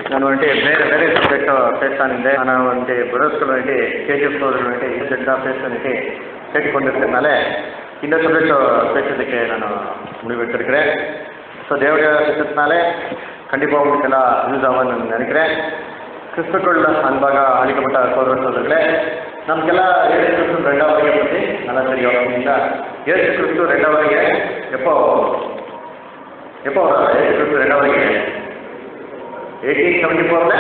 நான் வந்துட்டு வேறு வேறு சப்ஜெக்ட் பேசானிருந்தேன் ஆனால் வந்துட்டு பிரதர்ஸ்கள் வந்துட்டு கேஜிஎஃப் சோதரர்கள் வந்துட்டு ಈ ಸಬ್ಜೆಕ್ಟ್ பேச வந்துட்டு கேட்டுக்கொண்டிருக்கிறதுனால இந்த சப்ஜெக்ட் பேசுறதுக்கு நான் முடிவெடுத்திருக்கிறேன் ஸோ தேவடைய சித்தத்தினால கண்டிப்பாக உங்களுக்கெல்லாம் யூஸ் ஆகும்னு நான் நினைக்கிறேன் கிறிஸ்துக்குள்ள அன்பாக அளிக்கப்பட்ட சோதர சோதர்களே நமக்கெல்லாம் ஏசு கிறிஸ்து ரெண்டாம் வருகை பற்றி நல்லா தெரியும் இல்லைங்களா ஏசு கிறிஸ்து ரெண்டாம் வருகை எப்போ எப்போ வரும் ஏசு கிறிஸ்து ரெண்டாம் வருகை எயிட்டீன் செவன்டி ஃபோரில்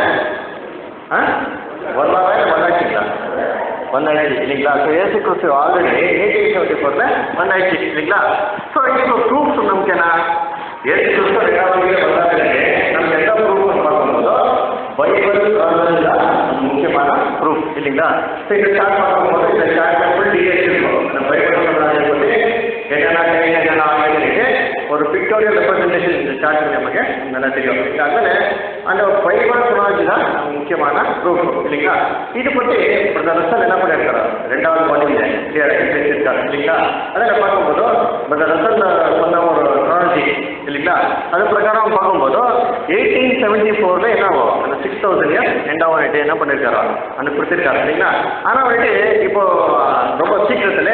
ஆ வரலாறா இல்லை வந்தாச்சுங்களா வந்தாச்சு இல்லைங்களா so Yesu Kristhu already eighteen seventy ஃபோரில் வந்தாச்சு இல்லைங்களா ஸோ இப்போ ப்ரூஃப்ஸ் நமக்கேனா ஏசு கிறிஸ்து ரெண்டாவது வந்தாங்க நமக்கு எந்த ப்ரூஃப் பார்க்கும்போதோ பைபிள் தான் முக்கியமான ப்ரூஃப் இல்லைங்களா ஸோ இந்த சார்ட் பார்க்கும்போது இந்த சார்ட் ஃபுல் டீடைல்ஸ் இருக்கும் இந்த பைபிள் பற்றி என்னென்ன டைம் என்னென்ன ஆகிட்டு ஒரு பிக்டோரியல் ரெப்ரஸன்டேஷன் இந்த சார்ட் நமக்கு நல்லா தெரியும் அதனால அந்த பைபிள் குரானி தான் முக்கியமான ப்ரூஃப் இல்லைங்களா இது பற்றி பிரதர் ரசல் என்ன பண்ணியிருக்காரு ரெண்டாவது வால்யூமில் கிளியராக பேசியிருக்காரு இல்லைங்களா அதில் பார்க்கும்போது பிரதர் ரசல் சொன்ன ஒரு குரானஜி இல்லைங்களா அது பிரகாரம் பார்க்கும்போது எயிட்டீன் செவன்டி ஃபோரில் என்ன ஆகும் அந்த சிக்ஸ் தௌசண்ட் இயர்ஸ் ரெண்டாவது வந்துட்டு என்ன பண்ணியிருக்காரோ அந்த கொடுத்துருக்காரு இல்லைங்களா ஆனால் வந்துட்டு இப்போ ரொம்ப சீக்கிரத்தில்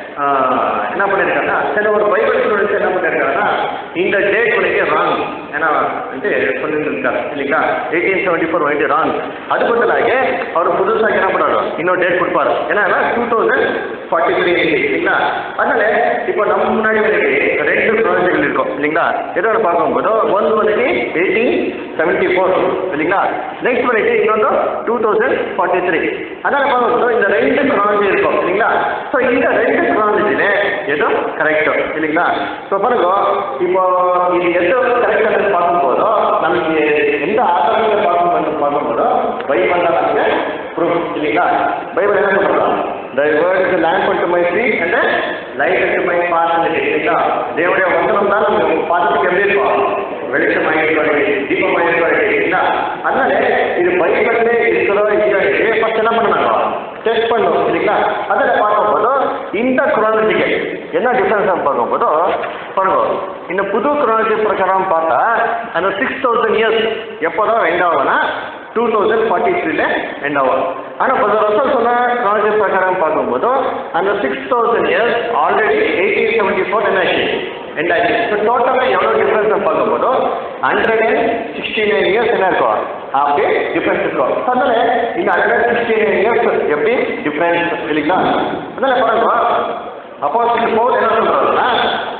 என்ன பண்ணியிருக்காருன்னா சில ஒரு பைபிள் ஸ்டூடெண்ட்ஸ் என்ன பண்ணியிருக்காருன்னா இந்த டேட் வந்துட்டு ராங் ஏன்னா வந்துட்டு சொல்லியிருக்காரு இல்லைங்களா எயிட்டீன் செவன்டி ஃபோர் வந்துட்டு ராங் அது பதிலாக அவர் புதுசாக என்ன பண்ணாரு இன்னொரு டேட் கொடுப்பாரு ஏன்னா டூ தௌசண்ட் ஃபார்ட்டி த்ரீ இல்லைங்களா அதனால இப்போ நம்ம முன்னாடி வந்துட்டு ரெண்டு ப்ராஜெக்ட்கள் இருக்கும் இல்லைங்களா எதோட பார்க்கும்போது ஒன்று வந்துட்டு எயிட்டீன் செவன்ட்டி ஃபோர் இல்லைங்களா நெக்ஸ்ட் வந்துட்டு இன்னொன்று டூ தௌசண்ட் ஃபார்ட்டி த்ரீ அதனால் பார்க்கும்போது இந்த ரெண்டு க்ரானஜி இருக்கும் இல்லைங்களா ஸோ இந்த ரெண்டு க்ரானஜியில் எதோ கரெக்டோ இல்லைங்களா ஸோ பாருங்க இப்போ இது எதோ கரெக்டாக பார்க்கும்போதோ நமக்கு எந்த ஆதாரத்தில் பார்க்கும்போது பார்க்கும்போதோ பைபிள் தான் நமக்கு ப்ரூஃப் இல்லைங்களா பைபிள் என்ன சொல்கிறோம் த வேர்ட் இஸ் லேண்ட் பண்ணு my feet and light to my path இல்லைங்களா தேவனுடைய வசனம் தான் நம்ம பாதத்துக்கு எப்படி இருக்கும் வெளிச்சமாக இருக்கிறது தீபமாக இருக்கிறது இல்லைங்களா அதனால இது பைபிள்லே இருக்கிறதோ இல்லை ஃபஸ்ட் என்ன பண்ணாங்க டெஸ்ட் பண்ணும் இல்லைங்களா அதில் பார்க்கும்போது இந்த குரானஜிக்கு என்ன டிஃப்ரென்ஸ் பார்க்கும்போது பாருங்க இந்த புது குரானஜி பிரகாரம் பார்த்தா அந்த சிக்ஸ் தௌசண்ட் இயர்ஸ் எப்போ தான் எண்ட் ஆகும்னா டூ தௌசண்ட் ஃபார்ட்டி த்ரீல எண்ட் ஆகும் ஆனால் பத்து வருஷம் சொன்ன குரானஜி பிரகாரம் பார்க்கும்போது அந்த six thousand years already eighteen seventy four என்ன ஆச்சு எண்ட் ஆச்சு ஸோ டோட்டலாக எவ்வளோ டிஃப்ரென்ஸ் பார்க்கும்போது hundred and sixty nine years என்ன இருக்கும் அப்படி டிஃப்ரென்ஸ் இருக்கும் ஸோ அதனால இந்த hundred and sixty nine years எப்படி டிஃப்ரென்ஸ் இல்லைங்களா அதனால பாருங்க அப்போ போது என்ன சொல்கிறாருன்னா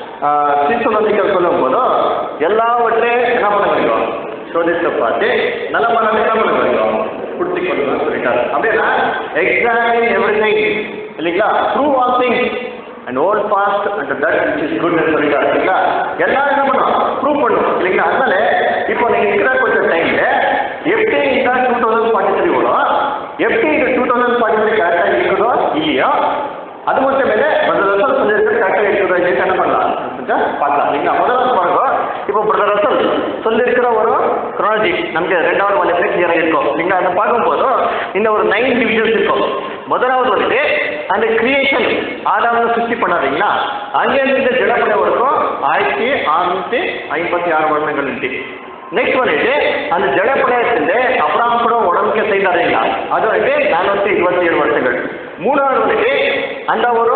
சீசுநந்திகள் சொல்லும் போது எல்லாவற்றையும் என்ன பண்ண வேண்டும் சோதித்து பார்த்து நல்ல மனம் என்ன பண்ண வேண்டும் கொடுத்து கொள்ளணும் சொல்லிட்டாரு அப்படின்னா எக்ஸாமின் எவ்ரி திங் இல்லைங்களா prove all things and hold fast and that which is good சொல்லிட்டாரு இல்லைங்களா எல்லாரும் என்ன பண்ணணும் ப்ரூவ் பண்ணணும் இல்லைங்களா அதனால இப்போ நீங்கள் இருக்கிற கொஞ்சம் டைமில் எப்படி இந்த டூ தௌசண்ட் ஃபார்ட்டி த்ரீ வரும் எப்படி இந்த டூ தௌசண்ட் ஃபார்ட்டி த்ரீ கரெக்டாக இருக்குதோ இல்லையோ அது மட்டும் இல்லை முதல் ரசல் சொல்லியிருக்க கரெக்டாக இருக்குதோ இல்லையா என்ன பண்ணலாம் கொஞ்சம் பார்க்கலாம் இல்லைங்களா முதல்ல பாருங்க இப்போ பிரதர் ரசல் சொல்லியிருக்கிற ஒரு குரானஜி நமக்கு ரெண்டாவது வலையில் கிளியராக இருக்கும் இல்லைங்களா அதை பார்க்கும்போது இந்த ஒரு நைன் டிவிஷன்ஸ் இருக்கும் முதலாவது வந்துட்டு அந்த கிரியேஷன் ஆதாரம் சுத்தி பண்ணாதீங்களா அங்கேருந்து ஜடப்பட வரைக்கும் ஆயிரத்தி அறுநூத்தி ஐம்பத்தி ஆறு வருடங்கள் இருக்கு நெக்ஸ்ட் வந்துட்டு அந்த ஜடப்படத்தில் அப்புறம் கூட உடம்புக்கு செய்தாருங்களா அது வந்துட்டு நானூற்றி இருபத்தி ஏழு வருஷங்கள் மூணாவது வந்துட்டு அந்த ஒரு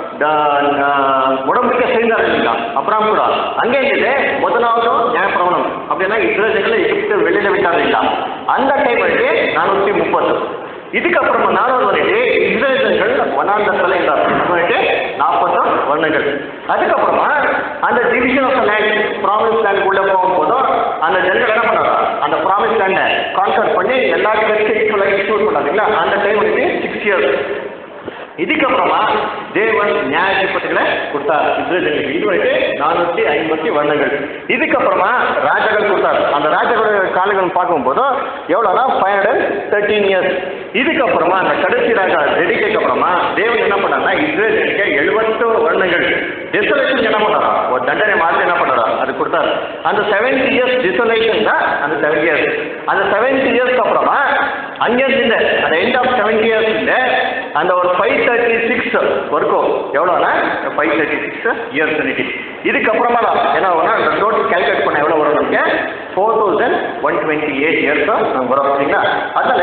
உடம்புக்கு செய்தாருங்களா அப்புறம் கூட அங்கே இருந்தது முதலாவது ஞானப்பிரவணம் அப்படின்னா இஸ்ரேஜர்களை எகிப்து வெளியில விட்டாருங்களா அந்த டைம் வந்துட்டு நானூற்றி முப்பது இதுக்கப்புறமா நாலாவது வந்துட்டு இஸ்ரேலர்கள் வனாந்தரத்தில் இருந்தார் வந்துட்டு நாற்பது வருடங்கள் அதுக்கப்புறமா அந்த division of land promise land உள்ள போகும்போதும் அந்த ஜனங்கள் என்ன பண்ணாரா அந்த ப்ராமிஸ் லேண்டை கான்சர்ட் பண்ணி எல்லா கட்சியும் ஈக்குவலாக இஷ்யூட் பண்ணாதீங்களா அந்த டைம் வந்துட்டு சிக்ஸ் இயர்ஸ் இதுக்கப்புறமா தேவன் நியாய தீர்ப்பத்துகளை கொடுத்தார் இஸ்ரேலுக்கு இது வந்துட்டு நானூற்றி ஐம்பத்தி வருடங்கள் இதுக்கப்புறமா ராஜாக்கள் கொடுத்தார் அந்த ராஜாக்களோட காலங்கள் பார்க்கும்போது எவ்வளோனா ஃபைவ் ஹண்ட்ரட் தேர்ட்டீன் இயர்ஸ் இதுக்கப்புறமா அந்த கடைசி ராஜா ரெடிக்கு அப்புறமா தேவன் என்ன பண்ணார்னா இஸ்ரேலுக்கு எழுபத்து வருடங்கள் டிசோலேஷன் என்ன பண்ணாரா ஒரு தண்டனை மாதிரி என்ன பண்ணாரா அது கொடுத்தாரு அந்த செவன்டி இயர்ஸ் டிசோலேஷன் தான் அந்த செவன் இயர்ஸ் அந்த செவன்டி இயர்ஸ்க்கு அப்புறமா அங்கேருந்து அந்த எண்ட் ஆஃப் செவன்டி இயர்ஸ் அந்த ஒரு ஃபைவ் தேர்ட்டி சிக்ஸ் வரைக்கும் எவ்வளோனா ஃபைவ் தேர்ட்டி சிக்ஸ் இயர்ஸ் இன்னைக்கு இதுக்கப்புறமா தான் என்ன ஆகும்னா அந்த டோட்டல் கேல்குலேட் பண்ண எவ்வளோ வரும் நமக்கு four thousand one twenty eight years நமக்கு வரும் சரிங்களா அதில்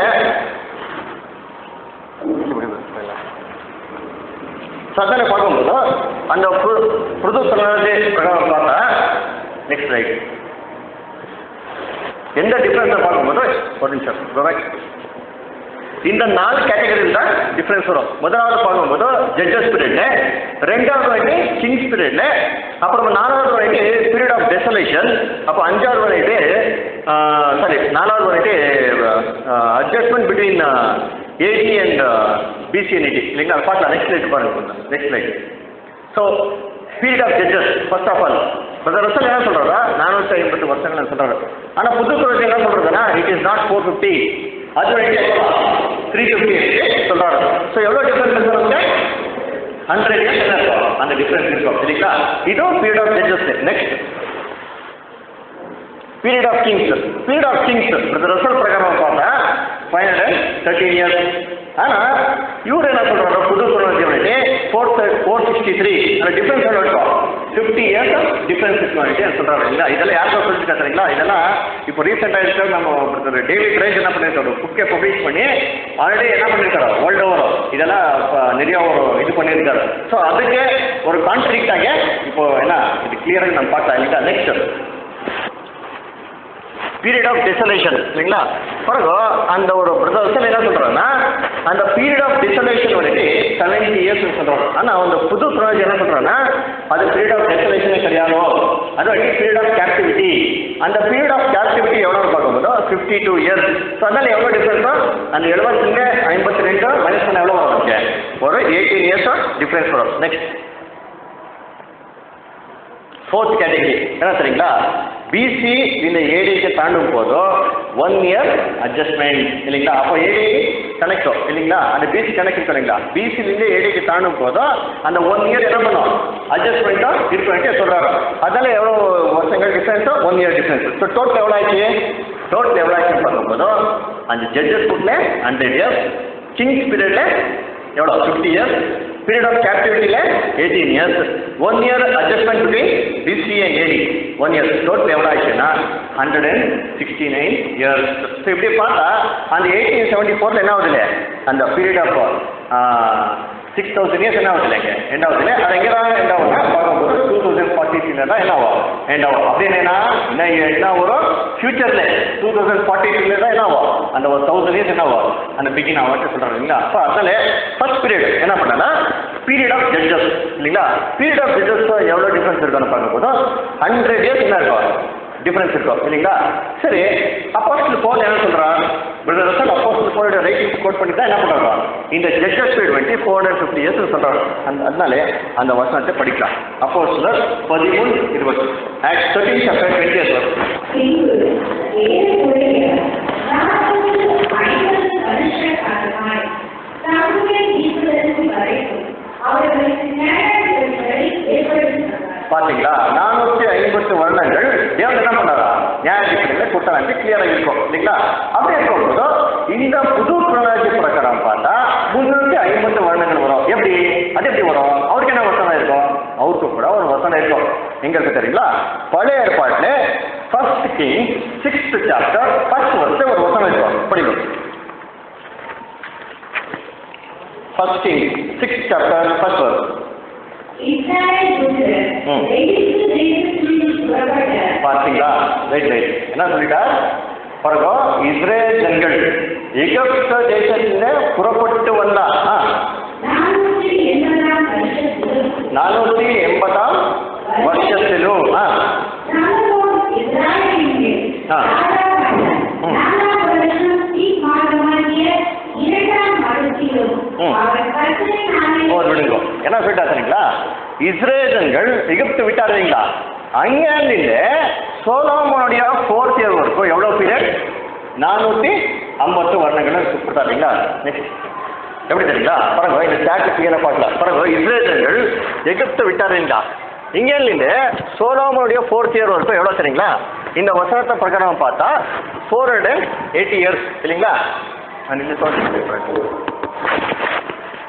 சத்தனை பார்க்கும்போது அந்த புது புது தொழிலாளி பிரகாரம் பார்த்தா நெக்ஸ்ட் ரைட் எந்த டிஃப்ரென்ஸை பார்க்கும்போது ஒரு நிமிஷம் correct. இந்த நாலு கேட்டகரியில் தான் டிஃப்ரென்ஸ் வரும் முதலாவது பார்க்கும்போது ஜட்ஜஸ் பீரியட்ல ரெண்டாவது வாட்டி கிங்ஸ் பீரியட்ல அப்புறம் நாலாவது வாட்டி பீரியட் ஆஃப் டெசலேஷன் அப்போ அஞ்சாவது வாட்டி சாரி நாலாவது வாட்டி adjustment between A D and இல்லைங்களா அதை பார்க்கலாம் நெக்ஸ்ட் லைட் பாருங்க next slide so period of judges first of all brother Russell என்ன சொல்றாரா நானூற்றி ஐம்பத்து வருஷங்கள் சொல்றாரு ஆனால் புது குரல் என்ன சொல்றதுன்னா it is not four fifty அது த்ரீ ஃபிஃப்டி சொல்றாரு ஸோ எவ்வளோ டிஃபரன்ஸ் சொல்லுங்க ஹண்ட்ரட் இயர்ஸ் என்ன இருக்கும் அந்த டிஃபரன்ஸ் இருக்கும் சரிங்களா இதுவும் period of judges next period of kings period of kings brother Russell பிரகாரம் பார்த்தா ஃபைவ் ஹண்ட்ரட் தேர்ட்டீன் இயர்ஸ் ஆனால் இவர் என்ன சொல்றாரு புது குரல் ஃபோர் ஃபோர் சிக்ஸ்டி த்ரீ அந்த டிஃபரன்ஸ் எவ்வளோ இருக்கும் ஃபிஃப்டி இயர்ஸ் டிஃபரன்ஸ் இருக்கும் சொல்றாரு இல்லைங்களா இதெல்லாம் யாருக்கா சொல்லிட்டு காட்டுறீங்களா இதெல்லாம் இப்போ ரீசெண்டாக இருக்கிற நம்ம டேவிட் ரேஞ்ச் என்ன பண்ணியிருக்காரு புக்கை பப்ளிஷ் பண்ணி ஆல்ரெடி என்ன பண்ணியிருக்காரு வேர்ல்டு ஓவர் இதெல்லாம் இப்போ நிறைய ஒரு இது பண்ணியிருக்காரு ஸோ அதுக்கு ஒரு கான்ட்ரிக்டாக இப்போ என்ன இது கிளியராக நம்ம பார்க்கலாம் இல்லைங்களா நெக்ஸ்ட் பீரியட் ஆஃப் டெசலேஷன் இல்லைங்களா பிறகு அந்த ஒரு பிரதர்சன் என்ன சொல்கிறாங்கன்னா அந்த பீரியட் ஆஃப் டெசலேஷன் வந்துட்டு செவன்டி இயர்ஸ் சொல்கிறாங்க ஆனால் அந்த புது ப்ராஜெக்ட் என்ன சொல்கிறாங்கன்னா அது பீரியட் ஆஃப் டெசலேஷனே கிடையாதோ அது வந்து பீரியட் ஆஃப் கேப்டிவிட்டி அந்த பீரியட் ஆஃப் கேப்டிவிட்டி எவ்வளோ பார்க்கும்போது ஃபிஃப்டி டூ இயர்ஸ் ஸோ அதனால் எவ்வளோ டிஃப்ரென்ஸோ அந்த எழுபத்தஞ்சு ஐம்பத்தி ரெண்டு மைனஸ் பண்ண எவ்வளோ வரும் நமக்கு? ஒரு எயிட்டீன் இயர்ஸ் டிஃப்ரென்ஸ் வரும் நெக்ஸ்ட் ஃபோர்த் கேட்டகரி என்ன சரிங்களா பிசி இந்த ஏடிக்கு தாண்டும் போதோ ஒன் இயர் அட்ஜஸ்ட்மெண்ட் இல்லைங்களா அப்போ ஏடி கனெக்டும் இல்லைங்களா அந்த பிசி கனெக்ட் இல்லைங்களா பிசிலேருந்து ஏடிக்கு தாண்டும் போதோ அந்த ஒன் இயர் என்ன பண்ணும் அட்ஜஸ்ட்மெண்ட்டும் இருக்கும் சொல்கிறாரு அதனால எவ்வளோ வருஷங்கள் டிஃப்ரென்ஸோ one year difference so total எவ்வளோ ஆச்சு டோட்டல் எவ்வளோ ஆச்சுன்னு பார்க்கும்போதோ அந்த ஜட்ஜஸ் புக்கில் ஹண்ட்ரட் இயர்ஸ் கிங்ஸ் பீரியடில் எவ்வளோ ஃபிஃப்டி இயர்ஸ் பீரியட் ஆஃப் கேப்டிவிட்டியில் eighteen years one year adjustment between BC and AD one year total எவ்வளோ ஆச்சுன்னா hundred and sixty nine years so இப்படி பார்த்தா அந்த எயிட்டீன் செவன்ட்டி ஃபோரில் என்ன ஆகுது அந்த period of six thousand years என்ன ஆகுது இல்லைங்க எண்ட் ஆகுது இல்லை அது எங்கே தான் எண்ட் ஆகும்னா பார்க்கும்போது டூ தௌசண்ட் ஃபார்ட்டி த்ரீல தான் என்ன ஆகும் எண்ட் ஆகும் அப்படின்னு என்ன என்ன என்ன வரும் ஃபியூச்சரில் டூ தௌசண்ட் ஃபார்ட்டி த்ரீல தான் என்ன ஆகும் அந்த ஒரு தௌசண்ட் இயர்ஸ் என்ன ஆகும் அந்த பிகின் ஆகும் சொல்கிறாங்க இல்லைங்களா அப்போ அதனால ஃபர்ஸ்ட் பீரியட் என்ன பண்ணனா பீரியட் ஆஃப் ஜட்ஜஸ் இல்லைங்களா பீரியட் ஆஃப் ஜட்ஜஸ் எவ்வளோ டிஃப்ரென்ஸ் இருக்குன்னு பார்க்கும்போது ஹண்ட்ரட் இயர்ஸ் என்ன இருக்கும் டிஃப்ரென்ஸ் இருக்கும் இல்லைங்களா சரி அப்போஸ்டல் போல் என்ன சொல்கிறான் பிரதர் ரசல் அப்போஸ்டல் போலோட ரைட்டிங்ஸ் கோட் பண்ணி தான் என்ன பண்ணுறாங்க இந்த ஜட்ஜஸ் பீரியட் வந்து ஃபோர் ஹண்ட்ரட் ஃபிஃப்டி இயர்ஸ் சொல்கிறாங்க அந்த அதனால அந்த வசனத்தை படிக்கலாம் அப்போஸ்டலர் பதிமூணு இருபது act thirteen chapter twenty years பின்பு ஏறக்குறைய நாற்பது ஐம்பது வருஷ காலமாய் தம்முடைய ஜீவனுக்கு வரைக்கும் அவர்களுக்கு நியாயங்களை ஏற்படுத்தினார் பாத்தீங்களா நானூற்றி ஐம்பத்து வருடங்கள் தேவன் என்ன பண்ணாரா நியாயத்திலே கொடுத்தாங்க கிளியராக இருக்கும் இல்லைங்களா அப்படி இருக்கும்போது இந்த புது பிரணாஜி பிரகாரம் பார்த்தா முன்னூற்றி ஐம்பத்து வருடங்கள் வரும் எப்படி அது எப்படி வரும் அவருக்கு என்ன வசனம் இருக்கும் அவருக்கு கூட ஒரு வசனம் இருக்கும் எங்க இருக்கு தெரியுங்களா பழைய ஏற்பாட்டில் first king sixth chapter first வருஷம் ஒரு வசனம் இருக்கும் படிக்கும் first king sixth chapter first வருஷம் இஸ்ராயேல் புத்திரர் ம். எகிப்து தேசத்திலிருந்து புறப்பட்ட பார்த்தீங்களா ரைட் ரைட் என்ன சொல்லிட்டா பாருங்க இஸ்ரேல் ஜனங்கள் எகிப்த தேசத்துல புறப்பட்டு வந்தா ஆ, நானூற்றி எண்பதாம் வருஷத்திலும் நானூற்றி எண்பதாம் வருஷத்திலும் ஆ, சாலமோன் இஸ்ராயேலின் மேல் ஆ. ராஜாவான ம். நாலாம் வருஷம் தீர்மானமாகிய இரண்டாம் வருடத்திலும் ம். அவர் கர்த்தரின் ஒரு ஆணையை விடுங்க என்ன சொல்லிட்டா சரிங்களா இஸ்ரேலர்கள் எகிப்து விட்டாருங்களா அங்கிருந்து சோலோமோனுடைய ஃபோர்த் இயர் வரைக்கும் எவ்வளோ பீரியட் நானூற்றி ஐம்பத்து வருடங்கள் கொடுத்தாருங்களா நெக்ஸ்ட் எப்படி தெரியுங்களா பாருங்க இந்த ஸ்டாட்டு கிளியராக பார்க்கலாம் பாருங்க இஸ்ரேலர்கள் எகிப்து விட்டாருங்களா இங்கேருந்து சோலோமோனுடைய ஃபோர்த் இயர் வரைக்கும் எவ்வளோ தெரியுங்களா இந்த வசனத்தை பிரகாரம் பார்த்தா ஃபோர் ஹண்ட்ரட் எயிட்டி இயர்ஸ் இல்லைங்களா நான் இந்த சொல்றேன்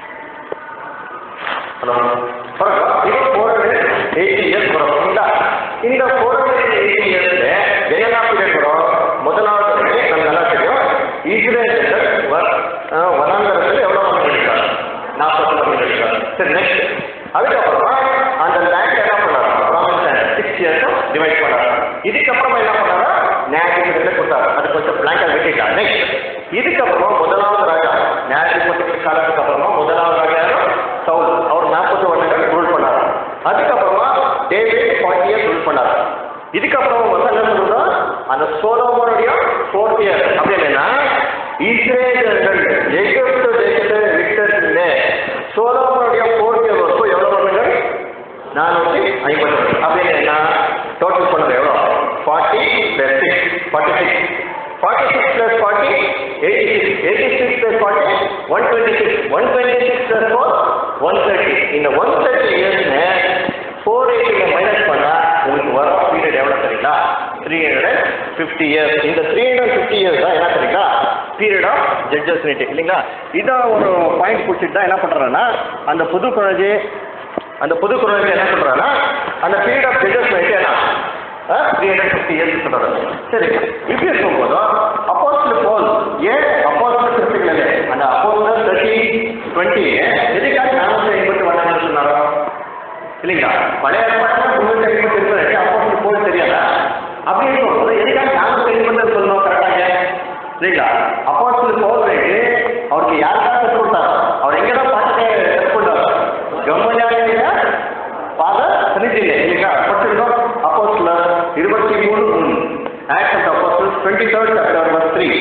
ஹலோ பரவாயில்ல இப்போ ஃபோர் ஹண்ட்ரட் எயிட்டி இயர்ஸ் வரும் இந்த இந்த ஃபோர் ஹண்ட்ரட் எயிட்டி இயர்ஸ்ல என்னென்ன பீரியட் வரும் முதலாவது வந்து நம்ம நல்லா தெரியும் இஸ்ரேல் வனாந்தரத்தில் எவ்வளோ மக்கள் இருக்காங்க நாற்பது மக்கள் இருக்காங்க சரி நெக்ஸ்ட் அதுக்கப்புறமா அந்த லேண்ட் என்ன பண்ணாரு ப்ராமிஸ் லேண்ட் சிக்ஸ் இயர்ஸும் டிவைட் பண்ணாரு இதுக்கப்புறமா என்ன பண்ணாரு நியாயத்துக்கு கொடுத்தாரு அது கொஞ்சம் பிளாங்கா வெட்டிட்டார் நெக்ஸ்ட் இதுக்கப்புறமா முதலாவது ராஜா நியாயத்துக்கு காலத்துக்கு அப்புறமா முதலாவது ராஜா சவுல் அவர் நாற்பத்தி வருடங்கள் ரூல் பண்ணார் அதுக்கப்புறமா டேவிட் ஃபார்ட்டி இயர்ஸ் ரூல் பண்ணார் இதுக்கப்புறமா வந்து என்ன சொல்றோம் அந்த சோலோமோனுடைய ஃபோர்த் இயர் அப்படி என்னன்னா இஸ்ரேலர்கள் எகிப்து தேசத்தை விட்டதுன்னு சோலோமோனுடைய ஃபோர்த் இயர் வரைக்கும் எவ்வளவு வருடங்கள் நானூற்றி ஐம்பது வருடம் அப்படின்னு என்ன டோட்டல் பண்ணது எவ்வளோ forty plus six forty six forty six plus forty eighty six eighty six plus forty one twenty six one twenty six plus four one thirty இந்த ஒன் தேர்ட்டி இயர்ஸ்னு ஃபோர் எயிட்டியில் மைனஸ் பண்ணால் உங்களுக்கு வர பீரியட் எவ்வளோ தெரியுங்களா த்ரீ ஹண்ட்ரட் ஃபிஃப்டி இயர்ஸ் இந்த three hundred fifty years தான் என்ன தெரியுங்களா பீரியட் ஆஃப் ஜட்ஜஸ் இல்லைங்களா இதான் ஒரு பாயிண்ட் பிடிச்சிட்டு தான் என்ன பண்ணுறேன்னா அந்த புது குழந்தை அந்த புது குரலுக்கு என்ன சொல்றாங்கன்னா அந்த பீரியட் ஆஃப் ஜட்ஜஸ் என்ன த்ரீ ஹண்ட்ரட் ஃபிஃப்டி இயர்ஸ் சொல்றாரு சரி இப்படி இருக்கும்போது அப்போஸ்டல் போல் ஏன் அப்போஸ்டல் கிறிஸ்துக்களே அந்த அப்போஸ்டல் தேர்ட்டி டுவெண்ட்டி எதுக்காக நானூற்றி ஐம்பத்தி ஒன்றாம் சொன்னாரோ இல்லைங்களா பழைய ஏற்பாட்டில் முன்னூற்றி ஐம்பத்தி இருக்கிறது அப்போஸ்டல் போல் தெரியாதா அப்படி இருக்கும்போது எதுக்காக நானூற்றி ஐம்பத்தி சொல்லணும் கரெக்டாக இல்லைங்களா அப்போஸ்டல் போல் வேண்டி அவருக்கு யாருக்காக கற்றுக் கொடுத்தாரோ அவர் எங்கே தான் பார்த்து கற்றுக்கொண்டாரோ கம்மனியாக ஃபாதர் சனிதில்லை இல்லைங்களா படிச்சிருக்கோம் அப்போஸ்ல இருபத்தி மூணு மூணு act of apostle twenty third chapter number three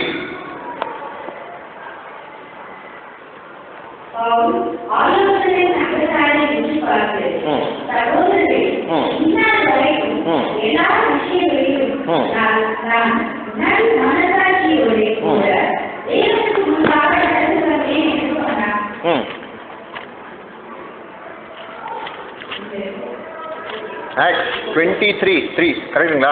ஆலோசனை சங்கத்தாரை ருசி பார்த்து ம். சகோதரரே ம். இந்நாள் வரைக்கும் ம். எல்லா விஷயங்களிலும் ம். நான் நான் நல் மனசாட்சியோட கூட தேவனுக்கு முன்பாக நடந்து வந்தேன் என்று சொன்னார் ம் ஆக்ட் டுவெண்ட்டி த்ரீ த்ரீ கரெக்டுங்களா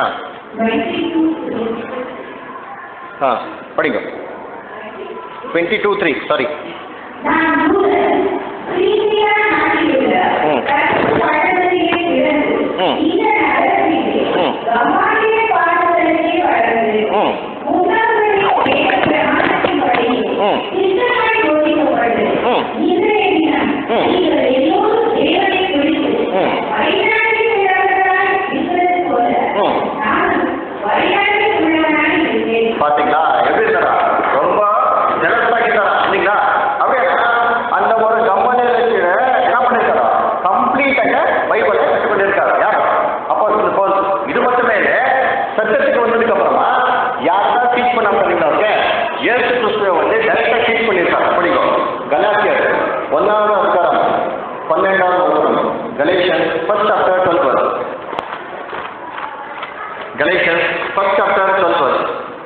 ஆ படிங்க டுவெண்ட்டி டூ த்ரீ சாரி நான் யூதன், கிரீத்தியா நாட்டிலுள்ள ம். கர்த்தர் பட்டணத்திலே பிறந்து, ம். இந்த நகரத்திலே ம். கமாலிய பாடத்திலே வளர்ந்து, ம். முன்னோர்களின் வேத பிரமாணத்தின்படியே ம். சித்தமாய் போதிக்கப்பட்டு, ம். இன்றைய தினம் ம். நீங்கள் எல்லோரும் தேவனைக் குறித்து ம். வழிநடத்தி உள்ளவர்களாய் இருக்கிறது போல, ம். நானும் வழிநடத்தி உள்ளவனாய் இருக்கிறேன். பாத்தீங்களா எப்படி தரா ரொம்ப ஜெலஸாகி தரா இல்லைங்களா அப்படியே அந்த ஒரு கம்பெனியில் இருக்கிற என்ன பண்ணிருக்காரா கம்ப்ளீட்டாக பைபிளை கற்றுக் கொண்டிருக்காரு யார் அப்போ போல் இது மட்டுமே இல்லை சத்தியத்துக்கு வந்ததுக்கு அப்புறமா யார் தான் டீச் பண்ண பண்ணிருக்காங்க இயேசு கிறிஸ்துவை வந்து டைரக்டாக டீச் பண்ணியிருக்காரு படிக்கும் கலாத்தியர் ஒன்றாவது அதிகாரம் பன்னெண்டாவது வசனம் கலேஷன் ஃபர்ஸ்ட் சாப்டர் டுவெல்த் வரும் கலேஷன் ஃபர்ஸ்ட் சாப்டர் டுவெல்த் வரும்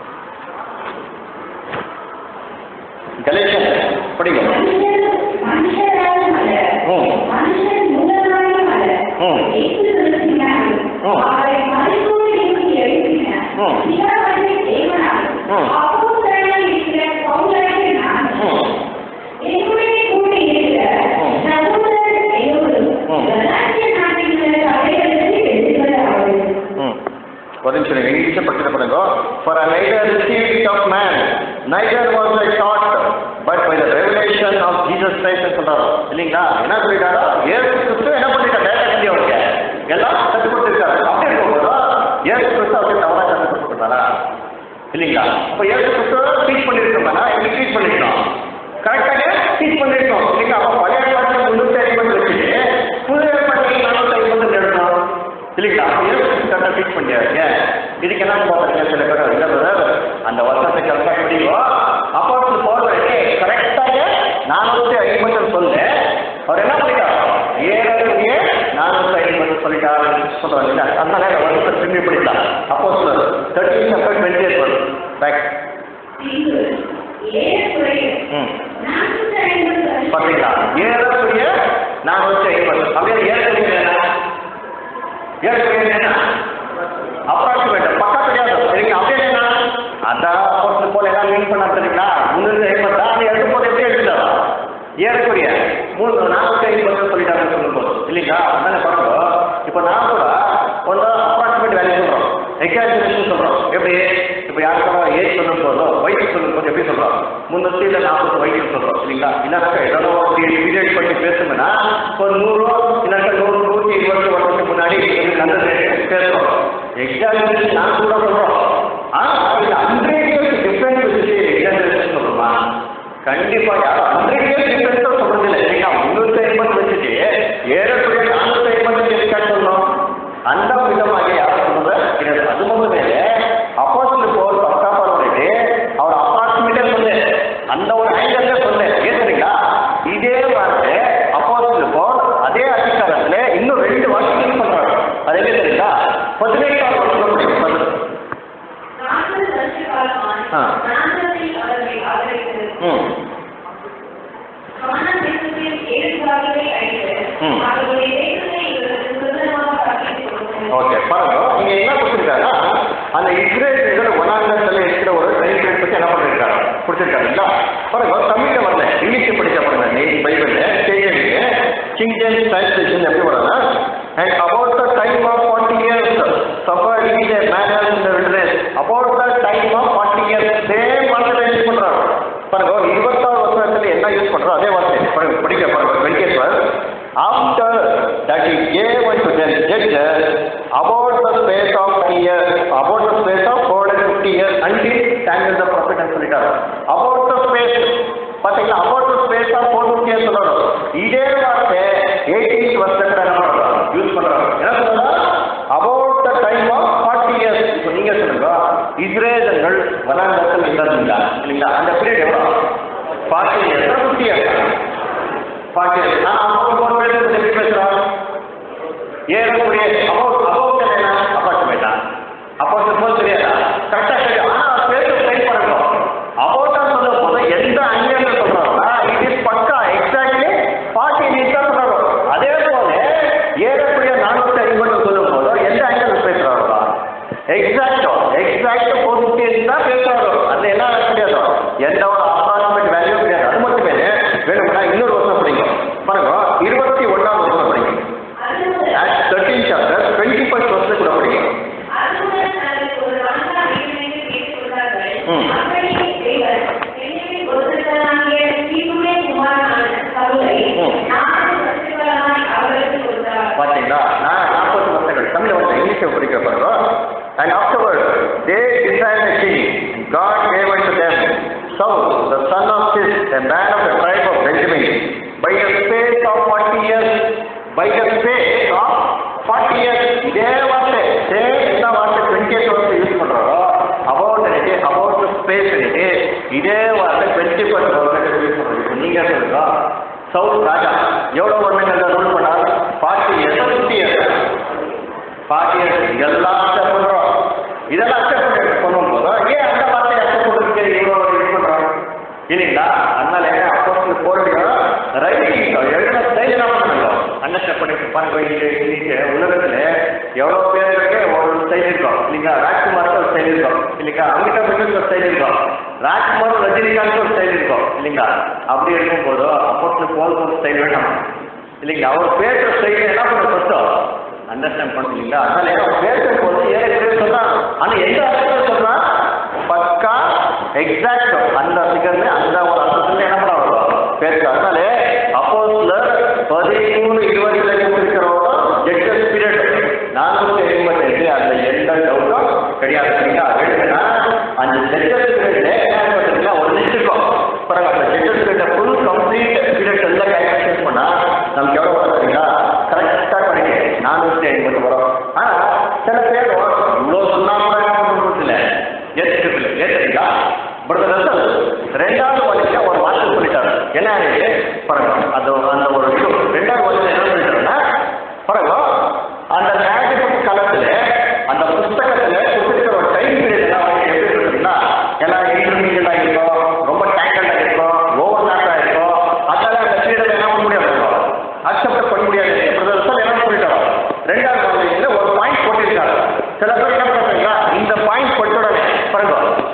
கலேஷன் படிங்க மனுஷர் மனுஷராலும் அல்ல ம். மனுஷன் மூலமாயும் அல்ல ம். இயேசு கிறிஸ்துவினாலும் ம். அவரை மரித்தோரிலிருந்து எழுப்பின ம். பிதாவாகிய தேவனாலும் ம். அப்போஸ்தலனாய் இருக்கிற பவுலாகிய நானும் ம் என்னுடைய கூட இருக்கிற ம். சகோதரர் எல்லோரும் ம். கலாத்திய நாட்டில் உள்ள சபைகளுக்கு எழுதுகிறார்கள் ம் ஒரு நிமிஷம் இங்கிலீஷை படிச்சுட்டு பாருங்க for a neither receive it of man neither was I taught but by the revelation of Jesus Christ சொல்றாரு இல்லைங்களா என்ன சொல்லிட்டாரோ ஏசு கிறிஸ்து என்ன பண்ணிட்டார் டேட்டா கண்டி அவருக்கு எல்லாம் கற்றுக் கொடுத்துருக்காரு அப்படி இருக்கும்போது ஏசு கிறிஸ்து அவருக்கு தவறாக கற்றுக் கொடுத்துருக்காரா இல்லைங்களா இப்போ ஏசு கிறிஸ்து டீச் பண்ணியிருக்கோம்னா எப்படி டீச் பண்ணிருக்கோம் கரெக்டாக டீச் பண்ணிருக்கோம் இல்லைங்களா அப்போ பழைய ஏற்பாட்டில் முன்னூற்றி ஐம்பது வச்சுட்டு புது ஏற்பாட்டில் நானூற்றி ஐம்பது எடுக்கணும் இல்லைங்களா கரெக்டாக டீச் பண்ணியாருங்க இதுக்கு என்ன பார்த்துருங்க சில பேர் இல்லை பிரதர் அந்த வருஷத்தை கரெக்டாக படிக்கும் அப்போ போடுறது கரெக்டாக நானூற்றி ஐம்பது சொல்லு அவர் என்ன பண்ணிட்டார் ஏழு நானூற்றி ஐம்பது சொல்லிட்டார் சொல்றாங்க இல்ல அதனால அந்த வருஷத்தை திரும்பி படித்தான் அப்போ சொல்லுவார் தேர்ட்டின் சாப்டர் டுவெண்ட்டி எயிட் வரும் பேக் பின்பு ஏறக்குறைய ம் நானூற்றி ஐம்பது வருஷம் பார்த்தீங்களா ஏறக்குரிய நானூற்றி ஐம்பது அப்படியே ஏறக்குரிய என்ன ஏறக்குரிய என்ன அப்ராக்சிமேட் பக்கா தெரியாது சரிங்களா அப்படியே என்ன அதான் போட்டு போல எல்லாம் மீன் பண்ண தெரியுங்களா முந்நூற்றி ஐம்பதா அது எடுக்கும் போது எப்படி எடுத்துட்டாரா ஏறக்குரிய மூணு நானூற்றி ஐம்பது சொல்லிட்டாங்க எக்ஸாஜரேஷன் சொல்றோம் எப்படி இப்போ யாருக்காவது ஏஜ் சொல்லும் போதோ வயசு சொல்லும் போது எப்படி சொல்றோம் முன்னூத்தி இல்லை நாற்பது வயசு சொல்றோம் இல்லைங்களா இல்லைனாக்கா ஏதோ பீரியட் பண்ணி பேசணும்னா ஒரு நூறு இல்லைனாக்கா நூறு நூற்றி இருபது வருஷத்துக்கு முன்னாடி இது நல்லது பேசுறோம் எக்ஸாஜரேஷன் நான் கூட சொல்றோம் ஆனா இது ஹண்ட்ரட் இயர்ஸ் டிஃபரன்ஸ் வச்சு எக்ஸாஜரேஷன் சொல்றோமா கண்டிப்பா யாரும் ஹண்ட்ரட் இயர்ஸ் டிஃபரன்ஸா சொல்றது இல்லை இல்லைங்களா முன்னூத்தி ஐம்பது வச்சுட்டு ஏறக்குறைய நானூத்தி ஐம்பது எதுக்காக சொல்லணும் அந்த விதமாக யாரும் சொல்றது கிடையாது அது மட்டும் ಮೇಲೆ அப்போஸ்டல் போர் பத்தாப்பாடு பண்ணிட்டு அவர் அப்பார்ட்மெண்ட்டே சொல்லு அந்த ஒரு ஆங்கிள் சொல்லு ஏன் தெரியுங்களா இதே வார்த்தை அப்போஸ்டல் போர் அதே அதிகாரத்துல இன்னும் ரெண்டு வார்த்தை யூஸ் பண்றாங்க அது எப்படி தெரியுங்களா பதினெட்டாவது வருஷம் படிக்கும் நாற்பது வருஷ காலமாய் ஆ. நான்கரை அவர்களை ஆதரித்து ம் கானான் தேசத்தில் ஏழு பாவிகளை அழித்து ம். அவர்களுடைய தேசத்தை இவர்களுக்கு சுதந்திரமாக பகிர்ந்து கொடுத்தனர். ஓகே பாருங்க இங்க என்ன கொடுத்துருக்காருன்னா அந்த இஸ்ரேல் வனாங்கத்தில் இருக்கிற ஒரு டைம் பீரியட் பத்தி என்ன பண்ணிருக்காரு கொடுத்துருக்காருங்களா பாருங்க தமிழ்ல வரல இங்கிலீஷ் படிச்ச பாருங்க நீ பைபிள்ல கேட்குறீங்க கிங் ஜேம்ஸ் டிரான்ஸ்லேஷன் எப்படி வரனா and about the time of forty years suffer is a manner in the wilderness about the time of forty years same வார்த்தை யூஸ் பண்றாங்க பாருங்க இருபத்தாறு வருஷத்துல என்ன யூஸ் பண்றோம் அதே வார்த்தை பாருங்க படிக்க பாருங்க twenty after that he gave unto them judges about the space of years, about the space of 450 years until Samuel the prophet and சொல்லிட்டார் about the space பாத்தீங்களா about the space of 450 years சொல்றாரு இதே வார்த்தை 18th வருஷத்துல என்ன பண்றாங்க use பண்றாங்க என்ன சொல்றாங்க about the time of 40 years இப்போ நீங்க சொல்லுங்க இஸ்ரேலர்கள் வனாந்தரத்தில் இருந்தாங்க இல்லைங்களா அந்த பீரியட் எவ்வளவு 40 years 50 years பாட்டு நான் அவங்க ஒரு பேர் எப்படி பேசுறோம் ஏறக்கூடிய அபவுட் அபவுட் என்ன அப்பார்ட்மெண்டா அப்பார்ட்மெண்ட் போது தெரியாதா கரெக்டா சரி ஆனா பேச ட்ரை பண்ணணும் அபவுட்டா சொல்லும் போது எந்த அங்கேருந்து சொல்றாங்கன்னா இட் இஸ் பக்கா எக்ஸாக்ட்லி ஃபார்ட்டி மினிட்ஸ் தான் சொல்றாங்க அதே போல ஏறக்கூடிய நானூற்றி ஐம்பது சொல்லும் போது எந்த ஆங்கிள் பேசுறாங்க எக்ஸாக்டோ எக்ஸாக்ட் ஃபோர் ஃபிஃப்டி தான் பேசுறாங்க அந்த என்ன கிடையாது எந்த ஒரு அப்பார்ட்மெண்ட் வேல்யூ கிடையாது அது மட்டுமே வேணும்னா இன்னொரு வருஷம் படிக்கும் பாருங்க இருபத்தி ஒன்றாம் வருஷம் படிக்கும் அதுமுதல் தேர்ட்டீன் சாப்டர் டுவெண்ட்டி ஃபர்ஸ்ட் வருஷம் கூட படிக்கும் அதுமுதல் அவர்கள் ஒரு வம்சா வீட்டிலிருந்து பேசிக்கொண்டார்கள். ம். அப்படியே தேவன் பெண்ணின் ஒருத்தனாகிய தீதுவே குமாரனான சவுலை ம். நாற்பது வருஷகாலமாய் அவர்களுக்கு கொடுத்தார். பார்த்தீங்களா நான் நாற்பது வருஷங்கள் தமிழ் வந்து இங்கிலீஷை படிக்க பாருங்க and afterward they desired a king God gave unto them Saul the son of Cis a man of the tribe of Benjamin by the space of 40 years by the space of 40 years இதே வார்த்தை same என்ன வார்த்தை twenty eight வருஷம் use பண்றாரோ about எனக்கு about space எனக்கு இதே வார்த்தை டுவெண்ட்டி ஃபர்ஸ்ட் வருஷம் யூஸ் பண்றோம் இப்போ நீங்க சொல்லுங்க சவுத் ராஜா எவ்வளவு வருடங்கள் ரூல் பண்ணார் forty years fifty years forty years இதெல்லாம் அக்செப்ட் பண்றோம் இதெல்லாம் அக்செப்ட் பண்ணி பண்ணும் போது ஏன் அந்த வார்த்தையை அக்செப்ட் பண்ணுறதுக்கு இவ்வளோ இது பண்றோம் இல்லைங்களா அதனால அப்போ போருடைய ரைட்டிங் எழுத ஸ்டைல் என்ன பண்ணுங்க அண்டர்ஸ்டாண்ட் பண்ணி பாருங்க இன்னைக்கு இன்னைக்கு உலகத்துல எவ்வளோ பேருக்கு ஒரு ஸ்டைல் இருக்கும் இல்லைங்களா ராஜ்குமாருக்கு ஒரு ஸ்டைல் இருக்கும் இல்லைங்களா அமிதாப் பச்சனுக்கு ஒரு ஸ்டைல் இருக்கும் ராஜ்குமார் ரஜினிகாந்த் ஒரு ஸ்டைல் இருக்கும் இல்லைங்களா அப்படி இருக்கும்போது அப்போ போல் ஒரு ஸ்டைல் வேணும் இல்லைங்களா அவர் பேசுற ஸ்டைல் என்ன பண்ண கஷ்டம் அண்டர்ஸ்டாண்ட் பண்ணுறீங்களா அதனால அவர் பேசும்போது ஏற்கனவே சொல்றான் ஆனா எந்த அர்த்தத்தில் சொல்றான் பக்கா எக்ஸாக்ட் அந்த ஃபிகர்ல அந்த ஒரு அர்த்தத்துல என்ன பண்ண பேசுற அதனால அப்போ பதிமூணு இருபதுல இருக்கிறவங்க ஜட்ஜஸ் பீரியட் நானூற்றி ஐம்பத்தெட்டு அந்த எந்த டவுட்டும் கிடையாது சரிங்களா எழுதுனா அந்த ஜட்ஜஸ் பீரியட்ல என்ன பண்ணுறீங்களா ஒரு லிஸ்ட் இருக்கும் பாருங்க அந்த judges period full complete period எல்லாம் கேல்குலேஷன் பண்ணா நமக்கு எவ்வளோ வரும் சரிங்களா கரெக்டாக பண்ணிட்டு நானூற்றி ஐம்பது வரும் ஆனா சில பேர் இவ்வளோ சொன்னா கூட என்ன பண்ணுறது இல்லை ஏற்றுக்கல ஏற்றுக்கா பிரதர் ரசல் ரெண்டாவது வழியில ஒரு வார்த்தை சொல்லிட்டாரு என்ன ஆயிடுச்சு பாருங்க அது அந்த ஒரு இது ரெண்டாவது வழியில என்ன சொல்லிட்டாருன்னா பாருங்க அந்த மேஜிக் காலத்துல அந்த புஸ்தகத்துல கொடுத்துருக்கிற ஒரு டைம் பீரியட் எல்லாம் வந்து எப்படி இருக்குன்னா எல்லாம் இன்டர்மீடியட்டா இருக்கும் ரொம்ப டேங்கல்டா இருக்கும் ஓவர் நாட்டா இருக்கும் அதனால அந்த பீரியட் என்ன பண்ண முடியாது அக்செப்ட் பண்ண முடியாது பிரதர் ரசல் என்ன சொல்லிட்டாரு ரெண்டாவது வழியில ஒரு பாயிண்ட் போட்டிருக்காரு சில பேர் என்ன பண்றீங்களா இந்த பாயிண்ட் போட்ட உடனே பாருங்க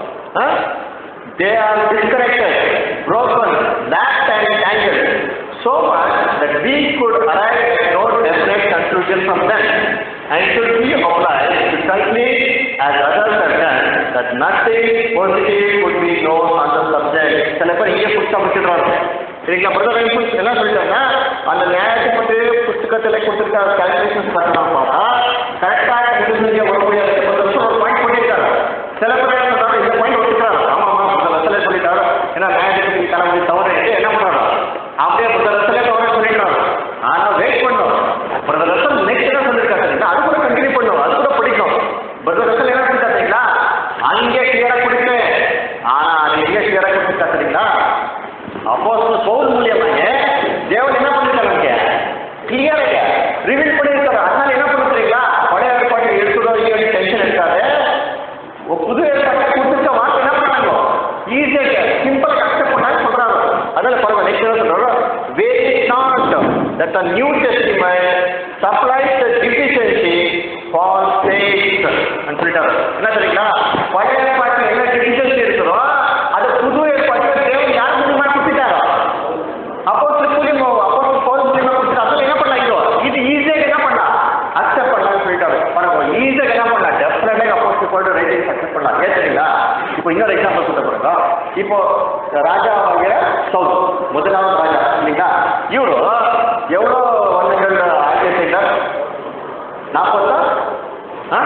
they are disconnected, broken, lapped and tangled, so much that we could arrive at no definite conclusion from them. and should be applied to calculate as others have done that nothing positive could be known on the subject. சில பேர் இங்கே புத்தகம் முடிச்சிடுறாங்க சரிங்களா brother rifles என்ன சொல்லிட்டாங்கன்னா அந்த நியாயத்துப்பட்டு புத்தகத்தில் கொடுத்துருக்க கால்குலேஷன்ஸ் பண்ணலாம் பார்த்தா கரெக்டாக கண்டிப்பாக வர முடியாது ஒரு பாயிண்ட் பண்ணியிருக்காரு சில பேர் என்ன சொல்றாங்க இந்த பாயிண்ட் ஒத்துக்கிறாரு ஆமா ஆமா புத்த ரசலே சொல்லிட்டாரு ஏன்னா நியாயத்துக்கு தலைமுறை தவறு என்ன பண்றாரு அப்படியே புத்த ரசலே தவறு சொல்லிட்டாரு ஆனா வெயிட் பண்ணும் பிரதர் ரசல் நெக்ஸ்ட் என்ன சொல்லியிருக்காரு அது கூட கண்டினியூ பண்ணும் அது கூட படிக்கணும் பிரதர் ரசல் என்ன சொல்லிட்டாருங்களா அங்கே கிளியரா கொடுக்கல ஆனா அது எங்க கிளியரா கொடுத்துருக்கா சரிங்களா அப்போ பவுல் மூலியமாக தேவன் என்ன பண்ணிருக்காங்க கிளியராக ரிவீல் பண்ணியிருக்காரு அதனால என்ன பண்ணுறீங்களா பழைய ஏற்பாட்டை எடுத்துடோ இல்லையோ டென்ஷன் இருக்காது ஒரு புது ஏற்பாட்டை கொடுத்துருக்க வார்த்தை என்ன பண்ணாங்க ஈஸியாக சிம்பிளாக அக்செப்ட் பண்ணாங்க சொல்றாங்க அதனால பரவாயில்ல நெக்ஸ்ட் என்ன சொல்றாங்க very not that the new testament supplies the deficiency for faith ன்னு சொல்லிட்டாரு என்ன தெரியுங்களா பழைய ஏற்பாட்டில் என்ன deficiency இருக்கிறோ அது புது ஏற்பாட்டில் தேவன் யார் மூலியமா கொடுத்துட்டாரோ அப்போ மூலியமா அப்போ பவுல் மூலியமா கொடுத்துட்டு அதில் என்ன பண்ணாங்க இது ஈஸியாக என்ன பண்ணலாம் அக்செப்ட் பண்ணலாம்னு சொல்லிட்டாரு பரவாயில்ல ஈஸியாக என்ன பண்ணலாம் டெஃபினட்டாக அப்போ போட்டு ரைட்டிங் அக்செப்ட் பண்ணலாம் ஏன் தெரியுங்களா இப்போ இன்னொரு எக்ஸாம்பிள் சொல்ல போறோம் இப்போ ராஜாவாகிய சவுல் முதலாவது ராஜா இல்லைங்களா இவரு எவ்வளோ வருடங்கள் ஆட்சி செய்தார் நாற்பதா ஆ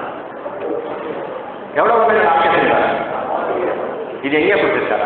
எவ்வளோ வருடங்கள் ஆட்சி செய்தார் இது எங்கே கொடுத்துருக்காரா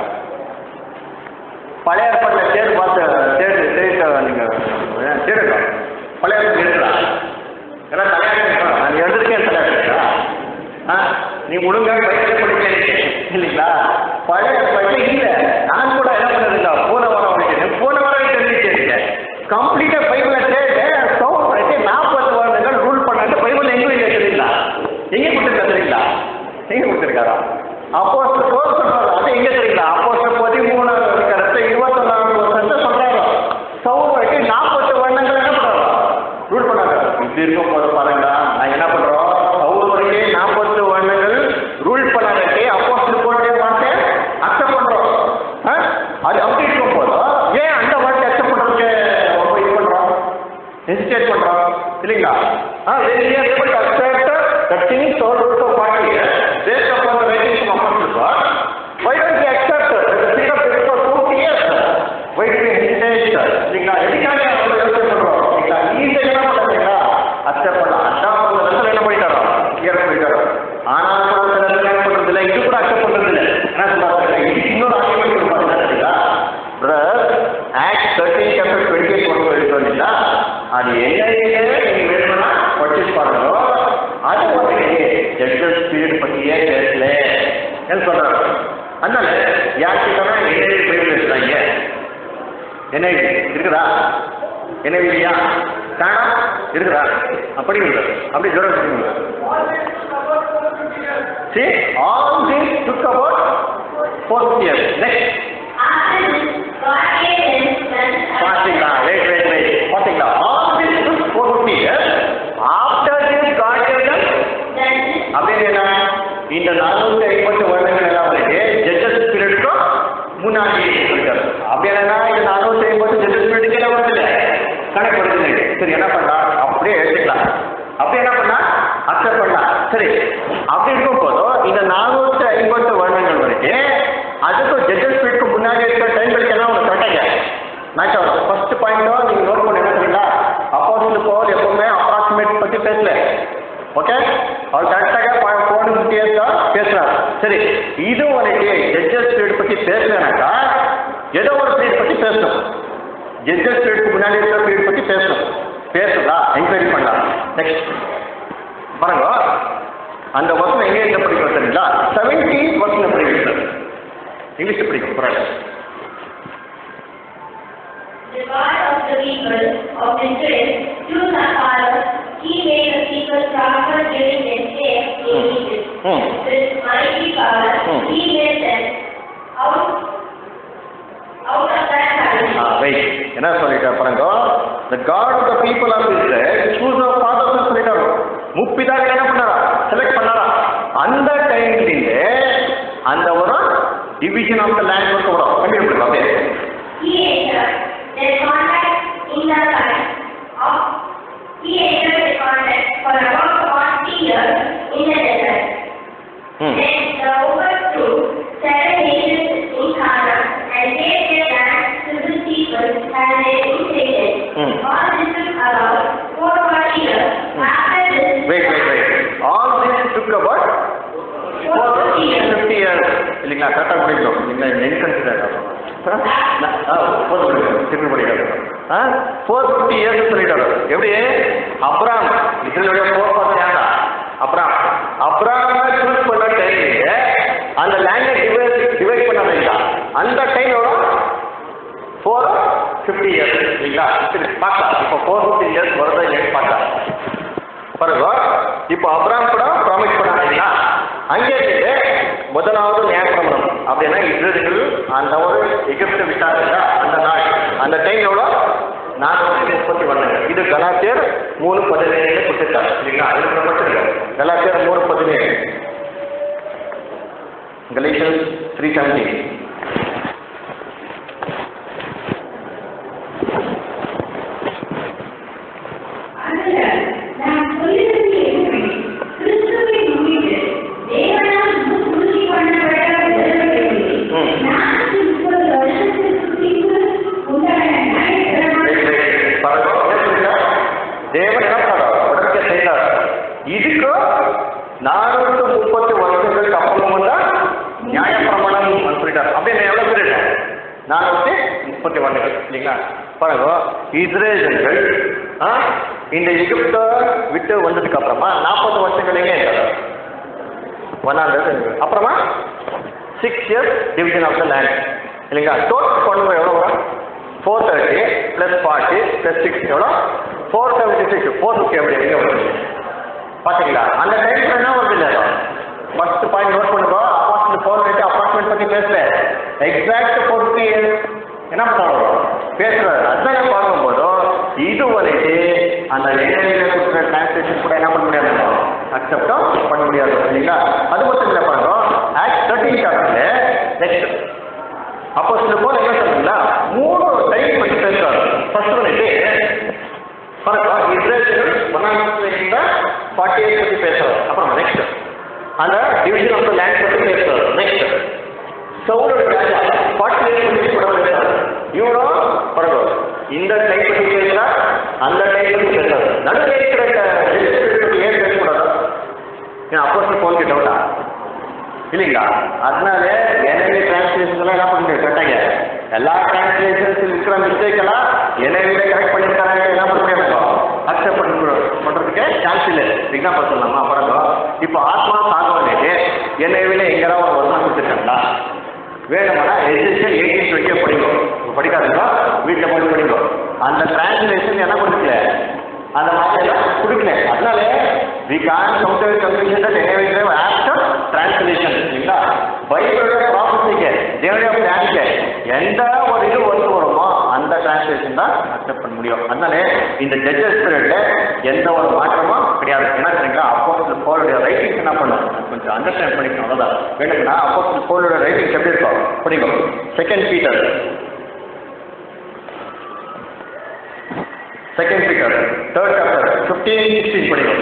பழைய ஏற்பாட்டில் தேடு பார்த்து தேடு தேடு நீங்கள் தேடுங்க பழைய ஏற்பாடு இருக்குதா ஏன்னா தலையாட்டா நான் எழுந்திருக்கேன் தலையாட்டா ஆ நீ ஒழுங்காக வயசில் படிக்க இல்லைங்களா பழைய ஏற்பாடு இல்லை நான் கூட என்ன பண்ணுறதுங்க போன வாரம் படிக்கிறேன் போன வாரம் தெரிஞ்சுக்கிறேன் கம்ப்ளீட்டாக பைபிளை தேடு சவுண்ட் பண்ணிட்டு நாற்பது வருடங்கள் ரூல் பண்ணாட்டு பைபிள் எங்கே இல்லை தெரியுங்களா எங்கே கொடுத்துருக்கா தெரியுங்களா எங்கே கொடுத்துருக்காரா அப்போ சொல்றாரு அது எங்க தெரியுங்களா அப்போ பதிமூணாவது அதிகாரத்தை இருபத்தொன்னாவது வருஷத்தை சொல்றாரு சவுல் வரைக்கும் நாற்பத்தி வருடங்கள் என்ன பண்றாரு ரூல் பண்ணாங்க இப்படி இருக்கும் போது பாருங்க நான் என்ன பண்றோம் சவுல் வரைக்கும் நாற்பத்தி வருடங்கள் ரூல் பண்ணாங்கட்டி அப்போ போட்டே வார்த்தை அக்செப்ட் பண்றோம் ஆ? அது அப்படி இருக்கும் போது ஏன் அந்த வார்த்தை அக்செப்ட் பண்றதுக்கு ரொம்ப இது பண்றோம் ஹெசிடேட் பண்றோம் இல்லைங்களா ஆ வெளியே able to accept the things told to party based upon the writings of Apostle God. Why don't we accept that the spirit of God for two years? Why do we hesitate? இல்லைங்களா எதுக்காக நம்ம யோசனை பண்றோம் இல்லைங்களா ஈஸியாக என்ன பண்ணுறீங்களா accept பண்ணலாம் அதான் அவங்க இடத்துல என்ன பண்ணிட்டாரோ கிளியர் பண்ணிட்டாரோ ஆனால் கூட சில இடத்துல என்ன பண்றது இல்லை இது கூட அக்செப்ட் பண்றது இல்லை என்ன சொல்றாங்க இது இன்னொரு ஆர்குமெண்ட் கொடுப்பாங்க என்ன தெரியுங்களா brother act thirteen chapter twenty eight ஒன்று எடுத்தோம்னா அது என்னையே நீங்கள் வேணும்னா பர்ச்சேஸ் பண்ணுறோம் அது வந்து ஜட்ஜஸ் பீரியட் பற்றியே பேசல என்ன சொல்கிறாங்க அதனால யார்கிட்டனா என்ன போய் பேசுகிறாங்க என்ன இருக்குதா என்ன இல்லையா காணா இருக்குதா அப்படி இல்லை அப்படி ஜோரம் சொல்லுங்க See, all this took about four years. Next. After this, God gave them sons பாத்தீங்களா வெயிட் வெயிட் வெயிட் பாத்தீங்களா all this took four fifty years after this God gave them sons அப்படின்னு என்ன இந்த நானூற்றி ஐம்பத்து வருடங்கள் எல்லாம் வரைக்கும் ஜட்ஜஸ் பீரியடுக்கும் முன்னாடி இருக்காரு அப்படி என்னன்னா இந்த நானூற்றி ஐம்பது ஜட்ஜஸ் பீரியடுக்கு எல்லாம் வருது கணக்கு வருது சரி என்ன பண்ணா அப்படியே எடுத்துக்கலாம் அப்படி என்ன பண்ணா அக்செப்ட் பண்ணலாம் சரி அப்படி இருக்கும் போதும் இந்த நானூற்றி ஐம்பத்து வருடங்கள் வரைக்கும் அதுக்கும் ஜட்ஜஸ் பீரியடுக்கு முன்னாடி இருக்கிற டைம் வரைக்கும் உங்களுக்கு கரெக்டாக மேட்ச் ஆகுது ஃபர்ஸ்ட் பாயிண்ட்டும் நீங்கள் நோட் பண்ண என்ன தெரியுங்களா அப்போசிட் பவர் எப்பவுமே அப்ராக்சிமேட் பற்றி பேசல ஓகே அவர் கரெக்டாக ஃபோன் முக்கியம் தான் பேசுகிறார் சரி இது வந்துட்டு ஜட்ஜஸ் பீரியட் பற்றி பேசலனாக்கா ஏதோ ஒரு பீரியட் பற்றி பேசணும் ஜட்ஜஸ் பீரியடுக்கு முன்னாடி இருக்கிற பீரியட் பற்றி பேசணும் பேசுதா என்கொயரி பண்ணலாம் நெக்ஸ்ட் பாருங்க அந்த வசனம் எங்கே இருந்து படிக்கும் தெரியுங்களா செவன்டீன் வசனம் படிக்கும் சார் இங்கிலீஷ் படிக்கும் பரவாயில்ல The God of the people of Israel, through the fathers, he made the people prosper during their stay in Egypt. Hmm. With mighty power, Hmm. he led them out, out of that country. ஆ wait என்ன சொல்லிட்டா பாருங்க the god of the people of israel choose a fathers சொல்லிட்டாரு முப்பிதாக என்ன பண்ணாரா select பண்ணாரா அந்த டைம்லேருந்து அந்த ஒரு division of the land work வரும் கண்டிப்பாக அப்படியே He entered their contact in the land of, he entered their contact for about forty years in the desert. ம் Then the overthrew seven nations in Canaan and gave their land to the people as they dictated. Hmm. All this took about four forty years. After this, wait wait wait all this took about four fifty years. Fifty years இல்லைங்களா கரெக்டாக படிக்கணும் இல்லைங்களா இன்கன்சிடர் four திருப்பி படிக்காது ஆ four fifty years சொல்லிட்டாரு எப்படி அப்ராம் இஸ்ரேலுடைய ஃபோர் பர்சன் யாரா அப்ராம் அப்ராம் சூஸ் பண்ண டைம்ல அந்த லேண்டை டிவைட் டிவைட் பண்ணாங்க அந்த டைம் எவ்வளோ ஃபோர் ஃபிஃப்டி இயர்ஸ் இல்லைங்களா சரி பார்க்கலாம் இப்போ ஃபோர் ஃபிஃப்டி இயர்ஸ் வருதா இல்லைன்னு பார்க்கலாம் பாருங்க இப்போ அப்ராம் கூட ப்ராமிஸ் பண்ணாங்க இல்லைங்களா அங்கே இருந்து முதலாவது நியாயப்பிரமணம் அப்படின்னா இஸ்ரேலுக்கு அந்த ஒரு எகிப்து விட்டாங்க இல்லையா? அந்த நாள் அந்த டைம் எவ்வளோ நானூற்றி முப்பத்தி ஒன்று இது கலாச்சேர் மூணு பதினேழு கொடுத்துருக்காரு இல்லைங்களா இது மட்டும் கலாச்சேர் மூணு பதினேழு கலீஷன் த்ரீ செவன்டி ஆதலால் நாம் சொல்லுவது என்னவெனில், கிறிஸ்துவை முன்னிட்டு தேவனால் முன்குறுதி பண்ணப்பட்ட உடன்படிக்கையை ம். நானூற்றி முப்பது வருஷத்திற்கு பின்பு உண்டான ஞாயிற்றுக்கிழமை தேவன் என்ன பண்ணார் உடனே செய்தார் இதுக்கு நானூற்று முப்பத்தி வருஷங்களுக்கு அப்புறம் தான் நியாயப்பிரமாணம் சொல்லிட்டார் அப்படின்னு எவ்வளவு பேர் நானூற்றி முப்பத்தி ஒன்று இல்லைங்களா பாருங்க இஸ்ரேலர்கள் ஆ, இந்த எகிப்தை விட்டு வந்ததுக்கு அப்புறமா நாற்பது வருஷங்கள் எங்கே இருக்காரு ஒன்னாவது அப்புறமா six years division of the land இல்லைங்களா டோட்டல் பண்ணுங்க எவ்வளோ வரும் four thirty plus forty plus six எவ்வளோ four seventy six four fifty அப்படி எங்கே வருது பார்த்தீங்களா அந்த டைம்ல என்ன வருது இல்லை ஃபர்ஸ்ட் பாயிண்ட் நோட் பண்ணுங்க அப்பார்ட்மெண்ட் ஃபோர் ரேட்டு அப்பார்ட்மெண்ட் பற்றி பேசுகிறேன் எக்ஸாக்ட் ஃபோர் ஃபிஃப்டி என்ன பண்ணுறாங்க பேசுகிறாரு அதுதான் பார்க்கும்போது இது வந்துட்டு அந்த ஏரியாவில் கொடுக்குற டிரான்ஸ்லேஷன் கூட என்ன பண்ண முடியாது அக்செப்டும் பண்ண முடியாது இல்லைங்களா அது மட்டும் இல்லை பாருங்க ஆக்ட் தேர்ட்டீன் சாப்டர்ல நெக்ஸ்ட் அப்போ சில போல என்ன சொல்றீங்களா மூணு டைப் பற்றி பேசுறாரு ஃபர்ஸ்ட் வந்துட்டு பாருங்க இஸ்ரேல் ஒன்னாம் ஃபார்ட்டி எயிட் பற்றி பேசுறாரு அப்புறம் நெக்ஸ்ட் அந்த டிவிஷன் ஆஃப் த லேண்ட் பற்றி பேசுறாரு நெக்ஸ்ட் சவுலோட ராஜா ஃபார்ட்டி எயிட் பற்றி கூட பேசுறாரு இவரும் பாருங்க இந்த டைப் பற்றி பேசுறா அந்த டைப் பற்றி பேசுறாரு நடுவில் இருக்கிற legislature பற்றி ஏன் பேசக்கூடாது ஏன் அப்போஸ் போன் கேட்டவட்டா இல்லைங்களா அதனால எனவே டிரான்ஸ்லேஷன் எல்லாம் என்ன பண்ண முடியும் கரெக்டாக எல்லா டிரான்ஸ்லேஷன்ஸ் இருக்கிற மிஸ்டேக் எல்லாம் எனவே கரெக்ட் பண்ணியிருக்காங்க என்ன பண்ண முடியாது அக்செப்ட் பண்ண பண்ணுறதுக்கு சான்ஸ் இல்லை எக்ஸாம்பிள் சொல்லலாமா பாருங்க இப்போ ஆத்மா சாகவனுக்கு எனவே எங்கேயாவது ஒரு வருஷம் கொடுத்துருக்காங்களா வேணுமானா எஜுகேஷன் எயிட்டீன் டுவெண்ட்டியை படிங்க படிக்காதுங்க வீட்டில் போய் படிங்க அந்த டிரான்ஸ்லேஷன் என்ன கொடுக்கல அந்த மாதிரி எல்லாம் கொடுக்கல அதனால we can counter confusion that எனவே ஆஃப்டர் டிரான்ஸ்லேஷன் இல்லைங்களா பைபிளோட ப்ராஃபஸிக்கு தேவனுடைய பிளானுக்கு எந்த ஒரு இது ஒர்க் வருமோ அந்த டிரான்ஸ்லேஷன் தான் அக்செப்ட் பண்ண முடியும் அதனால இந்த ஜட்ஜஸ் பீரியட்ல எந்த ஒரு மாற்றமும் கிடையாது என்ன தெரியுங்களா அப்போ போலுடைய ரைட்டிங்ஸ் என்ன பண்ணும் கொஞ்சம் அண்டர்ஸ்டாண்ட் பண்ணிக்கணும் அவ்வளோதான் வேணும்னா அப்போ போலுடைய ரைட்டிங்ஸ் எப்படி இருக்கும் படிக்கும் second Peter second Peter third chapter fifteen sixteen படிக்கும்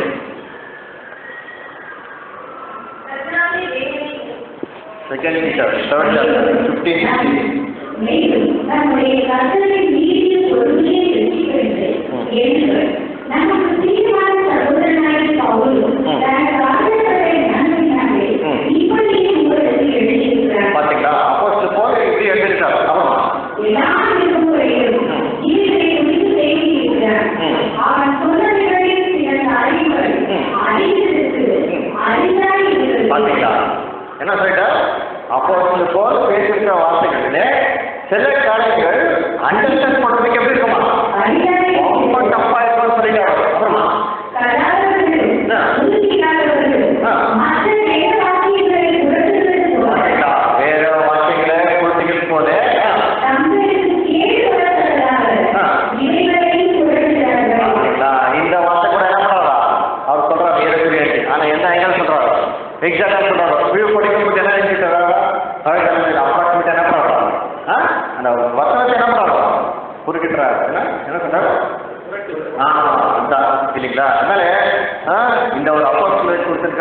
கர்த்தராகிய தேவனே, second Peter third chapter fifteen sixteen மேலும் நம்முடைய கர்த்தரின் நீதிய பொருளை வெற்றிக்கிறது என்று நமக்கு தீர்மான சகோதரனாகிய பவுலும் ம். தனக்கு ஆசைப்பட்ட நன்மையினாலே ம். இப்படியே உங்களுக்கு எழுதியிருக்கிறார் பாத்தீங்களா அப்போ போல இப்படி எழுதிருக்காரு ஆமாம் எல்லா விரும்புவதையும் ம். இவர்களை குறித்து பேசியிருக்கிறார் ம். அவன் சொன்னவர்களில் சில அறிவுகள் ம். அறிந்திருக்கு ம். அறிந்தாய் இருக்கிறது பாத்தீங்களா என்ன சொல்லிட்டா அப்போ போல பேசியிருக்கிற வார்த்தைகள்ல சில காரியங்கள் அண்டர்ஸ்டாண்ட் பண்றதுக்கு எப்படி இருக்குமா அறிந்தாய் ரொம்ப இருக்கிறது. தப்பா இருக்கும்னு சொல்லிட்டாரு அப்புறமா கலாதவர்கள், ஆ. புத்தியில்லாதவர்கள், ஆ. மற்ற வேத வாக்கியங்களை புரட்டுவது போல, பாத்தீங்களா? வேற வார்த்தைகளை கொடுத்தீங்க போல தங்களுக்கு கேடு வரத்தக்கதாக ஆ. இவைகளையும் புரட்டுகிறார்கள். பாத்தீங்களா? இந்த வார்த்தை கூட என்ன பண்றாரா அவர் சொல்றாரு வேற குறியாச்சு ஆனா என்ன எங்க சொல்றாரு எக்ஸாக்டா சொல்றாரு வியூ படிக்கும்போது என்ன எழுதிட்டாரா அப்ராக்சிமேட் என்ன பண்றாரு ஆ? அந்த வசனத்தை என்ன பண்றாரு குறுக்கிட்டுறாரு என்ன என்ன சொல்றாரு ஆ அதான் இல்லைங்களா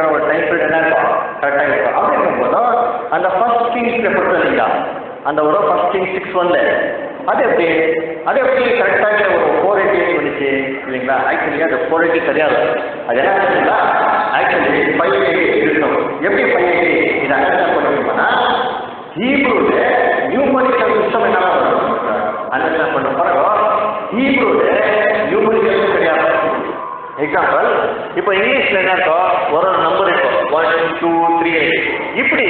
இருக்கிற ஒரு டைம் பீரியட் என்ன இருக்கும் கரெக்டாக இருக்கும் அப்படி இருக்கும்போது அந்த ஃபர்ஸ்ட் கிங்ஸ்ல பொறுத்த இல்லைங்களா அந்த ஒரு ஃபர்ஸ்ட் கிங் சிக்ஸ் ஒன்ல அது எப்படி அது எப்படி கரெக்டாக ஒரு ஃபோர் எயிட்டி வந்துச்சு இல்லைங்களா ஆக்சுவலி அது ஃபோர் எயிட்டி கிடையாது அது என்ன ஆச்சுங்களா ஆக்சுவலி ஃபைவ் எயிட்டி இருக்கணும் எப்படி ஃபைவ் எயிட்டி இது அண்டர்ஸ்டாண்ட் பண்ணிக்கணும்னா ஹீப்ரூல நியூமரிக்கல் சிஸ்டம் என்ன அண்டர்ஸ்டாண்ட் பண்ண பிறகு ஹீப்ரூல நியூமரிக்கல் கிடையாது எக்ஸாம்பிள் இப்போ இங்கிலீஷ்ல என்ன இருக்கும் ஒரு ஒரு நம்பர் இருக்கும் ஒன் டூ த்ரீ இப்படி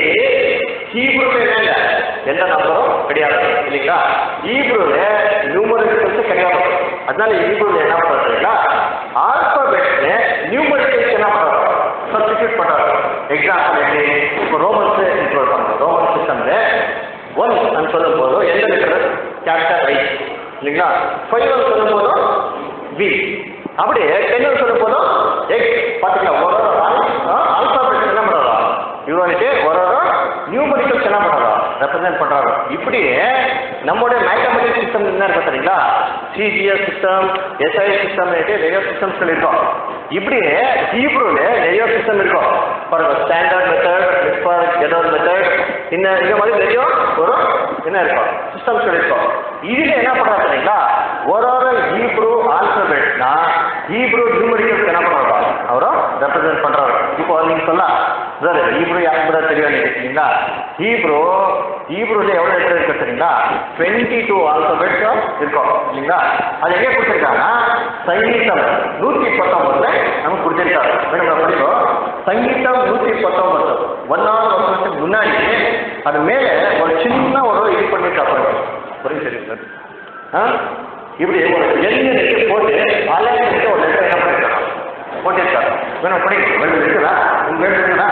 ஹீப்ரூல என்ன எந்த நம்பரும் கிடையாது இல்லைங்களா ஹீப்ரூல நியூமரிக்கல்ஸ் கிடையாது அதனால ஹீப்ரூல என்ன பண்றீங்களா ஆல்பபெட்ல நியூமரிக்கல்ஸ் என்ன பண்றாங்க சப்ஸ்டியூட் பண்றாங்க எக்ஸாம்பிள் எப்படி இப்போ ரோமன்ஸ் இன்க்ளூட் பண்ணுறோம் ரோமன் சிஸ்டம்ல ஒன் అని சொல்லும் போது எந்த லெட்டர் கேபிட்டல் ஐ இல்லைங்களா ஃபைவ் சொல்லும் போதும் வி அப்படியே டென் சொல்லும் போதும் எக்ஸ் பார்த்தீங்களா ஒரு ஒரு ஆல்பாபெட் என்ன பண்ணுறோம் இவனுக்கு ஒரு ஒரு நியூமரிக்கல்ஸ் என்ன பண்ணுறோம் ரெப்ரசென்ட் பண்ணுறாங்க இப்படி நம்மளுடைய மேத்தமெட்டிக்ஸ் சிஸ்டம் என்ன இருக்கு தெரியுங்களா சிஜிஎஸ் சிஸ்டம் எஸ்ஐ சிஸ்டம் நிறைய சிஸ்டம்ஸ் இருக்கும் இப்படி ஹீப்ரூல நிறைய சிஸ்டம் இருக்கும் பாருங்க ஸ்டாண்டர்ட் மெத்தட் மிஸ்பார் ஜெனரல் மெத்தட் இந்த இந்த மாதிரி நிறைய ஒரு என்ன இருக்கும் சிஸ்டம்ஸ் இருக்கும் இதுல என்ன பண்றாங்க தெரியுங்களா ஒரு ஒரு ஹீப்ரூ ஆல்பபெட்னா ஹீப்ரூ நியூமரிக்கல்ஸ் என்ன பண்றாங்க அவரும் ரெப்ரசென்ட் பண்றாரு இப்போ நீங்க சொல்லலாம் சார் ஹீப்ரூ யாருக்கு கூட தெரியும் இல்லைங்களா ஹீப்ரூ ஹீப்ரூல எவ்வளவு லெட்டர் இருக்கு தெரியுங்களா டுவெண்ட்டி டூ ஆல்பபெட்ஸ் இருக்கும் இல்லைங்களா அது எங்கே கொடுத்துருக்காங்கன்னா சங்கீதம் நூற்றி பத்தொன்பதுல நமக்கு கொடுத்துருக்காரு மேடம் படிக்கும் சங்கீதம் நூற்றி பத்தொன்பது ஒன்னாவது வருஷத்துக்கு முன்னாடி அது மேலே ஒரு சின்ன ஒரு இது பண்ணியிருக்காரு புரியுது தெரியும் சார் ஆ இப்படி ஒரு எண்ணெய் நெட்டு போட்டு அலைட்டு ஒரு லெட்டர் என்ன பண்ணிருக்காங்க போட்டிருக்காரு வேணும் படிக்க வேணும் இருக்குதா உங்க வேணும் இருக்குதா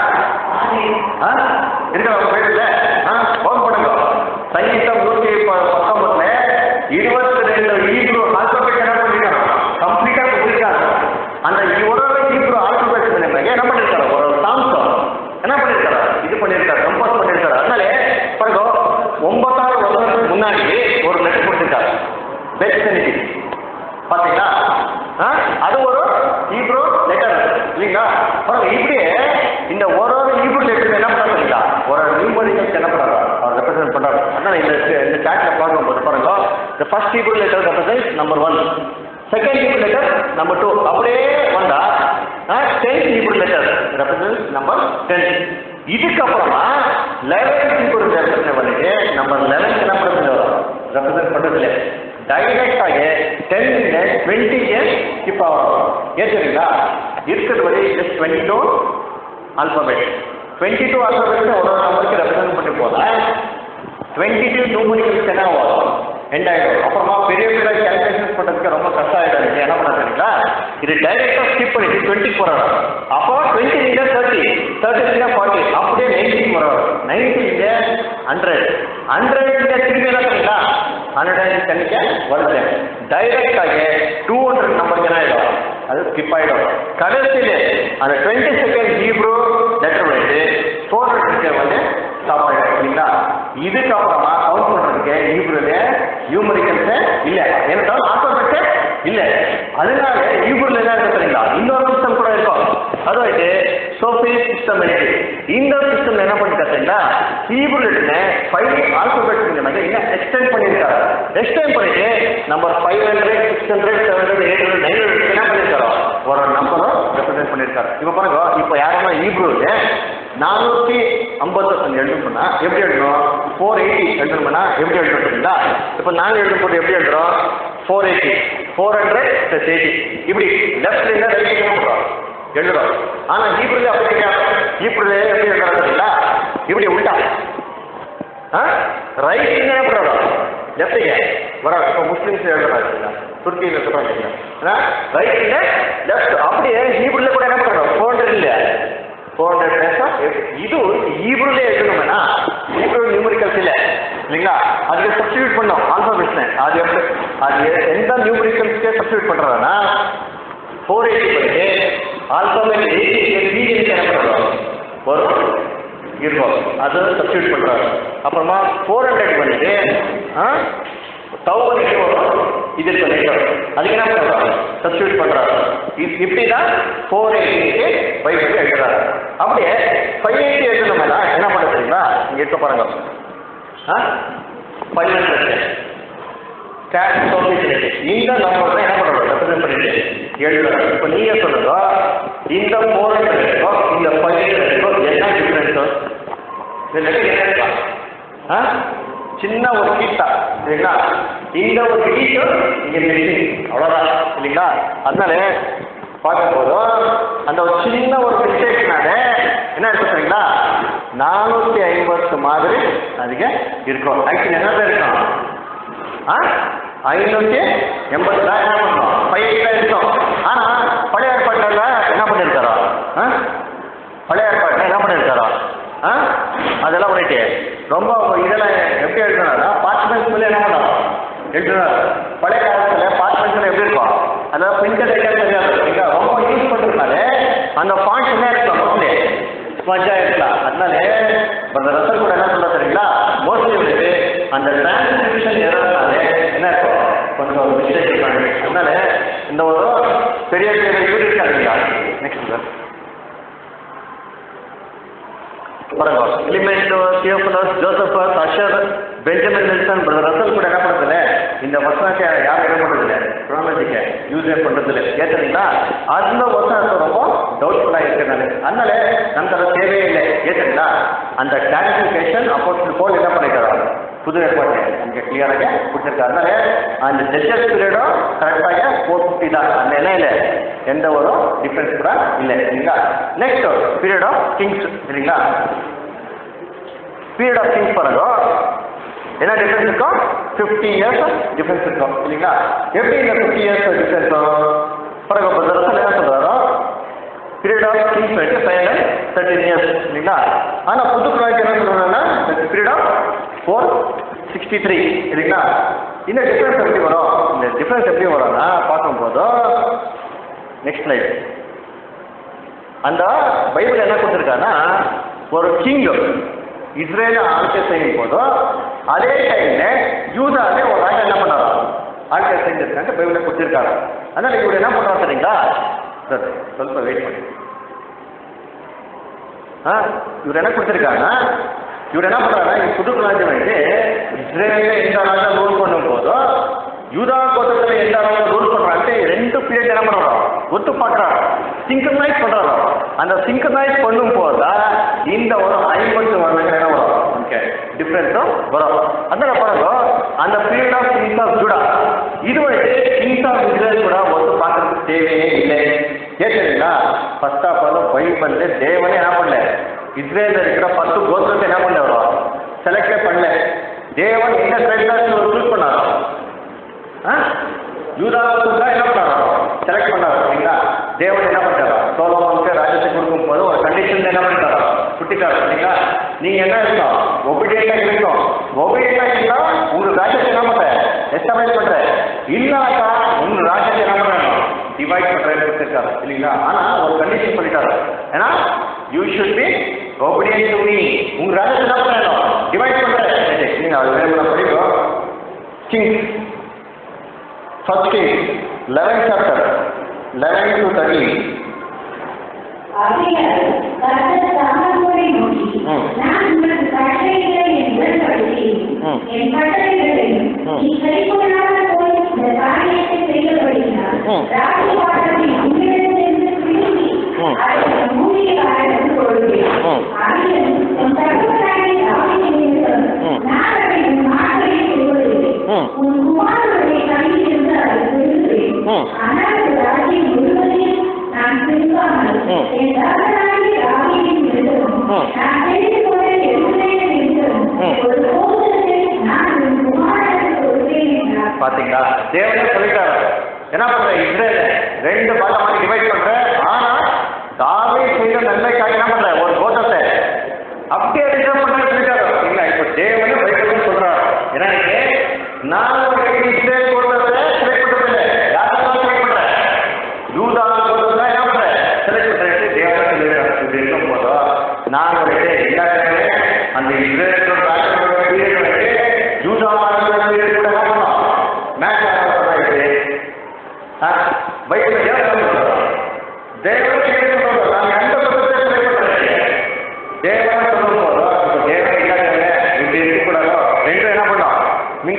ஆ இருக்கா உங்க வேணும் இல்லை ஆ ஃபோன் பண்ணுங்க சங்கீதம் நூற்றி ப- பத்தொன்பதுல இருபத்தி ரெண்டு ஈப்ரோ ஆல்பபெட் என்ன பண்ணிருக்காங்க கம்ப்ளீட்டா கொடுத்துருக்காங்க அந்த ஒரு ஈப்ரோ ஆல்பபெட் என்ன பண்ணிருக்காரு ஒரு சாம்சம் என்ன பண்ணிருக்காரு இது பண்ணிருக்காரு கம்போஸ் பண்ணிருக்காரு அதனால பாருங்க ஒன்பதாவது வருஷத்துக்கு முன்னாடி ஒரு லெட்டர் கொடுத்திருக்காரு பெஸ்ட் செனிட்டி பாத்தீங்களா ஆ? அது ஒரு ஈப்ரோ லெட்டர் இல்லைங்களா பாருங்க இப்படியே இந்த ஒரு ஒரு ஈப்ரோ லெட்டர் என்ன பண்ணுறீங்களா ஒரு நியூமரிக்கல்ஸ் என்ன பண்றாங்க அவர் ரெப்ரசென்ட் பண்றாரு அதனால இந்த இந்த சார்ட்ல பார்க்கும்போது பாருங்க இந்த first Hebrew letter represent number one second Hebrew letter number two அப்படியே வந்தா tenth Hebrew letter represent number ten இதுக்கப்புறமா லெவன்த் ஈப்ரோ லெட்டர் பண்ணிட்டு நம்பர் லெவன்த் என்ன பண்ணுறது ரெப்ரசென்ட் பண்றதுல டைரக்டாக டென் டுவெண்ட்டிக்கு இப்போ ஏற்றுங்களா இருக்கிறது வரை just twenty two alphabet twenty two alphabet ஒரு ஒரு நம்பருக்கு ரெப்ரசென்ட் பண்ணி போதா டுவெண்ட்டி டூ நியூமரிக்கல்ஸ் என்ன ஆகும் எண்ட் ஆகிடும் அப்புறமா பெரிய பெரிய கேல்குலேஷன்ஸ் பண்ணுறதுக்கு ரொம்ப கஷ்டம் ஆகிடும் இது என்ன பண்ண தெரியுங்களா இது டைரக்டாக ஸ்கிப் பண்ணிட்டு டுவெண்ட்டி ஃபோர் ஹவர் அப்போ டுவெண்ட்டி இல்லை தேர்ட்டி தேர்ட்டி இல்லை ஃபார்ட்டி அப்படியே நைன்டீன் ஃபோர் ஹவர் நைன்டி இல்லை ஹண்ட்ரட் ஹண்ட்ரட் திரும்பி என்ன தெரியுங்களா ஹண்ட்ரட் அண்ட் டென்க்கு வருது டைரக்டாக டூ ஹண்ட்ரட் நம்பருக்கு என்ன ஆகிடும் அது ஸ்கிப் ஆகிடும் கடைசியில் அந்த டுவெண்ட்டி செகண்ட் ஹீப்ரோ லெட்டர் வந்து ஃபோர் ஹண்ட்ரட்க்கு வந்து ஸ்டாப் ஆகிடும் சரிங்களா இதுக்கப்புறமா கவுண்ட் பண்ணுறதுக்கு ஹீப்ரோல நியூமரிக்கல்ஸே இல்லை ஏன்னா ஆல்பபெட்டு இல்லை அதனால ஹீப்ரோல என்ன இருக்கு தெரியுங்களா இன்னொரு சிஸ்டம் கூட இருக்கும் அதாவது சோஃபி சிஸ்டம் இருக்கு இந்த சிஸ்டம் என்ன பண்ணி தெரியுங்களா ஹீப்ரோல ஃபைவ் ஆல்பபெட் வந்து என்ன எக்ஸ்டெண்ட் பண்ணியிருக்காரு எக்ஸ்டெண்ட் பண்ணிட்டு number five hundred six hundred seven hundred eight hundred nine hundred என்ன பண்ணியிருக்காரோ ஒரு நம்பரும் ரெப்ரசென்ட் பண்ணியிருக்காரு இப்போ பாருங்க இப்போ யாருன்னா ஹீப்ரோல நானூற்றி ஐம்பத்தொன்று எழுதணும்னா எப்படி எழுதணும் ஃபோர் எயிட்டி எழுதணும்னா எப்படி எழுதணும் தெரியுங்களா இப்போ நாங்கள் எழுதும் போது எப்படி எழுதுறோம் four eighty four hundred plus eighty இப்படி லெஃப்ட்ல இருந்தால் ரைட் எழுதுறோம் எழுதுறோம் ஆனால் ஹீப்ருல அப்படி கிடையாது ஹீப்ருல எப்படி எழுதுறோம் தெரியுங்களா இப்படி உண்டா ஆ ரைட் என்ன பண்ணுறோம் லெஃப்ட்டுக்கு வர இப்போ முஸ்லீம்ஸ் எழுதுறாங்க துருக்கியில் சொல்கிறாங்க ரைட் லெஃப்ட் அப்படியே ஹீப்ருல கூட என்ன பண்ணுறோம் ஃபோர் ஹண்ட்ரட் இல்லை ஃபோர் ஹண்ட்ரட் பேசா இது ஈப்ரூலே எழுதணும்னா ஈப்ரூ நியூமரிக்கல்ஸ் இல்லை இல்லைங்களா அதுக்கு சப்ஸ்டியூட் பண்ணோம் ஆல்பாபெட்ஸ் அது எப்படி அது எந்த நியூமரிக்கல்ஸ்க்கே சப்ஸ்டியூட் பண்ணுறதுனா ஃபோர் எயிட்டி பண்ணிட்டு ஆல்பாபெட் எயிட்டி என்ன பண்ணுறோம் ஒரு இருக்கும் அது சப்ஸ்டியூட் பண்ணுறாரு அப்புறமா ஃபோர் ஹண்ட்ரட் பண்ணிட்டு தௌசண்ட் வரும் இது இருக்கு ரைட்டோ அதுக்கு என்ன பண்ணுறாரு சப்ஸ்டியூட் பண்ணுறாரு இப்படி தான் ஃபோர் எயிட்டிக்கு பைபிள் எழுதுறாரு அப்படியே ஃபைவ் எயிட்டி எழுதுனோம்னா என்ன பண்ணுறீங்களா இங்கே இருக்க பாருங்க ஆ ஃபைவ் ஹண்ட்ரட் கேஷ் சோசியல் இந்த நம்பர் தான் என்ன பண்ணுறோம் ரெப்ரசென்ட் பண்ணிட்டு எழுதுறோம் இப்போ நீங்க சொல்லுங்க இந்த ஃபோர் ஹண்ட்ரட்க்கோ இந்த ஃபைவ் ஹண்ட்ரட்க்கோ என்ன டிஃப்ரென்ஸோ இது ரெண்டு என்ன இருக்கலாம் ஆ சின்ன ஒரு கீட்டா சரிங்களா இந்த ஒரு கீட்டு இங்க மிஸ்ஸிங் அவ்வளோதான் இல்லைங்களா அதனால பார்க்கும்போது அந்த ஒரு சின்ன ஒரு மிஸ்டேக்னால என்ன இருக்கு சரிங்களா நானூற்றி ஐம்பத்து மாதிரி அதிக இருக்கும் ஆக்சுவலி என்ன இருக்கும் ஆ ஐநூற்றி எண்பது தான் என்ன பண்ணோம் ஃபைவ் தான் இருக்கும் ஆனால் பழைய ஏற்பாட்டில் என்ன பண்ணியிருக்காரோ ஆ பழைய ஏற்பாட்டில் என்ன பண்ணியிருக்காரோ ஆ அதெல்லாம் பண்ணிட்டு ரொம்ப இதெல்லாம் எப்படி எழுதுனாரா பார்ட்மெண்ட்ஸ் மேலே என்ன பண்ணோம் எழுதுனார் பழைய காலத்தில் பார்ட்மெண்ட்ஸில் எப்படி இருக்கும் அதாவது பிரிண்டர் ஐட்டம் தெரியாது நீங்க ரொம்ப யூஸ் பண்ணுறதுனால அந்த பாயிண்ட்ஸ் என்ன இருக்கலாம் மோஸ்ட்லி ஸ்மஜா இருக்கலாம் அதனால அந்த ரசல் கூட என்ன சொல்ல தெரியுங்களா மோஸ்ட்லி வந்துட்டு அந்த டிரான்ஸ்கிரிப்ஷன் எறதுனால என்ன இருக்கும் கொஞ்சம் ஒரு மிஸ்டேக் இருக்காங்க அதனால இந்த ஒரு பெரிய பெரிய இவர் இருக்காங்க நெக்ஸ்ட் சார் பாருங்க element Theophilus Josephus Asher Benjamin Nelson brother Russell கூட என்ன பண்ணுறதில்ல இந்த வசனத்தை யாரும் என்ன பண்ணுறதில்ல குரோனாலஜிக்கு யூஸே பண்ணுறதில்ல ஏற்றுறீங்களா அந்த வசனத்தை ரொம்ப டவுட்ஃபுல்லாக இருக்கிறனால அதனால நமக்கு அது தேவையே இல்லை ஏற்றுறீங்களா அந்த கிளாரிஃபிகேஷன் அப்போ போல் என்ன பண்ணிக்கிறாங்க புது ஏற்பாடு நமக்கு கிளியராக கொடுத்துருக்காரு அதனால அந்த ஜட்ஜஸ் பீரியடும் கரெக்டாக ஃபோர் ஃபிஃப்டி தான் அந்த என்ன இல்லை எந்த ஒரு டிஃப்ரென்ஸ் கூட இல்லை சரிங்களா நெக்ஸ்ட் பீரியட் ஆஃப் கிங்ஸ் சரிங்களா பீரியட் ஆஃப் கிங்ஸ் பாருங்க என்ன டிஃப்ரென்ஸ் இருக்கும் ஃபிஃப்டி இயர்ஸ் டிஃப்ரென்ஸ் இருக்கும் இல்லைங்களா எப்படி இந்த ஃபிஃப்டி இயர்ஸ் டிஃப்ரென்ஸ் பாருங்க இப்போ தரத்தில் என்ன சொல்கிறாரோ பீரியட் ஆஃப் கிங்ஸ் வந்து ஃபைவ் ஹண்ட்ரட் தேர்ட்டின் இயர்ஸ் இல்லைங்களா ஆனால் புது ப்ராஜெக்ட் என்ன சொல்கிறாங்கன்னா period of four sixty three இல்லைங்களா இந்த டிஃப்ரென்ஸ் எப்படி வரும் இந்த டிஃப்ரென்ஸ் எப்படி வரும்னா பார்க்கும்போது நெக்ஸ்ட் லைஃப் அந்த பைபிள் என்ன கொடுத்துருக்காங்கன்னா ஒரு கிங் இஸ்ரேல ஆட்சி செய்யும் போதும் அதே டைம்ல யூதாவே ஒரு ராஜா என்ன பண்ணாரோ ஆட்சி செஞ்சிருக்காங்க பைபிளை கொடுத்துருக்காங்க அதனால இவர் என்ன பண்ணுறோம் சரிங்களா சார் ಸ್ವಲ್ಪ வெயிட் பண்ணி ஆ இவர் என்ன கொடுத்துருக்காங்க இவர் என்ன பண்ணுறாங்க இந்த புது ராஜ்யம் வந்து இஸ்ரேல எந்த ராஜா ரூல் பண்ணும் போதும் யூதா கோத்திரத்தில் எந்த ராஜா ரூல் பண்ணுறாங்க ரெண்டு பீரியட் என்ன பண்ணுறோம் ஒத்து பார்க்குறாங்க சிங்கனைஸ் பண்ணுறாங்க அந்த சிங்கனைஸ் பண்ணும் போது இந்த ஒரு ஐம்பத்து வருடங்கள் என்ன வரும் ஓகே டிஃப்ரென்ஸும் வரும் அதனால பாருங்க அந்த period of kings of Judah இது வந்து கிங்ஸ் ஆஃப் இஸ்ரேல் கூட ஒத்து பார்க்கறதுக்கு தேவையே இல்லை கேட்குறீங்களா ஃபர்ஸ்ட் ஆஃப் ஆல் பைபிள்ல தேவனே என்ன பண்ணல இஸ்ரேலில் இருக்கிற பத்து கோத்திரத்தை என்ன பண்ண வரும் செலக்டே பண்ணல தேவன் எந்த கிரைட்டாஸ் சூஸ் பண்ணாரோ ஆ யூதாவுக்கு தான் என்ன பண்ணாரோ செலக்ட் பண்ணாரோ சரிங்களா தேவன் என்ன பண்ணாரோ சோலோமனுக்கு ராஜ்யத்தை கொடுக்கும் போது ஒரு கண்டிஷன் என்ன பண்ணிட்டாரோ குட்டிட்டாரோ சரிங்களா நீங்க என்ன இருக்கணும் ஒபிடியண்டா இருக்கணும் ஒபிடியண்டா இருந்தா உங்க ராஜ்யத்தை என்ன பண்ற எஸ்டாப்ளிஷ் பண்ற இல்லாட்டா உங்க ராஜ்யத்தை என்ன பண்ணணும் டிவைட் பண்றேன்னு கொடுத்துருக்காரு இல்லைங்களா ஆனா ஒரு கண்டிஷன் பண்ணிட்டாரு ஏன்னா you should be obedient to me உங்க ராஜ்யத்தை என்ன பண்ணணும் டிவைட் பண்றேன் நீங்க அது வேணும் படிக்கிறோம் king first king eleventh chapter eleven to thirteen ஆகையால் கர்த்தர் சாமுவேலை நோக்கி, ம். நான் உனக்கு கட்டளையிட்ட என் உடன்படிக்கையையும், ம். என் கட்டளைகளையும் ம். நீ கைக்கொள்ளாமல் போய் இந்த காரியத்தை செய்தபடியினால், ம். ராஜபாட்டத்தை உன்னிடத்திலிருந்து பிடுங்கி, ம். அதை உன் ஊழியக்காரனுக்கு கொடுப்பேன். ம். ஆகிலும் உன் தகப்பனாகிய தாவீதின் நிமித்தம் ம். நான் அதை உன் நாட்களில் செய்வதில்லை. ம். உன் குமாரனுடைய கையிலிருந்து அதை திரும்புவேன். ம். ஆனால் அந்த ராஜ்யம் முழுவதையும் நான் திரும்பாமல் ம். என் தகப்பனாகிய தாவீதின் நிமித்தமும், ம். நான் தெரிந்து கொண்ட எருசலேமின் நிமித்தமும் ம். ஒரு கோத்திரத்தை நான் உன் குமாரனுக்கு கொடுப்பேன் என்றார். பாத்தீங்களா தேவனே சொல்லிட்டாரு என்ன பண்ற இஸ்ரேல் ரெண்டு பாகமாக டிவைட் பண்ற ஆனா தாவே செய்த நன்மைக்காக என்ன பண்ற ஒரு கோட்டத்தை அப்படியே ரிசர்வ் பண்ண சொல்லிட்டாரு இல்ல இப்ப தேவனே பைபிள் சொல்றாரு எனக்கு நான் ஒரு இஸ்ரேல் கோட்டத்தை செலக்ட் பண்றது இல்லை யாருக்கும் செலக்ட் பண்றேன் யூதா கோட்டத்தை என்ன பண்றேன் செலக்ட் பண்றேன் தேவனே சொல்லிட்டாரு இப்படி இருக்கும் போதோ நான் வந்துட்டு எல்லா டைமே அந்த இஸ்ரேலோட ராஜ்யத்தோட பீரியட் வந்துட்டு யூதா ராஜ்யத்தோட பீரியட் கூட என்ன பண்ணோம் மேட்ச் ஆகிறப்ப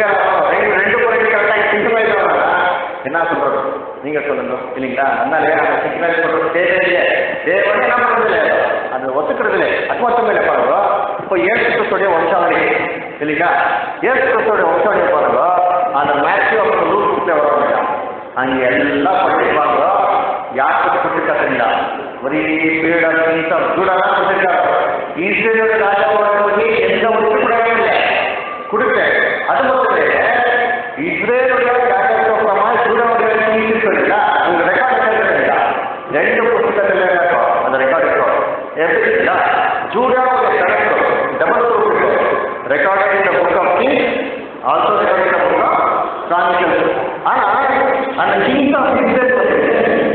இங்க ரெண்டு ரெண்டு குறைக்கு கரெக்டாக சிங்கமைஸ் ஆகணும்னா என்ன சொல்றது நீங்க சொல்லுங்க இல்லைங்களா அதனால அந்த சிங்கமைஸ் பண்றது தேவையில்லை தேவனே என்ன பண்றது இல்லை அது ஒத்துக்கிறது இல்லை அது மட்டும் இல்லை பாருங்க இப்போ ஏசு கிறிஸ்துடைய வம்சாவளி இல்லைங்களா ஏசு கிறிஸ்துடைய வம்சாவளி பாருங்க அந்த மேட்சியூ அப்புறம் லூக் புக்கில் வர அங்க எல்லாம் படிப்பாங்க யாருக்கு கொடுத்துருக்காங்க ஒரே பீரியட் ஆஃப் பீஸ் ஆஃப் ஜூடாக கொடுத்துருக்காங்க ஈஸ்வரோட ராஜாவோட போய் எந்த ஒரு உருப்படவே இல்லை கொடுத்தேன் அது மட்டும் இல்லை இஸ்ரேலுடைய ராஜாவுக்கு ஜூடாவுடைய பீஸ் சொல்லுங்க உங்க ரெக்கார்ட் இல்லைங்களா ரெண்டு புத்தகத்துல இருக்கும் அந்த ரெக்கார்ட் இருக்கும் எப்படின்னா ஜூடாவுடைய கணக்கு double recorded in the book of kings also recorded in the book of Chronicles ஆனா அந்த கிங்ஸ் ஆஃப் இஸ்ரேல் வந்து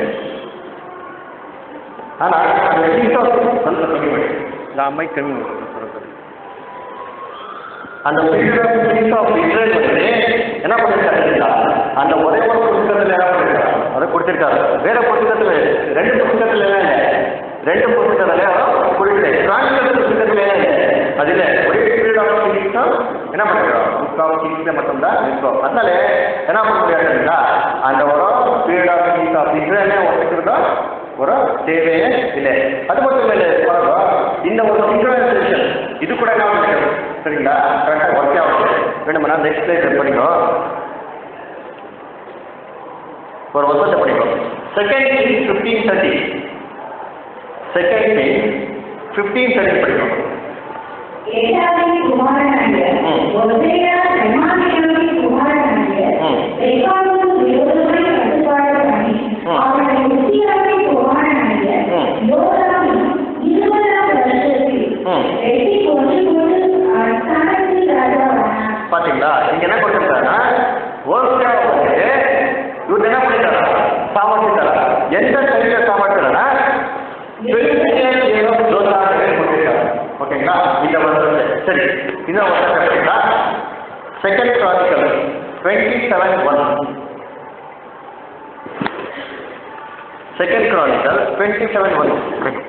ஆனா அந்த கிங்ஸ் ஆஃப் ಸ್ವಲ್ಪ ಕಮ್ಮಿ ಮಾಡಿ இந்த அம்மை கம்மி ಮಾಡಿ அந்த கிங்ஸ் ஆஃப் இஸ்ரேல் வந்து என்ன பண்ணிருக்காரு அந்த ஒரே ஒரு புத்தகத்துல என்ன பண்ணிருக்காரு அதை கொடுத்திருக்காரு வேற புத்தகத்துல ரெண்டு புத்தகத்துல எல்லாம் இல்லை ரெண்டு புத்தகத்துல கொடுக்கல கிரானிக்கல் புத்தகத்துல எல்லாம் இல்லை அது இல்லை ஒரே பீரியட் ஆஃப் கிங்ஸ் தான் என்ன பண்ணிருக்கோம் புக் ஆஃப் கிங்ஸ்ல மட்டும்தான் இருக்கும் அதனால என்ன பண்ண முடியாதுங்களா அந்த ஒரு பீரியட் ஆஃப் கிங்ஸ் ஆஃப் இஸ்ரேலே ஒத்துக்கிறதோ ஒரு தேவையே இல்லை அது மட்டும் இல்லை பாருங்க இந்த ஒரு சிங்க்ரனைசேஷன் இது கூட என்ன பண்ணிக்கிறது சரிங்களா கரெக்டாக ஒர்க் ஆகுது வேணுமாண்ணா நெக்ஸ்ட் ஸ்லைட் படிக்கும் ஒரு வருஷத்தை படிக்கும் second thing fifteen thirty second thing fifteen thirty படிக்கும் ஏழாவின் குமாரனாகிய ம். ஒசேயா செமானியாவின் குமாரனாகிய ம். ரெக்காவுக்கு விரோதமாய் கட்டுப்பாடு பண்ணி ம். அவனை உசியாவின் குமாரனாகிய ம். யோராமின் இருபதாம் வருஷத்தில் ம். வெட்டி கொண்டு கொண்டு அரசாங்கத்தில் ராஜாவானார் பாத்தீங்களா இங்க என்ன கொடுத்துருக்காருன்னா ஓசியாவை வந்துட்டு இவர் என்ன பண்ணிட்டாரா சாமர்த்திட்டாரா எந்த டைம்ல சாமர்த்தினா ஓகேங்களா இந்த வருஷத்துல சரி இந்த வருஷம் பார்த்தீங்களா second Chronicle twenty seven one second Chronicle twenty seven one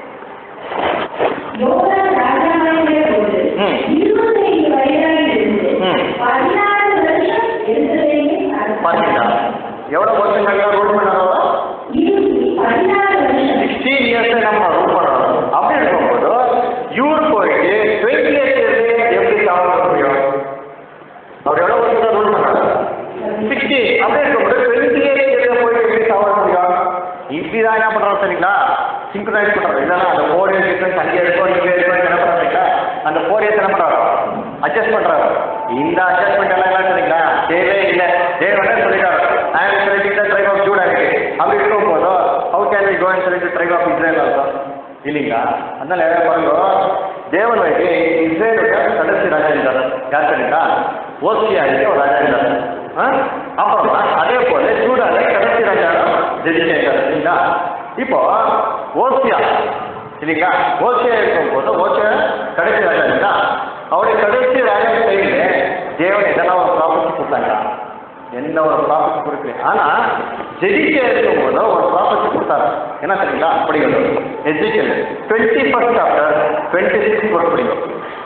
Joram ராஜாவாகிய போது ம். இருபத்தைந்து வயதாய் இருந்து ம். பதினாறு வருஷம் எருசலேமில் அரசாண்டார். பாத்தீங்களா எவ்வளவு வருஷங்கள்ல ரூல் பண்ணாரோ இருபத்தி பதினாறு வருஷம் சிக்ஸ்டீன் இயர்ஸ் நம்ம ரூல் பண்ணுறோம் அப்படி இருக்கும்போது இவர் போயிட்டு டுவெண்ட்டி இயர்ஸ் எப்படி சாப்பிட முடியும் அவர் எவ்வளோ வருஷம் ரூல் பண்ணாரு சிக்ஸ்டி அப்படி இருக்கும்போது டுவெண்ட்டி இயர்ஸ் போயிட்டு எப்படி சாப்பிட முடியும் இப்படி தான் என்ன பண்ணுறோம் சரிங்களா சிங்க்ரனைஸ் பண்ணுறோம் இல்லைன்னா அந்த ஃபோர் இயர்ஸ் டிஃபரன்ஸ் அங்கே இருக்கும் இங்கே இருக்கும் என்ன பண்ணுறீங்களா அந்த ஃபோர் இயர்ஸ் என்ன பண்ணுறாரு அட்ஜஸ்ட் பண்ணுறாரு இந்த அட்ஜஸ்ட்மெண்ட் எல்லாம் என்ன சரிங்களா தேவையே இல்லை தேவையான சொல்லிட்டாரு I am selecting the tribe of Jude ஆகிட்டு அப்படி இருக்கும் போது how can we go and select tribe of Israel also இல்லைங்களா அதனால பாருங்க தேவன் வைத்து இஸ்ரேலுடைய கடைசி ராஜா இருந்தார் யார் தெரியுங்களா ஓசியா ஒரு ராஜா இருந்தார் ஆ? அப்புறமா அதே போல ஜூடால கடைசி ராஜா ஜெயிச்சார் இல்லைங்களா இப்போ ஓசியா இல்லைங்களா ஓசியா இருக்கும்போது ஓசியா கடைசி ராஜா இல்லைங்களா அவருடைய கடைசி ராஜா டைம்ல தேவன் எதெல்லாம் ஒரு ப்ராப்பர்ட்டி கொடுத்தாங்களா எந்த ஒரு ப்ராஃபிட் கொடுக்கல ஆனா ஜெடிக்க இருக்கும்போது ஒரு ப்ராஃபிட் கொடுத்தாரு என்ன தெரியுங்களா படிக்கணும் Ezekiel twenty first chapter twenty six போர்ட் படிக்கும்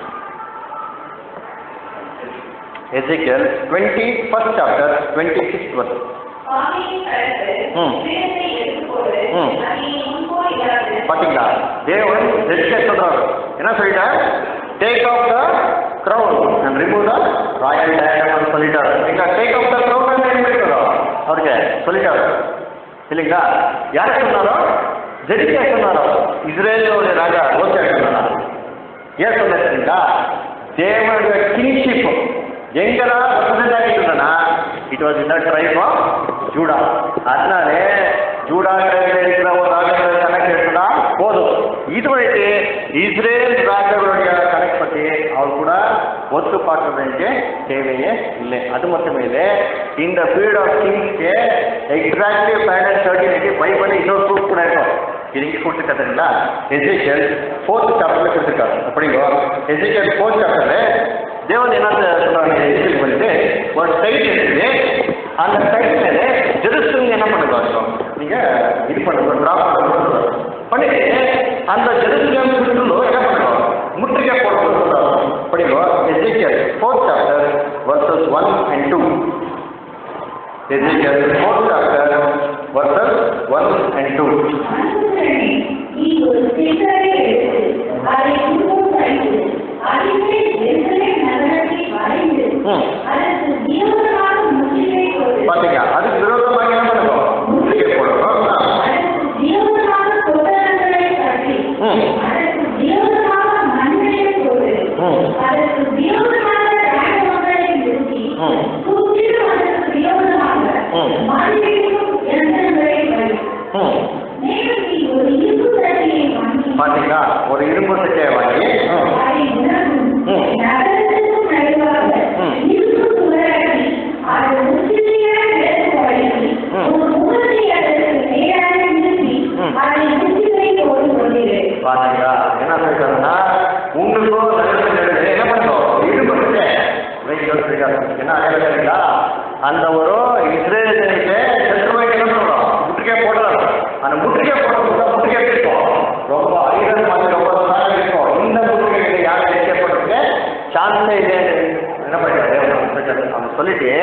Ezekiel twenty first chapter twenty six verse சுவாமியின் கருத்து ம். பீடத்தை எடுத்துக்கொண்டு ம். அதை முன்போல் இடாது பாத்தீங்களா தேவன் ஜெடிக்க சொல்றாரு என்ன சொல்லிட்டார் take off the crown and remove the royal diadem சொல்லிட்டாரு நீங்க டேக் ஆஃப் த க்ரௌன் என்ன பண்ணிக்கிறோம் அவருக்கு சொல்லிட்டாரு இல்லைங்களா யார் சொன்னாரோ ஜெடிக்கா சொன்னாரோ இஸ்ரேலோட ராஜா ஓசியா சொன்னாரா ஏன் சொன்னா தேவனுடைய கிங்ஷிப் எங்கெல்லாம் ரெப்ரசென்ட் ஆகிட்டுனா it was in the tribe of Judah அதனாலே ஜூடா ட்ரைப்ல இருக்கிற ஒரு ராஜாக்களை கணக்கு எடுத்தா போதும் இதுவரைக்கு இஸ்ரேல் ராஜாக்களுடைய கணக்கு பற்றி அவர் கூட ஒத்து பார்க்க வேண்டிய தேவையே இல்லை அது மட்டுமே இல்லை இந்த பீரியட் ஆஃப் கிங்ஸ்க்கு exactly five hundred thirteen eighty Bible இன்னொரு ப்ரூஃப் கூட இருக்கும் இது இங்கே கொடுத்துருக்காருங்களா எஜிக்கல் ஃபோர்த் சாப்டர்ல கொடுத்துருக்காரு அப்படிங்கோ எஜிக்கல் ஃபோர்த் சாப்டர்ல தேவன் என்ன சொல்றாங்க எஜிக்கல் வந்துட்டு ஒரு சைட் இருக்குது அந்த சைட்ல ஜெருசலம் என்ன பண்ணுவாங்க நீங்க இது பண்ணுங்க டிராப் பண்ணுங்க பண்ணிட்டு அந்த ஜெருசலம் சுற்றுலும் என்ன பண்ணுவோம் முற்றுகை போடணும் படிங்கோ Ezekiel fourth chapter verses one and two Ezekiel fourth chapter verses one and two மனுஷனே, நீ ஒரு சிகரை எடுத்து, அதை குடும்பம் வைத்து, அதிலே எருசலேம் நகரத்தை வரைந்து, ம். அதற்கு விரோதமாக முற்றுகை போடு. பார்த்தீங்க அதுக்கு விரோதமாக என்ன பண்ணுவோம் முற்றுகை போடணும் ஆ. அதற்கு விரோதமாக கொத்தளங்களை கட்டி, ம். அதற்கு விரோதமாக மண்களை போடு. ம். அதற்கு விரோதமாக ராஜமக்களை நிறுத்தி, ம். சுற்றிலும் அதற்கு விரோதமாக ம். மதிலிலும் யந்திரங்களை வை. ம் மேலும் நீ ஒரு இரும்பு தட்டியை வாங்கி பார்த்தீங்களா ஒரு இரும்பு சட்டையை வாங்கி ம். அதை உணரும் ம். நகரத்துக்கும் நடுவாக ம். இரும்பு சுவராக்கி, அதை முற்றிலுமாக விலக்கு வழங்கி, ம். ஒரு முகத்தை அதற்கு நேராக நிறுத்தி, ம். அதை முற்றுகை போட்டு கொண்டிரு. பாத்தீங்களா என்ன சொல்றாங்கன்னா உங்களுக்கும் நடுவில் நடுவில் என்ன பண்ணுறோம் இரும்பு சட்டை வைக்கணும்னு சொல்லிட்டாங்க என்ன அடையாளம் தெரியுங்களா அந்த ஒரு இஸ்ரேலுக்கு செத்துருவாய்க்கு என்ன சொல்றோம் முற்றுகை போடலாம் அந்த முற்றுகை போடுறது முற்றுகை எப்படி இருக்கும் ரொம்ப ஐரன் மாதிரி ரொம்ப சாயம் இருக்கும் இந்த முற்றுகைகளை யாரும் எச்சப்படுறதுக்கு சான்ஸே இல்லை என்ன பண்ணிட்டாரு தேவன் அவங்க சொல்லிட்டு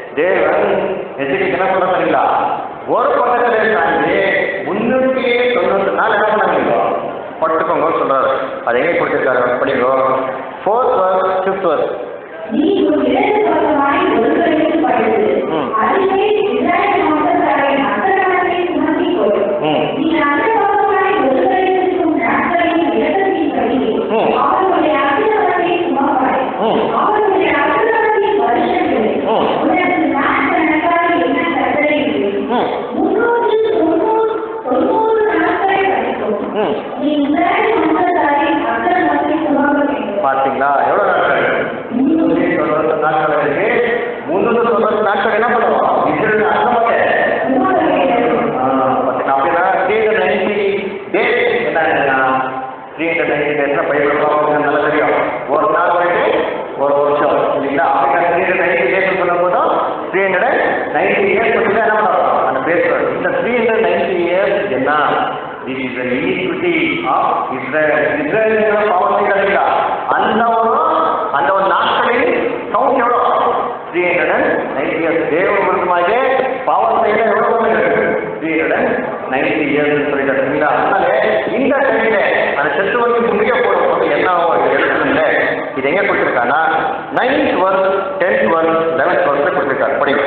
தேவன் எதிரிக்கு என்ன பண்ண தெரியுங்களா ஒரு பக்கத்துல தாண்டி முன்னூற்றி தொண்ணூத்தி நாலு என்ன பண்ணாங்க பட்டுக்கோங்க சொல்றாரு அது எங்கே கொடுத்துருக்காரு படிங்கோ ஃபோர்த் வர்ஸ் ஃபிஃப்த் வர்ஸ் நீ ஒரு இடது பக்கமாய் ஒருவருக்கு படுத்து, ம். அதிலே இஸ்ராயேல் வம்சத்தாரை அக்கிரமத்தை சுமத்திக் கொள். ம். நீ அந்த பக்கமாய் ஒருவருக்கும் நாட்களையும் இரக்கத்தின்படி, ம். அவர்களுடைய அக்கிரமத்தை சுமப்பாய். ம். அவர்களுடைய அக்கிரமத்தின் வருஷங்களில் ம். உனக்கு நாட்கணக்காக என்ன கட்டளையிடு? ம் முன்னூற்று தொண்ணூறு தொண்ணூறு நாட்களை வரைக்கும் ம் நீ இஸ்ராயேல் வம்சத்தாரின் அக்கிரமத்தை சுமக்க வேண்டும். பார்த்தீங்களா எவ்வளோ நாட்கள் முந்நூற்றி தொண்ணூறு நாட்கள் இருக்கு முந்நூற்றி தொண்ணூறு நாட்கள் என்ன பண்ணுவோம் இஸ்ரேல் அர்த்தமாட்டே சுமக்க வேண்டும். அப்படின்னா த்ரீ ஹண்ட்ரட் நைன்டி டேஸ் என்ன த்ரீ ஹண்ட்ரட் நைன்டி டேஸ்னா பைபிள் பார்க்கறது நல்லா தெரியும் ஒரு நாள் போயிட்டு ஒரு வருஷம் இல்லைங்களா அப்படின்னா த்ரீ ஹண்ட்ரட் நைன்டி டேஸ் சொல்லும் போதும் த்ரீ ஹண்ட்ரட் நைன்டி இயர்ஸ் பற்றி தான் என்ன பண்ணுறோம் அந்த பேசுகிறோம் இந்த த்ரீ ஹண்ட்ரட் நைன்டி இயர்ஸ் என்ன this is iniquity of Israel இஸ்ரேலுங்கிற பாவம் செய்யறீங்களா அந்த ஒரு அந்த ஒரு நாட்களில் கவுண்ட் எவ்வளோ த்ரீ ஹண்ட்ரட் நைன்டி இயர்ஸ் தேவ விருத்தமாக பாவம் செய்யல எவ்வளோ பண்ணுறது த்ரீ ஹண்ட்ரட் நைன்டி இயர்ஸ் சொல்லிட்டு சரிங்களா அதனால இந்த டைம்ல அந்த செத்து வந்து முன்னிக்க போடும்போது என்ன ஆகும் எழுதுல இது எங்க கொடுத்துருக்காங்கன்னா ninth verse tenth verse eleventh verse கொடுத்துருக்காரு படிங்க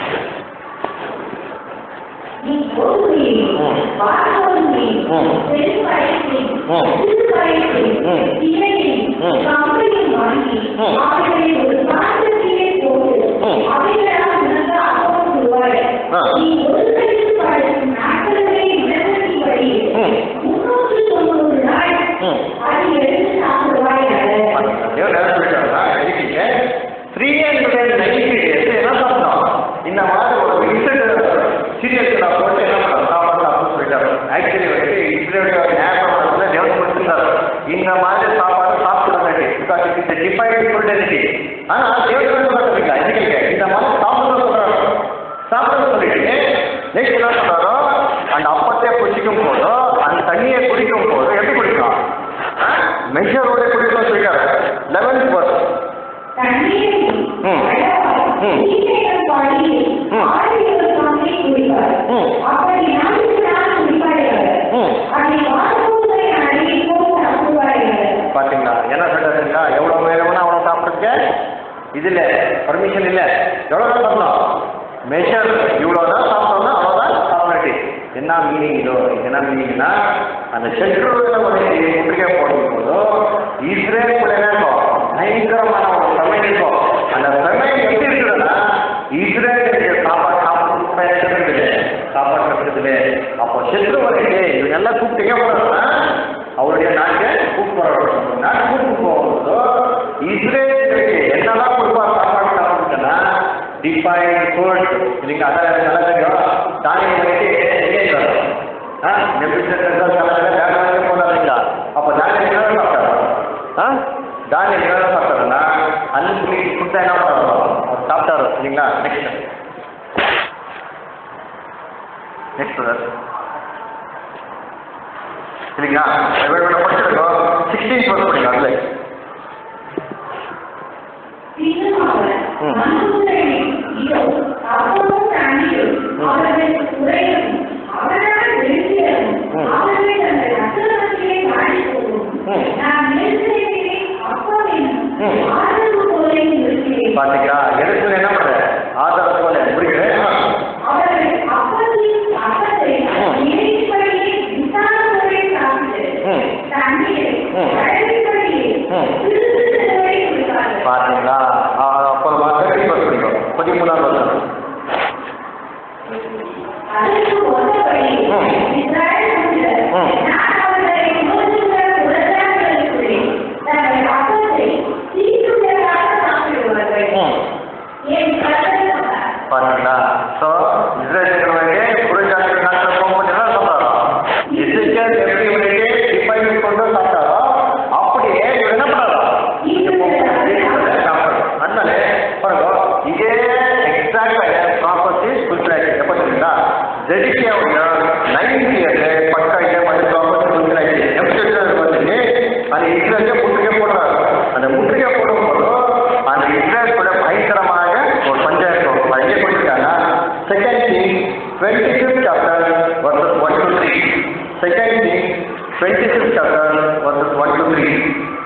நீ பொறுமையும், ம். வாசகமையும், ம். பெரும்படைப்பையும், ம். சிறுபடைப்பையும், ம். திரையையும், ம். கம்பையும் வாங்கி, ம். அவைகளை ஒரு பாத்திரத்திலே போட்டு, ம். அவைகளால் உனக்கு அப்பம் சுடுவாய். ஆ. நீ ஒரு கையில் படைக்கும் நாட்களே விளக்கத்தின்படி, ம். முன்னூற்று தொண்ணூறு நாள் ம். அதை எடுத்து சாப்பிடுவாய் அல்ல. தேவன் என்ன சொல்லிட்டாருன்னா எழுதிங்க த்ரீ ஹண்ட்ரட் நைன்டி டேஸ் என்ன சாப்பிட்டோம் இந்த மாதிரி ஒரு மிக்சட் சீரியல்ஸ் நான் போட்டு என்ன பண்ணோம் சாப்பாடு அப்படின்னு சொல்லிட்டாரு ஆக்சுவலி வந்துட்டு இஸ்ரேலோட ஞாபகம் தேவன் கொடுத்துருந்தாரு இந்த மாதிரி சாப்பாடு சாப்பிடுறது பிகாஸ் இட் இஸ் டிஃபைன் ஃபுல்டெனிட்டி ஆனால் தேவன் சொல்லுங்க எதுக்கு இந்த மாதிரி சாப்பிட சொல்றாரு சாப்பிட சொல்லிட்டு நெக்ஸ்ட் என்ன சொல்றாரோ அந்த அப்பத்தை புசிக்கும் போதோ அந்த தண்ணியை குடிக்கும் போதோ எப்படி குடிக்கலாம் மெஷரோட குடிக்கணும் சொல்லிட்டாரு லெவன்த் வர்ஸ் தண்ணீரையும், ம். அளவாய், ம். ஈசையின் பாலில் ம். ஆயிரம் பங்கை குடிப்பார். ம். அப்படி நான்கு நாள் குடிப்பார்கள். ம் அதை வாசகத்தை அடையை போல் சாப்பிடுவார்கள். பார்த்தீங்களா என்ன சொல்றாருங்களா எவ்வளோ வேணும்னா அவ்வளோ சாப்பிட்றதுக்கு இதில் பர்மிஷன் இல்லை எவ்வளோ தான் சாப்பிடலாம் மெஷர் இவ்வளோ தான் சாப்பிட்டோம்னா அவ்வளோதான் சாப்பிட்றது என்ன மீனிங் இதோ என்ன மீனிங்னா அந்த சென்ட்ரல் முற்றுகை போடும் போதோ இஸ்ரேல் கூட என்ன இருக்கும் பயங்கரமான ஒரு சமையல் இருக்கும் அந்த சமையல் எப்படி இருக்குதுன்னா இஸ்ரேல் சாப்பாடு சாப்பிட்டு சாப்பாடு கட்டுறதுல அப்போ செத்து வரைக்கும் இவங்க எல்லாம் கூப்பிட்டு எங்கே போகிறாங்கன்னா அவருடைய நாட்டை கூப்பிட்டு வர நாட்டு கூப்பிட்டு போகும்போதோ இஸ்ரேலுக்கு என்னெல்லாம் கொடுப்பார் சாப்பாடு சாப்பிட்டுன்னா டிஃபைன் ஃபுட் இல்லைங்க அதான் நல்லா தெரியும் தானியம் வந்துட்டு எங்கே இருக்காரு ஆ நெபிசர் தலைவர் வேற வேலைக்கு போனாருங்களா அப்போ தானியம் என்ன சாப்பிட்டாரு ஆ தானியம் என்ன சாப்பிட்டாருன்னா அன்பு ஃபுட்டை என்ன பண்ணாரு அவர் சாப்பிட்டாரு சரிங்களா நெக்ஸ்ட் நெக்ஸ்ட் சரிங்களா படிச்சிருக்கோம் சிக்ஸ்டீன் ப்ளஸ் படிங்க அதில் பின்னும் அவர் ம். மனுஷரின் இதோ அப்பமும் தண்ணீரும் ம். அவர்களுக்கு குறையும் அவர்களால் வெளியேறும் ம். அவர்கள் தங்கள் அக்கிரமத்திலே மாறிப்போகும் ம். நான் நேர்மையிலே அப்பம் என்னும் ம். ஆதரவு போலே இருக்கிறேன் பாத்தீங்களா எதுக்கு என்ன பண்ற ஆதார போல புரியுது அவர்கள் அப்பத்தின் அப்பத்தை ம். நேரின்படியே விசாரமுறை சாப்பிட்டு ம். தண்ணீரை ம். வழங்கின்படியே ம். சிறு சிறுவரை கொடுத்தார்கள் பாத்தீங்களா ஆ, அப்புறமா தேர்ட்டி பஸ் படிக்கும் பதிமூணாம் வருஷம் அதற்கு ஒத்தபடி ம். இஸ்ராயேல் மனிதர் ம். நான் அவர்களை மோதுகிற உலகங்களுக்குள்ளே தங்கள் அப்பத்தை தீட்டுள்ளதாக சாப்பிடுவார்கள் ம் என் கர்த்தர் சொன்னார். பாத்தீங்களா ஸோ இஸ்ரேலுக்கு புரிஞ்சாங்க நாட்டில் போகும்போது என்ன சொல்றாரோ இசைக்கல் எப்படி வந்துட்டு டிஃபைன் கொண்டு சாப்பிட்டாரோ அப்படியே இவர் என்ன பண்ணாரோ அதனால பாருங்க இதே எக்ஸாக்டாக ப்ராப்பர்ட்டி ஃபுல்ஃபில் ஆயிடுச்சு எப்போ தெரியுங்களா ஜெடிக்கியாவுடைய நைன்த் இயர்ல பக்கா இதே மாதிரி ப்ராப்பர்ட்டி ஃபுல்ஃபில் ஆயிடுச்சு எப்படி வந்து அது இஸ்ரேலுக்கு முற்றுகை போடுறாரு அந்த முற்றுகை போடும்போது அந்த இஸ்ரேல் கூட பயங்கரமாக ஒரு பஞ்சாயத்து வரும். அது எங்கே கொடுத்துருக்காங்க second thing twenty fifth chapter verses one two three second thing twenty fifth chapter verses one two three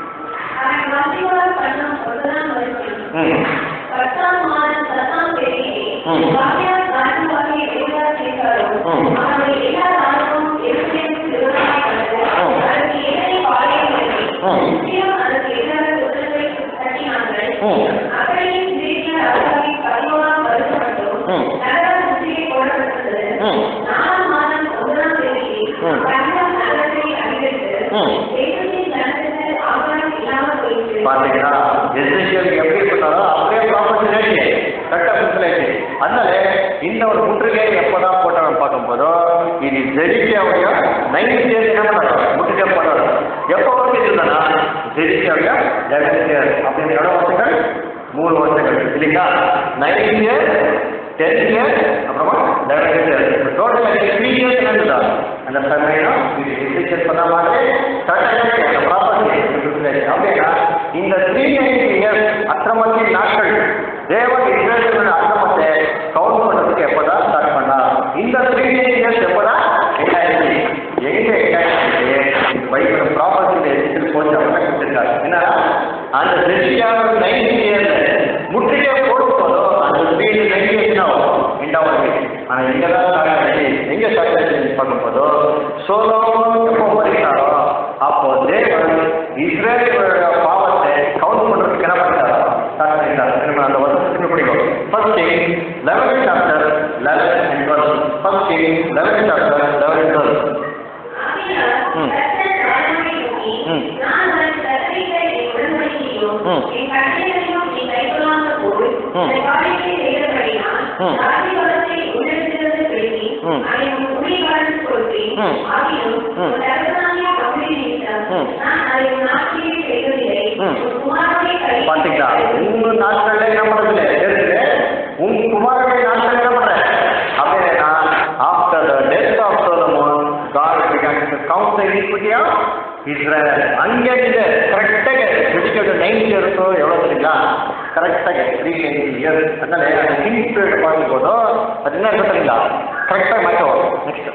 அவன் மத்திவார் பண்ணும் முதலாம் வருஷம் ம் பத்தாம் மாதம் பத்தாம் தேதியே ம். வாக்கியார் நாட்டுவாகிய தேவதா செய்தாரும் ம். அவனுடைய எல்லா நாளும் எருசலேமுக்கு விரோதமாய் வந்தது. ம். அதற்கு எதிரே பாளையம் இறங்கி, ம். நிச்சயம் அதற்கு எதிராக குதிரைகளை கட்டினார்கள். ம். அப்படியே சிதேக்கியா ராஜாவின் பதினோராம் வருஷம் மட்டும் ம். நகர முற்றுகை போடப்பட்டது. ம். நாலாம் மாதம் ஒன்பதாம் தேதியே ம். பஞ்சம் நகரத்தை அணிவித்து, ம். தேசத்தின் ஜனத்துக்கு ஆகாரம் இல்லாமல் போயிற்று. பாத்தீங்களா எஸ்எஸ்எல் எப்படி பண்ணாரோ அப்படியே ப்ராப்பர்ட்டி ரேட்டு கரெக்டாக ஃபுல்ஃபில் அதனால இந்த ஒரு முற்றுகை எப்போதான் போட்டாங்க பார்க்கும்போதோ இது ஜெடிக்கியாவுடைய நைன்த் இயர் என்ன பண்ணாரு முற்றுகை போட்டாரு எப்போ வரைக்கும் இருந்தானா ஜெடிக்கியாவுடைய லெவன்த் இயர் அப்படின்னு எவ்வளோ வருஷங்கள் மூணு வருஷங்கள் இல்லைங்களா நைன்த் இயர் டென்த் இயர் அப்புறமா eleventh year total three years இருந்ததா அந்த சமயம் இது எஜுகேட் பண்ண மாதிரி கரெக்டாக அந்த ப்ராப்பர்ட்டி அப்படின்னா இந்த த்ரீ நைன்டி இயர்ஸ் அக்கிரமத்தின் நாட்கள் தேவன் இஸ்ரேலுடைய அக்கிரமத்தை கவுண்ட் பண்ணுறதுக்கு எப்போதான் ஸ்டார்ட் பண்ணார் இந்த த்ரீ நைன்டி இயர்ஸ் எப்போதான் எட்டாயிரத்தி எங்க எட்டாயிரத்தி பைபிள் ப்ராப்பர்ட்டி எஜுகேட் போச்சு அப்படின்னு கொடுத்துருக்காரு ஏன்னா அந்த ரெசியாவோட நைன்டி இயர்ல முற்றுகை போடும் போதும் அந்த த்ரீ நைன்டி இயர்ஸ் ஆகும் ரெண்டாவது ஆனா இங்க தான் ஸ்டார்ட் ஆச்சு எங்க ஸ்டார்ட் ஆச்சு பார்க்கும்போதோ சோலோமோன் எப்போ மறித்தாரோ அப்போ தேவன் இஸ்ரேலோட பாவத்தை கவுண்ட் பண்றதுக்கு என்ன பண்ணிட்டாரோ ஸ்டார்ட் பண்ணிட்டார் எனக்கு அந்த வருஷத்துக்கு பிடிக்கும் first thing eleven chapter eleven and twelve first thing eleven chapter eleven and twelve ஆகையால் ம். கர்த்தர் ராஜாவை நோக்கி, ம். நான் உனக்கு கட்டளையிட்ட என் உடன்படிக்கையையும், ம். என் கட்டளைகளையும் நீ கைக்கொள்ளாமல் போய், ம். இந்த காரியத்தை செய்தபடியினால், ம். ராஜ்யபாரத்தை உன்னிடத்திலிருந்து பிடுங்கி, ம். அதை உன் ஊழியக்காரனுக்கு கொடுத்தேன். ம். ஆகிலும், ம். உன் தகப்பனாகிய அவனுடைய நிமித்தம், ம். நான் அதை உன் நாட்டிலே செய்வதில்லை. ம். உன் குமாரனுடைய கையில் பாத்தீங்களா உங்க நாட்கள்ல என்ன பண்றது தெரியுது உன் குமாரனுடைய நாட்கள் என்ன பண்ற அப்படின்னா after the death of Solomon God began to count the iniquity of Israel அங்கே இருந்து கரெக்டாக வெடிக்கிறது நைன் இயர்ஸோ எவ்வளோ தெரியுங்களா கரெக்டாக த்ரீ நைன்டி இயர்ஸ் அதனால அந்த கிங் பீரியட் பார்க்கும் போதோ அது என்ன இருக்கு தெரியுங்களா கரெக்டாக மாற்றம் நெக்ஸ்ட்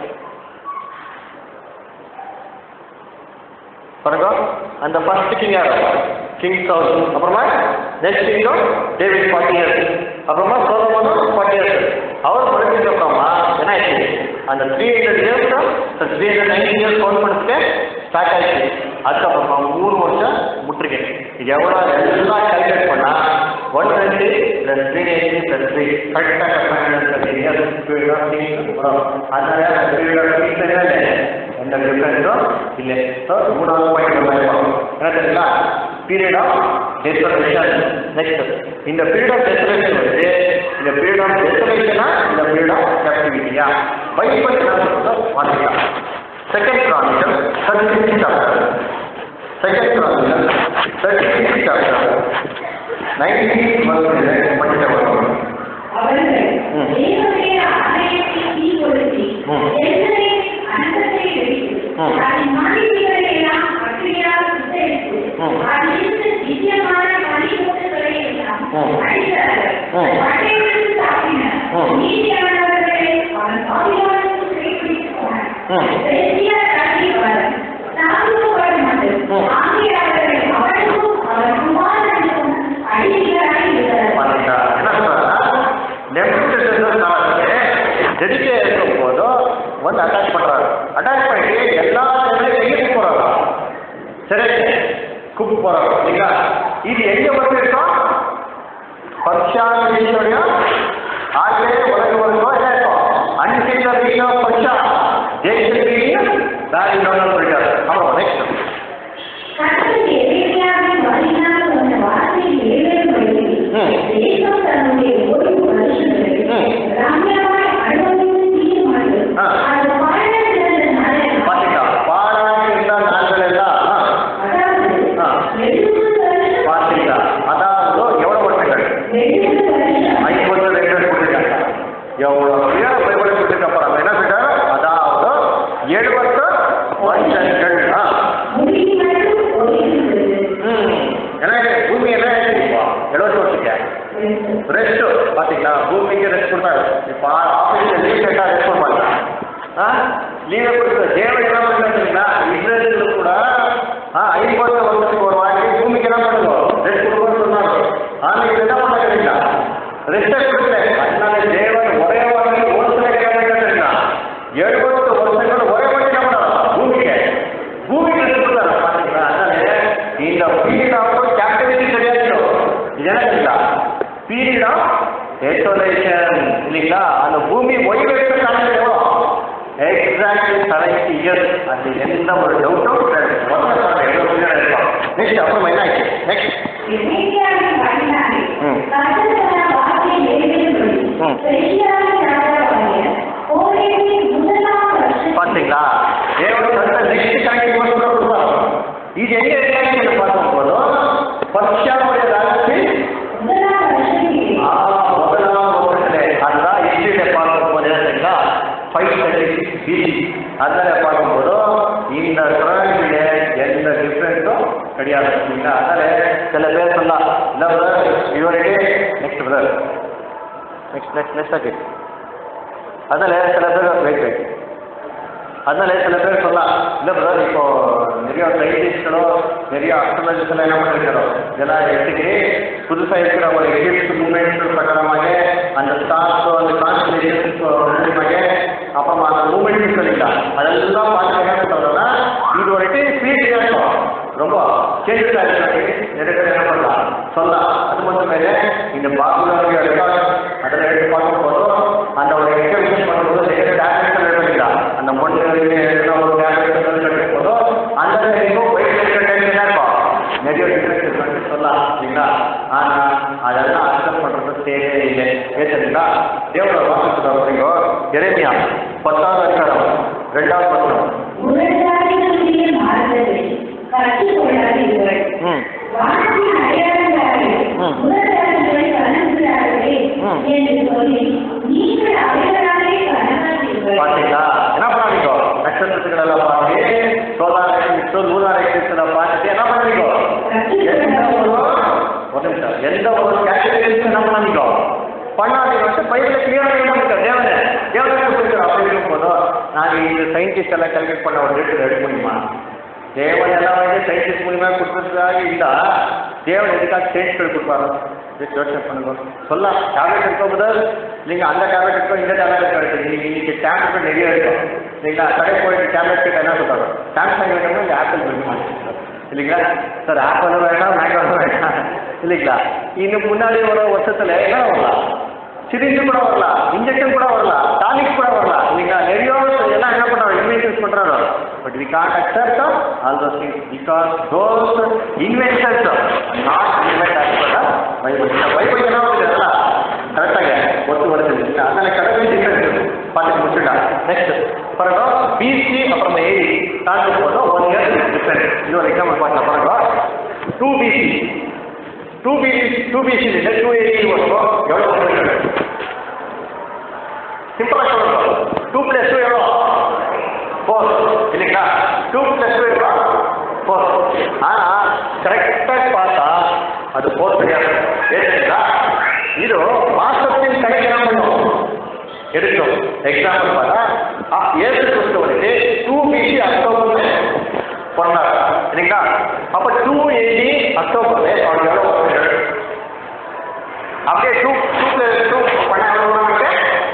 பாருங்க அந்த ஃபர்ஸ்ட் கிங் யார் கிங் சவுல் அப்புறமா நெக்ஸ்ட் கிங்கும் டேவிட் ஃபார்ட்டி இயர்ஸ் அப்புறமா சோலமோனும் ஃபார்ட்டி இயர்ஸ் அவர் படிச்சதுக்கு அப்புறமா என்ன ஆயிடுச்சு அந்த three hundred years three hundred ninety years count பண்ணுறதுக்கு ஸ்டார்ட் ஆயிடுச்சு அதுக்கப்புறமா மூணு வருஷம் முற்றுகை இது எவ்வளோ எல்லாம் கால்குலேட் பண்ணால் one twenty plus three eighty plus three கரெக்டாக five years period of king வரும் அதனால அந்த பீரியட் ஆஃப் கிங் இல்லை எந்த டிஃபரன்ஸும் இல்லை ஸோ மூணாவது பாயிண்ட் என்ன தெரியுங்களா பீரியட் ஆஃப் டெசலேஷன் நெக்ஸ்ட் இந்த பீரியட் ஆஃப் டெசலேஷன் வந்து இந்த பீரியட் ஆஃப் டெசலேஷனா இந்த பீரியட் ஆஃப் கேப்டிவிட்டியா பைபிள் என்ன சொல்றதோ வாசிக்கலாம் second Chronicle thirty six chapter second Chronicle thirty six chapter nineteen வருஷம் படித்த வரும் அவர்கள் ம். தேவனுடைய ஆலயத்தை தீக்கொளுத்தி, ம். எருசலேமின் அண்டத்தை வெடித்து, ம். அதன் மனைவிகளை எல்லாம் அக்கினியால் சுட்டெரித்து, ம். அதிலிருந்து திவ்யமான பனிமுட்டுகளை எல்லாம் ம். அடித்தார்கள். ம். பட்டயத்தில் தாக்கினர். ம். நீதியானவர்களே, அவன் பாவியானவர்களுக்கு சிறைப்பிடித்துப் போனான். ம். பெருசியார் காட்டியவர் தாழ்வுபட மாட்டேன். ம். ஆகியவர்களை அவனுக்கும் அவன் குமாரனுக்கும் அடிமைகளாய் இருந்தார்கள். பாத்தீங்களா என்ன சொல்றாங்க நெபுக்கட்நேசர் ஜெடிக்கே இருக்கும் போதும் வந்து அட்டாக் பண்றாரு அட்டாக் பண்ணிட்டு எல்லா டைம்லையும் எங்கே போறாங்க சரி கூப்பிட்டு போறாங்க இல்லைங்களா இது எங்க வந்து இருக்கோம் பர்ஷானுடைய ஆகவே உலகம் வரைக்கும் என்ன இருக்கும் அன்சீல வீட்டில் பர்ஷா தேசத்திலையும் தாரி சொல்லிட்டாரு அப்புறம் நெக்ஸ்ட் கர்த்தர் எரேமியாவின் வாயினால் சொன்ன வார்த்தையை நிறைவேறும்படி, ம். தேசம் தன்னுடைய ஓய்வு வருஷங்களில் ம். ரம்யமாய் அனுபவித்து தீர்மானித்து, ஆ. அது பாழடைந்த நாளெல்லாம், பாத்தீங்களா பாடாக இருந்த நாட்கள் எல்லாம் ஆ, அதாவது ஆ. எழுபது வருஷம் பாத்தீங்களா அதாவது எவ்வளவு வருஷங்கள் எழுபது வருஷம் ஐம்பது ரெண்டு கொடுத்துருக்காங்க எவ்வளவு பெரிய பைபிளை கொடுத்துருக்க போறாங்க என்ன சொல்றாங்க அதாவது எழுபத்து வருஷங்கள் ஆ முடிவு மட்டும் ஓய்வு ம் ஏன்னா பூமி என்ன இப்போ எழுபது வருஷத்துக்கு ரெஸ்ட் பாத்தீங்களா பூமிக்கு ரெஸ்ட் கொடுத்தாரு இப்போ ஆஃபீஸில் லீவ் கேட்டால் ரெஸ்ட் கொடுப்பாங்க ஆ லீவை கொடுத்து தேவன் என்ன பண்ணுறீங்களா இஸ்ரேலுக்கு கூட ஆ ஐம்பது வருஷத்துக்கு ஒரு வாட்டி பூமிக்கு என்ன பண்ணுவோம் ரெஸ்ட் கொடுக்கணும்னு சொன்னாங்க ஆனால் இது என்ன பண்ண தெரியுங்களா ரெஸ்ட்டை கொடுக்கல அதனால தேவன் ஒரே வாட்டி ஒரு சில கேட்கறீங்களா எழுபத்து வருஷங்கள் ஒரே வாட்டி என்ன பண்ணாரா பூமிக்கு பூமிக்கு ரெஸ்ட் கொடுத்தாரு பாத்தீங்களா அதனால இந்த பீரியட் ஆஃப் கேப்டிவிட்டி கிடையாது இது என்ன தெரியுங்களா பீரியட் ஆஃப் எசோலேஷன் இல்லைங்களா அந்த பூமி ஓய்வெடுத்த காலத்தில் எவ்வளோ எக்ஸாக்ட்லி செவன்டி இயர்ஸ் அது எந்த ஒரு டவுட்டும் நெக்ஸ்ட் அப்புறம் என்ன ஆச்சு நெக்ஸ்ட் எரேமியாவின் வாயினாலே, ம். கர்த்தர் சொன்ன வார்த்தையை நிறைவேறும்படி, ம். பெருசியாவின் ராஜாவாகிய கோரேசின் முதலாம் வருஷத்தில் பார்த்தீங்களா தேவன் தந்த நெக்ஸ்ட் கணக்கு மட்டும் கொடுப்பாங்க இது எங்க இருக்காங்க பார்க்கும் போதும் பர்ஷியாவுடைய ராஜத்தில் முதலாம் வருஷத்தில் ஆ, முதலாம் வருஷத்துல அதுதான் ஹிஸ்டரியில பார்க்கும் போது என்னன்னா ஃபைவ் தேர்ட்டி சிக்ஸ் பிசி அதில் பார்க்கும்போது இந்த குரானில எந்த டிஃப்ரெண்ட்டும் கிடையாது சரிங்களா அதனால சில பேர் சொல்லலாம் இல்லை பிரதர் இவருடைய next brother next next next ஆச்சு அதனால சில பேர் வெயிட் வெயிட் அதனால சில பேர் சொல்லலாம் இல்லை பிரதர் இப்போ நிறைய சயின்டிஸ்ட்களோ நிறைய அஸ்ட்ராலஜிஸ்ட் எல்லாம் என்ன பண்ணிருக்கிறோம் இதெல்லாம் எடுத்துக்கிட்டு புதுசாக இருக்கிற ஒரு எகிப்ட் மூமெண்ட் பிரகாரமாக அந்த ஸ்டார்ஸோ அந்த கான்ஸ்டலேஷன்ஸ் மூலியமாக அப்புறமா அந்த மூமெண்ட் சொல்லிக்கலாம் அதெல்லாம் பார்த்து என்ன சொல்றோம்னா இது ஒரு ஸ்பீட் இருக்கும் ரொம்ப சேஞ்சஸ் ஆகிருக்கு நிறைய பேர் என்ன பண்ணலாம் சொல்லலாம் அது மட்டும் மேலே இந்த பாபுலாவுடைய ரெக்கார்ட் அதில் எடுத்து பார்க்கும் போதும் அந்த ஒரு எக்ஸபிஷன் பண்ணும்போது நிறைய டேப்லெட்ஸ் எடுத்துக்கலாம் அந்த மொழி எழுதின ஒரு டேப்லெட்ஸ் எடுக்கும் போதும் அந்த நேரம் வெயிட் இருக்கிற டைம் என்ன இருக்கும் நிறைய டிஃப்ரென்ஸ் இருக்குன்னு சொல்லலாம் இல்லைங்களா ஆனால் அதெல்லாம் அக்செப்ட் பண்ணுறது தேவையே இல்லை ஏற்றுங்களா தேவனோட வாசத்துக்கு வரீங்க எரேமியா பத்தாவது அதிகாரம் ரெண்டாவது பத்திரம் உலகத்தாரிகளுடைய மாறுதலை கற்றுக்கொள்ளாதீர்கள். ம் வானத்தின் அடையாளங்களாலே ம். உலகத்தாரிகளை வணங்குகிறார்களே ம். என்று சொல்லி நீங்கள் அவைகளாலே வணங்காதீர்கள். பாத்தீங்களா என்ன பண்ணாதீங்க நட்சத்திரத்துக்கள் எல்லாம் பார்த்து சோலார் எக்லிப்ஸ் லூனார் எக்லிப்ஸ்ல பார்த்துட்டு என்ன பண்ணீங்க எந்த ஒரு ஒரு நிமிஷம் எந்த ஒரு கேட்டகரியும் என்ன பண்ணாதீங்க பண்ணாதீங்க வந்து பைபிள் கிளியராக என்ன பண்ணுங்க தேவனை தேவனை கொடுக்குறோம் அப்படி இருக்கும் போதும் நாங்கள் இந்த சயின்டிஸ்ட் எல்லாம் கல்குலேட் பண்ண ஒரு ரேட்டு எடுக்க முடியுமா தேவன் எல்லாம் வந்து சயின்டிஸ்ட் மூலியமா கொடுத்ததுக்காக இருந்தா தேவன் எதுக்காக சேஞ்ச் கொடுப்பாரு ஜஸ்ட் யோசனை பண்ணுங்க சொல்லலாம் டேப்லெட் இருக்கும் போது நீங்கள் அந்த டேப்லெட் இருக்கும் இந்த டேப்லெட் இருக்கும் நீங்கள் இன்னைக்கு டேப்லெட் நிறைய இருக்கும் இல்லைங்களா கடை போயிட்டு டேப்லெட் கிட்ட என்ன சொல்றாங்க சாம்சங் வேணுமா இல்லை ஆப்பிள் வேணுமா இல்லைங்களா சார் ஆப்பிள் வேண்டாம் மேங்கோ வேண்டாம் இல்லைங்களா இன்னும் முன்னாடி ஒரு வருஷத்துல என்ன வரலாம் சிரிஞ்சு கூட வரலாம் இன்ஜெக்ஷன் கூட வரலாம் டானிக் கூட வரலாம் இல்லைங்களா நிறைய எல்லாம் என்ன பண்றாங்க இன்வென்ஷன்ஸ் பண்றாங்க but we can't accept all those things because those inventions not invent as per Bible இந்த பைபிள் என்ன வருதுல்ல கரெக்டாக ஒத்து வருது இல்லைங்களா அதனால கடவுள் டிஃபரன்ஸ் பார்த்து முடிச்சுட்டா நெக்ஸ்ட் பாருங்க பிசி அப்புறமா ஏடி தாண்டி போதும் ஒன் இயர் டிஃபரன்ஸ் இது ஒரு எக்ஸாம்பிள் பார்க்கலாம் பாருங்க two BC two BC two BC இல்லை டூ எயிட்டி வரும் எவ்வளோ வருஷங்கள் சிம்பிளாக சொல்லணும் டூ ப்ளஸ் டூ எவ்வளோ ஃபோர் இல்லைங்களா டூ ப்ளஸ் டூ எவ்வளோ ஃபோர் ஆனால் கரெக்டாக பார்த்தா அது ஃபோர் கிடையாது ஏற்றுங்களா இது மாசத்தின் கணக்கு என்ன பண்ணும் எடுக்கும் எக்ஸாம்பிள் பார்த்தா ஆ, இயேசு கிறிஸ்து வந்துட்டு டூ பிசி அக்டோபர்ல பண்ணார் சரிங்களா அப்ப டூ எயிட்டி அக்டோபர்ல அவருக்கு எவ்வளோ வரும்? அப்படியே டூ டூ பிளஸ் டூ பண்ண எவ்வளோ வரும் நமக்கு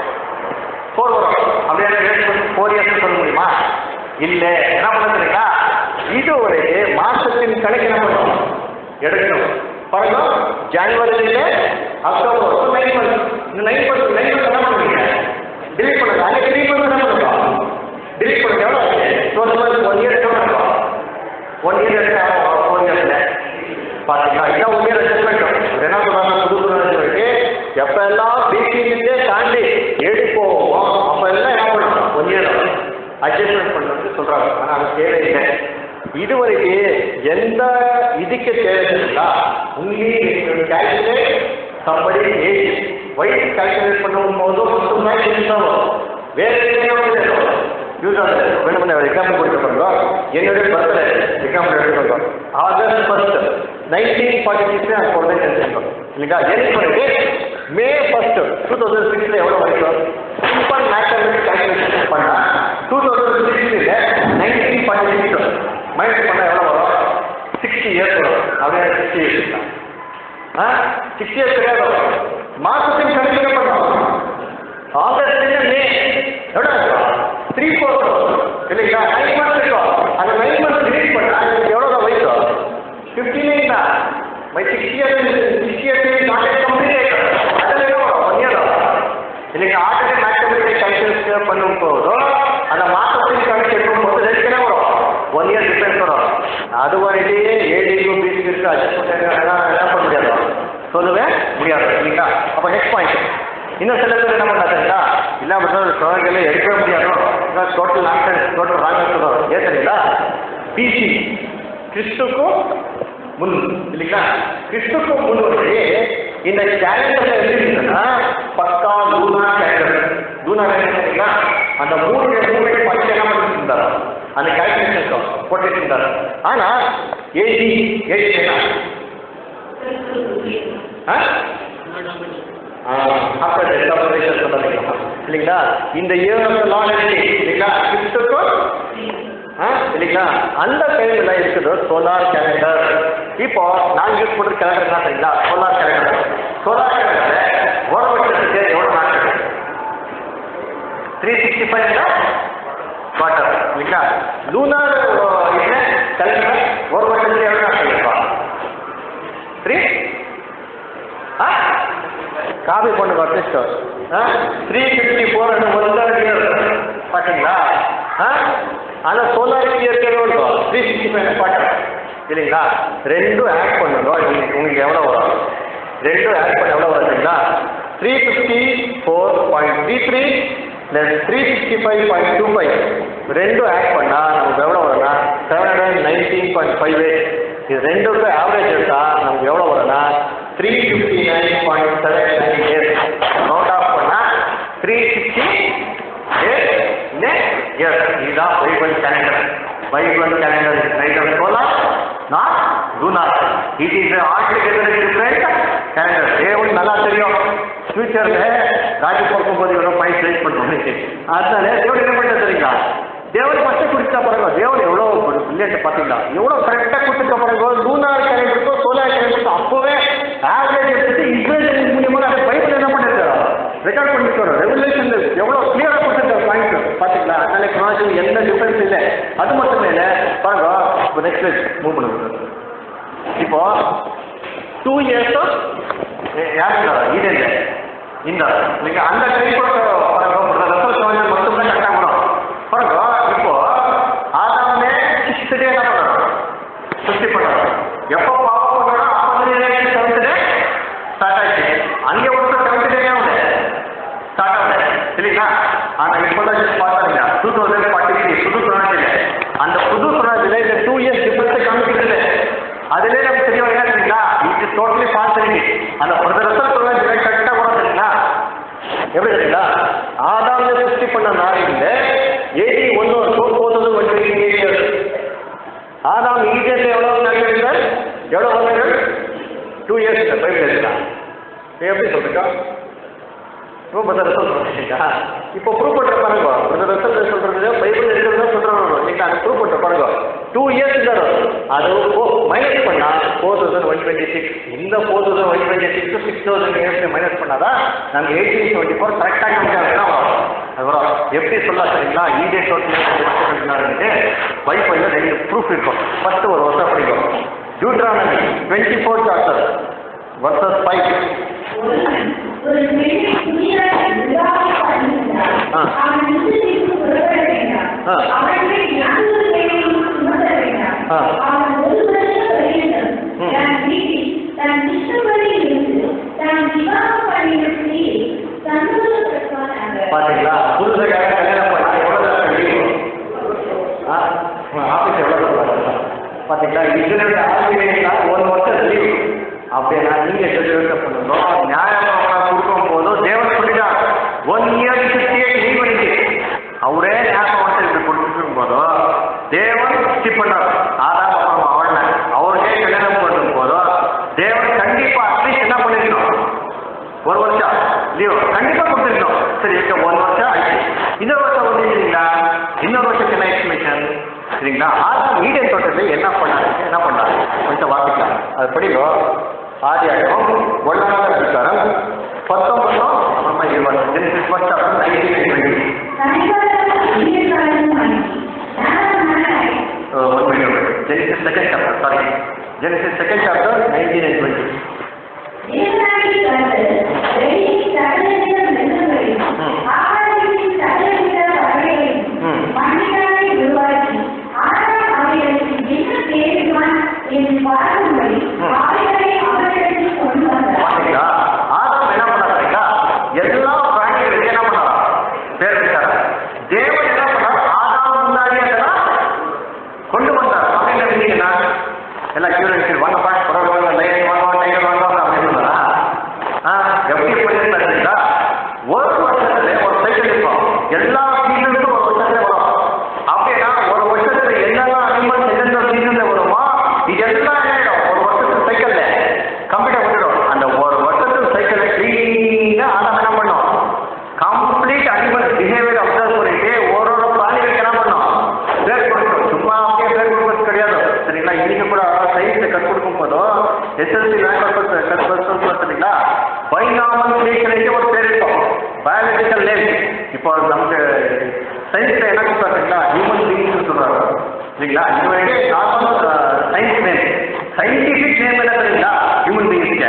ஃபோர் வரும் அப்படியே ஃபோர் இயர்ஸ் சொல்ல முடியுமா இல்ல என்ன பண்ண தெரியுங்களா இது ஒரு மாசத்தின் கணக்கு என்ன பண்ணும் எடுக்கணும் பாருங்க ஜனவரியில அக்டோபர் நைன் மந்த் இந்த நைன் மந்த் நைன் மந்த் என்ன பண்ணுவீங்க டிலீட் பண்ணுங்க அங்கே த்ரீ மந்த் என்ன பண்ணுங்க டிலீட் பண்ணுங்க எவ்வளோ ஆச்சு டுவெல் மந்த் ஒன் இயர் எவ்வளோ இருக்கும் ஒன் இயர் ஃபோர் இயர்ஸ்ல பாத்தீங்களா இதான் ஒன் இயர் அட்ஜஸ்ட்மெண்ட் என்ன சொல்றாங்க புது புது சொல்லிட்டு எப்ப எல்லாம் பிசிலே தாண்டி ஏடி போவோமோ அப்ப எல்லாம் என்ன பண்ணணும் ஒன் இயர் அட்ஜஸ்ட்மெண்ட் பண்ணுறது சொல்றாங்க ஆனா அது தேவையில்லை இதுவரைக்கு எந்த இதுக்கு தேவையில்லைங்களா உங்களே கால்குலேட் சம்படி ஏஜ் வயசு கால்குலேட் பண்ணும் போது மட்டும்தான் இருந்தாலும் வேற எதுவுமே யூஸ் ஆகுது வேணும்னு ஒரு எக்ஸாம்பிள் கொடுத்து பாருங்க என்னுடைய பர்த்டே எக்ஸாம்பிள் எடுத்துக்கோங்க August first nineteen forty six நான் குழந்தை தெரிஞ்சுக்கோங்க இல்லைங்களா எது பண்ணிட்டு மே ஃபர்ஸ்ட் டூ தௌசண்ட் சிக்ஸில் எவ்வளோ வரைக்கும் சிம்பிள் மேத்தமெட்டிக் கால்குலேஷன் பண்ணால் டூ தௌசண்ட் சிக்ஸ்ல நைன்டீன் ஃபார்ட்டி சிக்ஸ் மைனஸ் பண்ணால் எவ்வளோ வரும் சிக்ஸ்டி இயர்ஸ் வரும் அப்படியே சிக்ஸ்டி இயர்ஸ் ஆ சிக்ஸ்டி இயர்ஸ் கிடையாது மாதத்தின் கணக்கு பண்ணோம் ஆகஸ்ட்ல மே எவ்வளோ இருக்கும் த்ரீ ஃபோர் இல்லைங்களா நைன் மந்த்ஸ் இருக்கும் அந்த நைன் மந்த்ஸ் டிலீட் பண்ணா எனக்கு எவ்வளோ தான் வயசு ஃபிஃப்டி நைன் தான் my sixty years sixty years not complete அதில் எவ்வளோ ஒன் இயர் இல்லைங்க ஆல்ரெடி மேத்தமெட்டிக் கல்குலேஷன் பண்ணும் போதும் அந்த மாதத்தின் கணக்கு எடுக்கும் போது ரெண்டு கிலோ வரும் ஒன் இயர் டிஃபரன்ஸ் வரும் அது வந்துட்டு ஏடிக்கும் பிசிக்கு அட்ஜஸ்ட் என்ன பண்ண முடியாது சொல்லவே முடியாது இல்லைங்களா அப்போ நெக்ஸ்ட் பாயிண்ட் இன்னும் சில பேர் என்ன பண்ணாருங்களா இல்லை அப்படின்னா குழந்தைகளை எடுக்கவே முடியாது total answer total wrong answer ஏன் தெரியுங்களா பிசி கிறிஸ்துக்கும் முன் இல்லைங்களா கிறிஸ்துக்கும் முன் வந்து இந்த கேலண்டர்ல எழுதிருந்தா பக்கா லூனா கேலண்டர் லூனா கேலண்டர்னா அந்த மூணு மூணு பத்து என்ன பண்ணிட்டு இருந்தாரோ அந்த கேல்குலேஷன் போட்டுட்டு இருந்தாரு ஆனா ஏஜி ஏஜி என்ன ஆஃப்டர் டெத் ஆஃப் கிரைஸ்ட் சொல்லுங்க இல்லைங்களா இந்த இயர் நாலேஜ் இல்லைங்களா கிறிஸ்துக்கும் ஆ இல்லைங்களா அந்த டைம்ல இருக்குது சோலார் கேலண்டர் இப்போ நான் யூஸ் பண்ற கேலண்டர் என்ன தெரியுங்களா சோலார் கேலண்டர் சோலார் கேலண்டர் ஒரு வருஷத்துக்கு எவ்வளோ நாள் த்ரீ சிக்ஸ்டி ஃபைவ் குவார்டர் இல்லைங்களா லூனார் என்ன கேலண்டர் ஒரு வருஷத்துக்கு எவ்வளோ நாள் கிடைப்பா த்ரீ ஆ காபி பண்ணுங்க at least three fifty four hundred one third year பார்த்தீங்களா ஆ ஆனால் சோலார் இயருக்கு எவ்வளோ இருக்கும் த்ரீ சிக்ஸ்டி ஃபைவ் பார்ட்டேன் இல்லைங்களா ரெண்டும் ஆட் பண்ணுங்க உங்களுக்கு உங்களுக்கு எவ்வளோ வரும் ரெண்டும் ஆட் பண்ண எவ்வளோ வருதுங்களா three fifty four point three three plus three sixty five point two five ரெண்டும் ஆட் பண்ணால் நமக்கு எவ்வளோ வரும்னா seven hundred nineteen point five இது ரெண்டுக்கும் ஆவரேஜ் எடுத்தா நமக்கு எவ்வளோ வரும்னா three fifty nine point seven nine years நோட் ஆஃப் பண்ணால் த்ரீ சிக்ஸ்டி இயர்ஸ் இதுதான் Bible calendar Bible calendar writer solar not lunar it is altogether different calendar தேவன் நல்லா தெரியும் ஃபியூச்சரில் ராஜி போது எவ்வளோ பாயிண்ட் ரைட் பண்ணுறோம் அதனால தேவன் என்ன பண்ணுறது தெரியுங்களா தேவன் ஃபஸ்ட்டு கொடுத்த பிறகு தேவன் எவ்வளோ பிள்ளைட்டு பார்த்தீங்களா எவ்வளோ கரெக்டாக கொடுத்த பிறகு லூனார் கேலண்டருக்கோ சோலார் கேலண்டருக்கோ அப்போவே ஆவரேஜ் எடுத்துட்டு இஸ்ரேல் மூலியமாக அந்த பைபிள் என்ன பண்ணிருக்காரோ ரெக்கார்ட் பண்ணிருக்காரோ ரெகுலேஷன் எவ்வளோ கிளியராக கொடுத்துருக்காரு பாயிண்ட் பார்த்தீங்களா அதனால குரானுக்கு எந்த டிஃபரன்ஸ் இல்லை அது மட்டுமே இல்லை பாருங்க இப்போ நெக்ஸ்ட் பேஜ் மூவ் பண்ணுங்க இப்போ டூ இயர்ஸும் யாருங்க இது இந்த நீங்க அந்த டைப் பாருங்க ரெஃபரன்ஸ் மட்டும்தான் கரெக்டாக வரும் பாருங்க இப்போ ஆதாமே சிக்ஸ்த் டே என்ன பண்ணுறோம் சுத்தி பண்ணுறோம் எப்போ பாவம் பண்ணுறோம் அப்போ செவன்த் டே ஸ்டார்ட் ஆயிடுச்சு அங்கே ஒருத்தர் செவன்த் டே உண்டு ஸ்டார்ட் ஆகுது இல்லைங்களா ஆனால் இப்போ தான் ஜஸ்ட் பார்த்தாங்க டூ தௌசண்ட் ஃபார்ட்டி த்ரீ புது சொன்னாங்க அந்த புது சொன்னதுல இந்த டூ இயர்ஸ் டிஃபரன்ஸ் காமிக்கிறது அதுலேயே நமக்கு தெரியும் என்ன தெரியுங்களா இது டோட்டலி ஃபால்ஸ் இருக்கு அந்த பிரதர் ரிசல்ட் சொன்னது கரெக்டாக கூட தெரியுங்களா எப்படி தெரியுங்களா ஆதாம் சிருஷ்டி பண்ண நாளில் எயிட்டி ஒன்று four four thousand one twenty eight years ஆதாம் ஈஜியத்தில் எவ்வளோ நாட்கள் எவ்வளோ வருடங்கள் டூ இயர்ஸ் பைபிள் இருக்கலாம் எப்படி சொல்றீங்க ரொம்ப ரசல் சொல்றீங்க இப்போ ப்ரூவ் பண்ற பாருங்க ஒரு ரசல் சொல்றது பைபிள் இருக்கிறதா சொல்றாங்க நீங்க அதை ப்ரூவ் பண்ற பாருங்க டூ இயர்ஸ் இருந்தாரு அது மைனஸ் பண்ணா four thousand one twenty six இந்த four thousand one twenty six six thousand years minus பண்ணாதான் நாங்கள் எயிட்டீன் டுவெண்ட்டி ஃபோர் கரெக்டாக நமக்கு அது வரும் எப்படி சொல்ல சரிங்களா ஈடே டோட்டல் பைபிள்ல ரெண்டு ப்ரூஃப் இருக்கும் ஃபர்ஸ்ட் ஒரு வருஷம் படிக்கும் Deuteronomy twenty four chapter verses five ஒரு பெண்ணை புதிதாக விவாகம் பண்ணியிருந்தார். ஆ. அவன் நிச்சயத்திற்கு புறப்பட வேண்டாம். ஆ. அவனுக்கு யாதொரு வேலையும் சுமத்த வேண்டாம். ஆ. அவன் ஒரு வருஷ பரியந்தம் ம். தன் வீட்டில் தன் இஷ்டப்படி இருந்து தான் விவாகம் பண்ணின ஸ்திரீயை சந்தோஷப்படுத்துவானாக. பாத்தீங்களா புதுசாக கல்யாணம் பண்ணா எவ்வளோ நேரம் லீவு ஆ ஆஃபீஸ் எவ்வளோ நேரம் பாத்தீங்களா இதுல ஆசிரியர்களா ஒரு வருஷம் லீவு அப்படின்னா நீங்க எட்டு பண்ணணும் நியாயமாக கொடுக்கும் போதும் தேவன் சொல்லிட்டான் ஒன் இயர் சிக்ஸ்டி லீவ் பண்ணிட்டு அவரே ஞாபகம் இப்படி கொடுத்துருக்கும் போதும் தேவன் ஸ்கிப் பண்ணார் ஆதாம் அப்புறம் அவன் அவருக்கே கல்யாணம் பண்ணும் போதும் தேவன் கண்டிப்பா அட்லீஸ்ட் என்ன பண்ணிருக்கணும் ஒரு வருஷம் லீவ் கண்டிப்பா கொடுத்துருக்கோம் சரி இப்போ ஒரு வருஷம் ஆயிடுச்சு இன்னொரு வருஷம் வந்துருக்கீங்களா இன்னொரு வருஷத்துக்கு என்ன எக்ஸ்பிளேஷன் சரிங்களா ஆதாம் ஈடன் தோட்டத்தில் என்ன பண்ணாரு என்ன பண்ணாரு கொஞ்சம் வாசிக்கலாம் அது படிங்கோ ஆதி ஆகும் ஒன்றாவது அதிகாரம் பத்தொன்பதும் அப்புறமா இருபது ஜெனிசிஸ் ஃபர்ஸ்ட் அப்புறம் நைன்டீன் டுவெண்ட்டி தனிப்பட்ட உயிர்காலம் அணுகி, ஞானமானாய். One minute Genesis second chapter sorry Genesis second chapter nineteen and twenty தேவனாகிய கர்த்தர் வெளியின் சகலவித மிருகங்களையும், ம். ஆகாயத்தின் சகலவித பறவைகளையும், ம். மனிதனை உருவாக்கி, ஆதாம் அவைகளுக்கு என்ன தேவைதான் என்று பார்க்கும்படி ம். அவைகளை அவர்களிடத்தில் கொண்டு வந்தார். பாத்தீங்களா ஆதாம் என்ன பண்ணாருங்களா எல்லா பிராணிகளுக்கும் என்ன பண்ணாரா பேர் வச்சாரு தேவன் என்ன பண்ணார் ஆதாம் முன்னாடி அதெல்லாம் கொண்டு வந்தார் அப்படின்னு இருந்தீங்கன்னா எல்லாம் கியூரன்சி வாங்கப்பா குரல் வாங்க லைன் வாங்க டைகர் வாங்க அப்படின்னு சொன்னாரா ஆ எப்படி பண்ணிருந்தாருங்களா ஒரு வருஷத்துல ஒரு சைக்கிள் இருக்கும் எல்லா சீசனுக்கும் ஒரு வருஷத்துல வரும் அப்படின்னா ஒரு வருஷத்துல என்னெல்லாம் அனிமல்ஸ் எந்தெந்த சீசன்ல வருமோ இதெல்லாம் என்ன ஆயிடும் ஒரு வருஷத்துக்கு சைக்கிள்ல கம்ப்ளீட்டா வந்துடும் அந்த ஒரு வருஷத்துக்கு சைக்கிளை கிளீனா ஆதாம் என்ன பண்ணும் கம்ப்ளீட் அனிமல் பிஹேவியர் அப்சர்வ் பண்ணிட்டு ஒரு ஒரு பிராணிகளுக்கு என்ன பண்ணும் பேர் கொடுக்கணும் சும்மா அப்படியே பேர் கொடுக்கறது கிடையாது சரிங்களா இன்னைக்கு கூட சயின்ஸை கற்றுக் கொடுக்கும் போதும் எஸ்எல்சி ரேங்க் கற்று பார்த்தீங்களா பைனாமல் கிரியேஷனுக்கு ஒரு பேர் இருக்கும் பயாலஜிக்கல் நேம் இப்போ நமக்கு சயின்ஸில் என்ன கொடுத்தாருங்களா ஹியூமன் பீயிங்ஸ் சொல்கிறாங்க இல்லைங்களா இது வந்து normal science name scientific name என்ன தெரியுங்களா ஹியூமன் பீயிங்ஸ்க்கு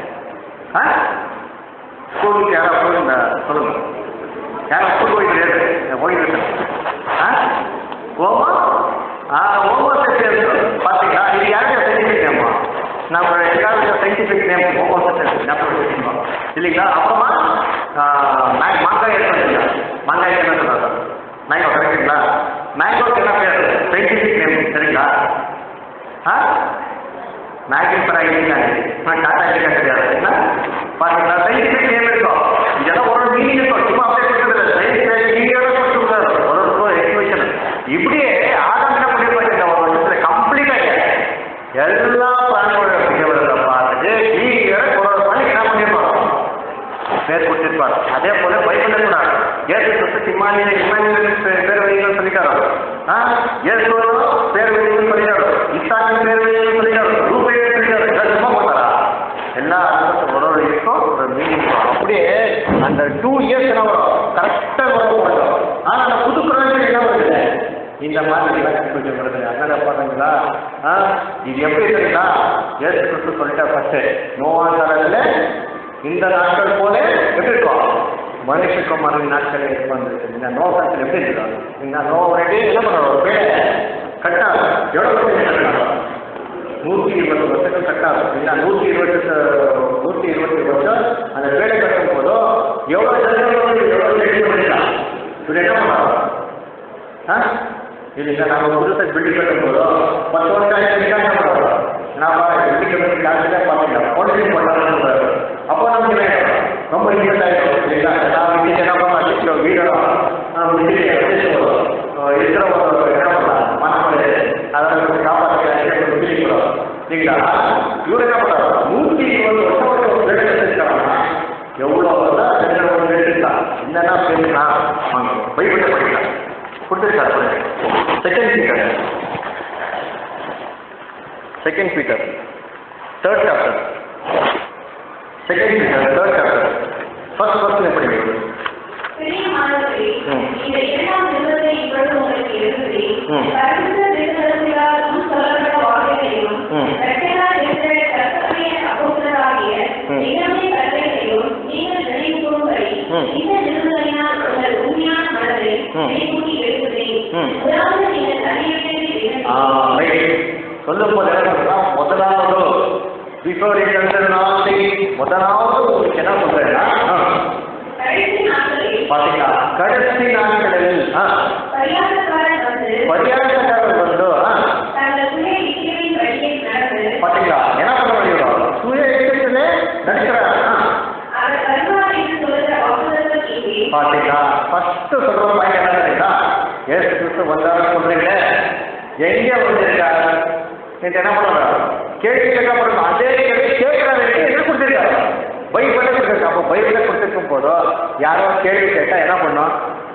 ஆ ஸ்கூலுக்கு யாராவது இந்த சொல்லுங்க யாரும் ஸ்கூல் போய் கிடையாது போயிட்டு ஆ ஓமா ஆ ஓமா செட்டியல் பார்த்தீங்களா இது யாருக்கு சயின்டிஃபிக் நேமா நம்ம எல்லாருக்கும் சயின்டிஃபிக் நேம் ஓமோ செட்டியல் ஞாபகம் வச்சுக்கோங்க இல்லைங்களா அப்புறமா மே- மாங்காய் எடுத்து மாங்காய் என்ன சொல்றாங்க மேங்கோ கரெக்டுங்களா மேங்கோக்கு என்ன பேர் சயின்டிஃபிக் நேம் சரிங்களா ஆ மேகின் ஃப்ரை நான் டாடா கேட்க கிடையாது என்ன பாத்தீங்களா சயின்டிஃபிக் நேம் இருக்கும் இதெல்லாம் ஒரு மீனிங் இருக்கும் சும்மா அப்படியே கொடுக்குறது சயின்ஸ் நீங்களோட கொடுத்துருக்காரு ஒரு ஒரு எக்ஸ்பிளேஷன் இப்படியே ஆதாம் என்ன பண்ணிருப்பாங்க இந்த ஒரு வருஷத்துல கம்ப்ளீட்டா எல்லா பிராணிகளோட பிஹேவியர்ல பார்த்துட்டு நீங்க ஒரு ஒரு பிராணி என்ன பண்ணிருப்பாங்க பேர் கொடுத்திருப்பார் அதே போல பைபிள்ல கூட ஏசு கிறிஸ்து இமானிய இமானியல் பேர் வைங்கன்னு சொல்லிட்டாரு ஆ ஏசு பேர் வைங்கன்னு சொல்லிட்டாரு இசாக்கு பேர் வைங்கன்னு சொல்லிட்டாரு ரூபே சொல்லிட்டாரு இதெல்லாம் சும்மா போட்டாரா எல்லா அர்த்தத்தும் ஒரு ஒரு இருக்கும் ஒரு மீனிங் இருக்கும் அப்படியே அந்த டூ இயர்ஸ் என்ன வரும் கரெக்டாக வரும் ஆனா அந்த புது குழந்தை என்ன வருது இந்த மாதிரி எல்லாம் கொஞ்சம் வருது அதனால பாருங்களா ஆ இது எப்படி தெரியுங்களா ஏசு கிறிஸ்து சொல்லிட்டா ஃபர்ஸ்ட் நோவா காலத்துல இந்த நாட்கள் போல எப்படி இருக்கும் மனுஷகுமாரின் நாட்கள் இருப்பாங்க இந்த நோ காலத்தில் எப்படி இருக்கும் இந்த நோ ரெடி என்ன பண்ணுறோம் ஒரு பேரை கட்டாது எவ்வளோ பேர் கட்டாது நூற்றி இருபது வருஷத்துக்கு கட்டாது இல்லைன்னா நூற்றி இருபது நூற்றி இருபத்தி வருஷம் அந்த பேரை கட்டும் போதும் எவ்வளோ ஜனங்கள் எவ்வளோ ரெடி பண்ணிக்கலாம் இவர் என்ன பண்ணுறோம் ஆ இல்லைங்க நம்ம புதுசாக பில்டிங் கட்டும் போதும் பத்து வருஷம் ஆயிடுச்சு என்ன பண்ணுறோம் நான் பில்டிங் கட்டுறது காசுல பார்த்துக்கலாம் ஒன்றையும் பண்ணலாம்னு சொல்றாரு அப்போ நமக்கு என்ன ஆயிடும்? ரொம்ப ஈஸியாக ஆயிடும் இல்லைங்களா நான் வீட்டுக்கு என்ன பண்ணலாம் வீடெல்லாம் இருக்கிற ஒரு என்ன பண்ணலாம் மனப்படு அதை கொஞ்சம் காப்பாற்ற கொஞ்சம் பிடிக்கிறோம் இல்லைங்களா இவர் என்ன பண்ணுறாரு நூற்றி இருபது வருஷம் ஒரு பிளட் வச்சிருக்காங்க second Peter second Peter third chapter second Peter third chapter first first எப்படி பிரியமானவர்களே, ம். இந்த இரண்டாம் நிருபத்தை இப்பொழுது உங்களுக்கு எழுதுகிறேன். ம். பரிசுத்த திருத்தலத்தினால் முன் சொல்லப்பட்ட வார்த்தைகளையும், ம். இரட்டையார் இருக்கிற கர்த்தருடைய அப்போஸ்தலராகிய ம். நிகழ்ச்சி கட்டளைகளையும் நீங்கள் நினைவு கூறும்படி, ம். இந்த நிருபங்களினால் உங்கள் உண்மையான மனதை ம். நினைவூட்டி எழுதுகிறேன். ம். முதலாவது நீங்கள் அறியவேண்டியது ஆ என்னவென்றால், ரைட் சொல்லும் போது என்ன சொல்றா முதலாவது பிஃபோர் நாளை முதலாவது உங்களுக்கு என்ன சொல்றேன்னா ஆ, கடைசி நாட்களில் பாத்தீங்களா கடைசி நாட்களில் ஆ, பரியாசக்காரன் வந்து பரியாசக்காரர் வந்து ஆ, தங்கள் சுய இச்சையின் வழியை நடந்து பாத்தீங்களா என்ன பண்ண முடியும் சுய இயக்கத்திலே நடிக்கிறார் ஆ, அவர் வருவார் என்று சொல்கிற வாக்குதத்தம் இங்கே பாத்தீங்களா ஃபர்ஸ்ட் சொல்ற பாயிண்ட் என்ன தெரியுங்களா ஏசு கிறிஸ்து வந்தாரு சொல்றீங்களே எங்க வந்திருக்காரு நீங்க என்ன பண்ணுறாரு கேள்வி கேட்கப்படும் அதே கேள்வி கேட்கறவங்க என்ன கொடுத்திருக்காரு பைபிளே கொடுத்திருக்காரு அப்போ பைபிளே கொடுத்திருக்கும் போதோ யாரோ கேள்வி கேட்டா என்ன பண்ணும்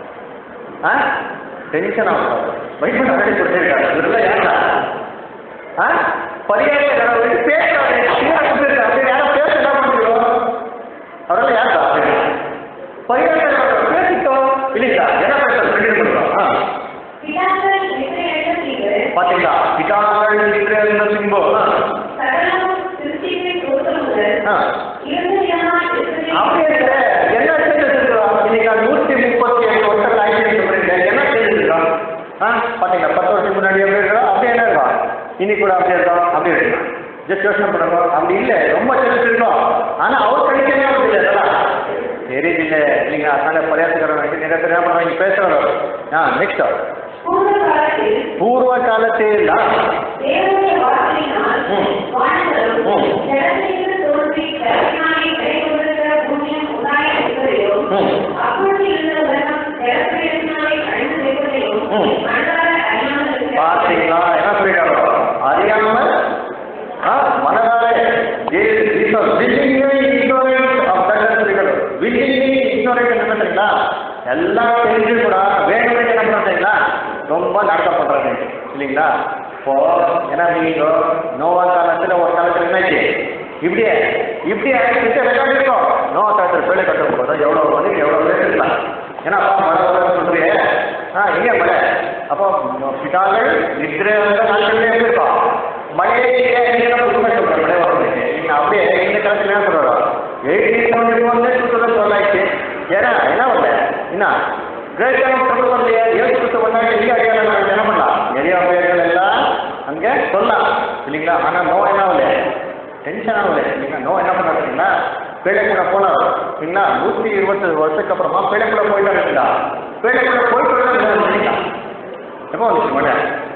ஆ டென்ஷன் ஆகும் பைபிள் ஆல்ரெடி கொடுத்திருக்காரு இதெல்லாம் யாரா ஆ பரியாய கடவுள் பேசுறாரு கீழே கொடுத்திருக்காரு அப்படி யாரும் பேச என்ன பண்ணுறோம் அவரெல்லாம் யாருக்கா பரியாய கடவுள் பேசிட்டோம் இல்லைங்களா என்ன பேசுறது கண்டினியூ பண்ணுறோம் ஆ பிதாக்கள் நிச்சயம் செய்து பாத்தீங்களா பிதாக்கள் இஸ்ரேல் சிம்போ சகலம் சிருஷ்டிப்பின் தோற்றம் முதல் ஆ இருந்த விதமாய் இருக்கிறதை அப்படியே இல்ல. என்ன செஞ்சிருக்கிறோம் இன்னைக்கு நூத்தி முப்பத்தி ஏழு வருஷங்கள் ஆயிடுச்சு சொல்றீங்க என்ன செஞ்சிருக்கோம் ஆ பாத்தீங்களா பத்து வருஷத்துக்கு முன்னாடி எப்படி இருக்கோம் அப்படியே என்ன இருக்கோம் இன்னைக்கு கூட அப்படியே இருக்கோம் அப்படி இருக்கோம் ஜஸ்ட் யோசனை பண்ணுங்க அப்படி இல்லை ரொம்ப செஞ்சிருக்கோம் ஆனா அவர் கணிக்கவே அப்படி இல்லை அதெல்லாம் தெரியல இல்லைங்க அதனால பரியாசக்காரன் வேண்டி நிறைய பேர் என்ன பண்ணுவாங்க பேசுறோம் ஆ நெக்ஸ்ட் பூர்வ காலத்தில் பூர்வ காலத்தில் தேவனுடைய வார்த்தையினால் ம். வானங்களும் ம். ஜலத்திலிருந்து தோன்றி கருவினாலே விடை கொடுக்கிற பூமியும் உண்டாய் இருப்பதையும் ம். அப்பொழுது இருந்த உலகம் ஜலப்பிரயத்தினாலே அழிந்து இருப்பதையும் ம். மனதார அறியாமல் இருக்கிறார்கள். பாத்தீங்களா என்ன சொல்லிட்டாரோ அறியாம ஆ, மனதாலே தெரியுங்களா எல்லாம் தெரிஞ்சு கூட வேணுமே என்ன பண்றீங்களா ரொம்ப நாடகம் பண்றாங்க இல்லைங்களா இப்போ ஏன்னா நீங்க நோவா காலத்துல ஒரு காலத்துல என்னாச்சு இப்படியே இப்படி ஆகிட்டு ரெக்கார்ட் இருக்கும் நோவா காலத்துல பேழை கட்டும் போது எவ்வளவு மணிக்கு எவ்வளவு பேர் இருக்கலாம் ஏன்னா அப்பா மழை வர சொல்றியே ஆ எங்க மழை அப்போ பிதாக்கள் நித்திரை வந்த நாட்கள்ல எப்படி இருக்கும் மழையே நீங்க புதுமை சொல்ற மழை வரும் நீங்க அப்படியே இந்த காலத்துல என்ன சொல்றோம் எயிட்டீன் டுவெண்ட்டி ஒன்னு டூ தௌசண்ட் டுவெல் ஆயிடுச்சு ஏன்னா என்ன வரல என்ன கிரேட் கொண்டு வரலையே ஏழு கிறிஸ்து வந்தாங்க இங்கே அடியாளம் நாங்கள் என்ன பண்ணலாம் நிறைய பேர்கள் எல்லாம் அங்கே சொல்லலாம் இல்லைங்களா ஆனால் நோ என்ன ஆகல டென்ஷன் ஆகல இல்லைங்களா நோ என்ன பண்ணாருங்களா பேழைக்குள்ள போனார் இல்லைங்களா நூற்றி இருபத்தஞ்சு வருஷத்துக்கு அப்புறமா பேழைக்குள்ள போயிட்டாரு இல்லைங்களா பேழைக்குள்ள போயிட்டு பண்ணிக்கலாம் எப்போ வந்துச்சு மழை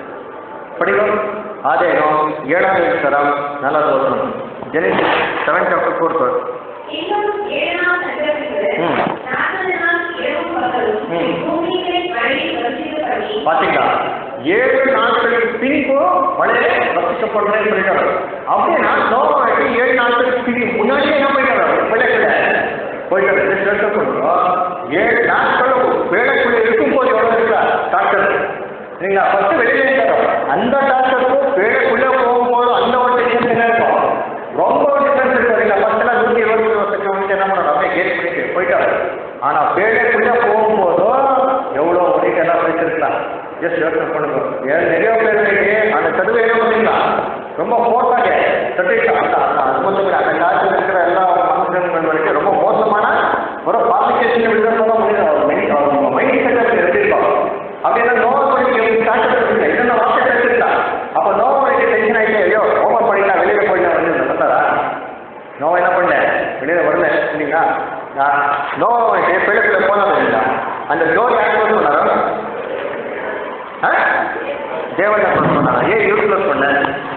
படிக்கும் ஆதேனம் ஏழாவது தரம் நாலாவது வருஷம் ஜெனிசிஸ் செவன் சாப்டர் ஃபோர்த் இன்னும் ஏழு நாள் நகரத்திற்கு ம். நாற்பது நாள் இரவும் பகலும் ம். பூமியிலே மழையை வர்ஷிக்கப்படி பாத்தீங்களா ஏழு நாட்களுக்கு பின்பு மழையை வசிக்கப்படுறேன்னு சொல்லிட்டாரு அப்படின்னா நோவாட்டி ஏழு நாட்களுக்கு பின்பு முன்னாடியே என்ன பண்ணிட்டாரு பிள்ளைக்குள்ள போயிட்டாரு ரெண்டு வருஷம் சொல்றோம் ஏழு நாட்களும் வேலைக்குள்ள இருக்கும் போது எவ்வளவு இருக்கா டாக்டர் சரிங்களா ஃபர்ஸ்ட் வெளியில இருக்காரு அந்த டாக்டருக்கும் வேலைக்குள்ள போகும்போது அந்த ஒரு டென்ஷன் என்ன இருக்கும் ரொம்ப டிஃபரன்ஸ் இருக்கு சரிங்களா ஃபர்ஸ்ட் எல்லாம் நூற்றி இருபது வருஷத்துக்கு வந்து என்ன பண்ணாரு அப்படியே கேட் பண்ணிட்டு போயிட்டாரு ஆனா வேலைக்குள்ள போகும்போதோ எவ்வளோ மணிக்கு எல்லாம் படிச்சிருக்கலாம் ஜஸ்ட் யோசனை பண்ணுங்க ஏன் நிறைய பேர் இருக்கு அந்த சதுவை என்ன பண்ணீங்களா ரொம்ப மோசமாக சர்டிஃபிகேட் அந்த அந்த அது மட்டும் இல்லை அந்த காலத்தில் இருக்கிற எல்லா மனுஷன் வரைக்கும் ரொம்ப மோசமான ஒரு பாலிகேஷன் விட சொல்ல முடியாது அவர் மைண்ட் அவர் மைண்ட் செட்டப் எடுத்திருக்கோம் அப்படின்னா நோவை படிக்க ஸ்டார்ட் இருக்கு என்னென்ன வார்த்தை எடுத்துருக்கலாம் அப்போ நோவை படிக்க டென்ஷன் ஆகிட்டே ஐயோ ஓப்பன் பண்ணிக்கலாம் வெளியில் போயிடலாம் வந்து நடத்தாரா நோவை என்ன பண்ணேன் வெளியில் வரல இல்லைங்களா நான் நோவை வந்துட்டு பிள்ளைக்குள்ள போனா இல்லைங்களா அந்த டோர் யார் க்ளோஸ் பண்ணாரோ ஆ தேவன் க்ளோஸ் பண்ணாரா ஏன் யூ க்ளோஸ் பண்ண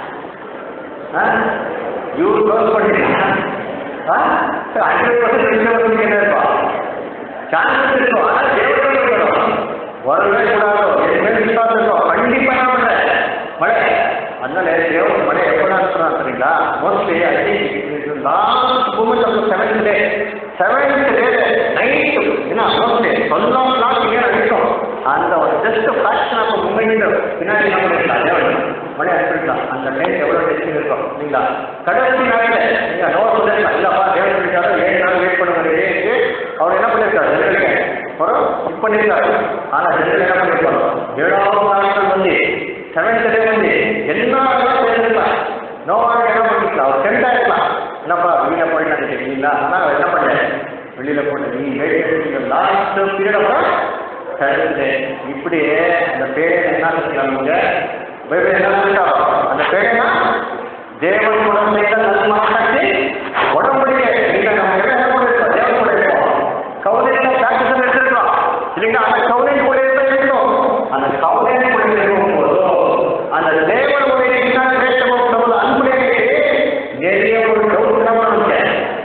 ஆ யூ க்ளோஸ் பண்ணிட்டீங்க ஆ ஹண்ட்ரட் பர்சன்ட் ரிசர்வ் என்ன இருப்பா சான்சஸ் இருக்கும் ஆனால் தேவன் இருக்கணும் வரவே கூடாது எதுவுமே விசுவாசம் இருக்கும் கண்டிப்பா என்ன பண்ற மழை அதனால தேவன் மழை எப்போ நடத்துறான் சரிங்களா mostly I think last moment of seventh day seventh day night என்ன மோஸ்ட்லி சொல்லலாம் கிளியர் அடிக்கும் அந்த வந்து ஜஸ்ட் ஃப்ராக்ஷன் ஆஃப் மூமெண்ட் பின்னாடி என்ன பண்ணிருக்கலாம் தேவன் மணி அனுப்பிருக்கலாம் அந்த டைம் எவ்வளோ டெஸ்டிங் இருக்கும் இல்லைங்களா கடைசி நாளில் நீங்கள் நோ சொல்லிருக்கலாம் இல்லப்பா தேவன் சொல்லிட்டாரோ ஏழு நாள் வெயிட் பண்ணுங்க ஏன்னு அவர் என்ன பண்ணிருக்காரு ஜனங்களுக்கு ஒரு இது பண்ணிருக்காரு ஆனால் ஜனங்கள் என்ன பண்ணிருப்பாரு ஏழாவது நாட்கள் வந்து செவன்த் டே வந்து எல்லா பேசிருக்கலாம் நோவாக என்ன பண்ணிருக்கலாம் அவர் டென்த் ஆயிருக்கலாம் என்னப்பா வெளியில் போயிட்டாங்க இல்லைங்களா ஆனால் அவர் என்ன பண்ணல வெளியில் போட்டு நீ வெயிட் லாஸ்ட் பீரியட் அப்புறம் சரிந்து இப்படியே அந்த பேரை என்ன சொல்லுங்க பைபிள் என்ன சொல்லிட்டாரோ அந்த பேரைனா தேவன் கூட செய்த நல்மாட்டி உடம்படியே நீங்க நம்ம என்ன பண்ணிருக்கோம் தேவன் கூட இருக்கோம் கவுனையில பிராக்டிஸ் எடுத்திருக்கோம் இல்லைங்களா அந்த கவுனை கூட இருக்கணும் அந்த கவுனை கூட இருக்கும் போது அந்த தேவன் கூட பின்னாடி பேசப்படும் அன்புடைய நிறைய ஒரு டவுட் நம்ம நமக்கு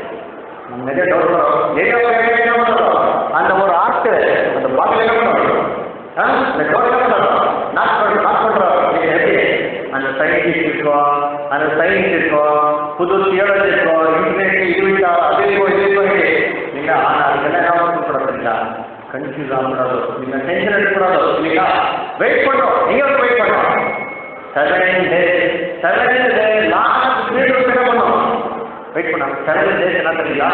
நம்ம நிறைய டவுட் வரும் நிறைய பேர் என்ன பண்ணுறோம் அந்த ஒரு ஆர்ட் அந்த பாட்டில் என்ன பண்ணுறோம் ஆ இந்த டவுட் என்ன பண்ணுறோம் நாட் பண்ணுறோம் நாட் பண்ணுறோம் எப்படி அந்த சயின்டிஸ்ட் இருக்கோம் அந்த சயின்ஸ் இருக்கும் புது தியோலஜி இருக்கும் இன்டர்நெட் இது விட்டா அது இருக்கும் இது இருக்கும் இல்லைங்களா ஆனால் அதுக்கெல்லாம் என்ன பண்ணக்கூடாது இல்லைங்களா கன்ஃபியூஸ் ஆகக்கூடாது நீங்க டென்ஷன் எடுக்கக்கூடாது இல்லைங்களா வெயிட் பண்ணுறோம் நீங்க வெயிட் பண்ணுறோம் seven days seven day last period என்ன பண்ணோம் வெயிட் பண்ணாங்க செவன் டேஸ் என்ன தெரியுங்களா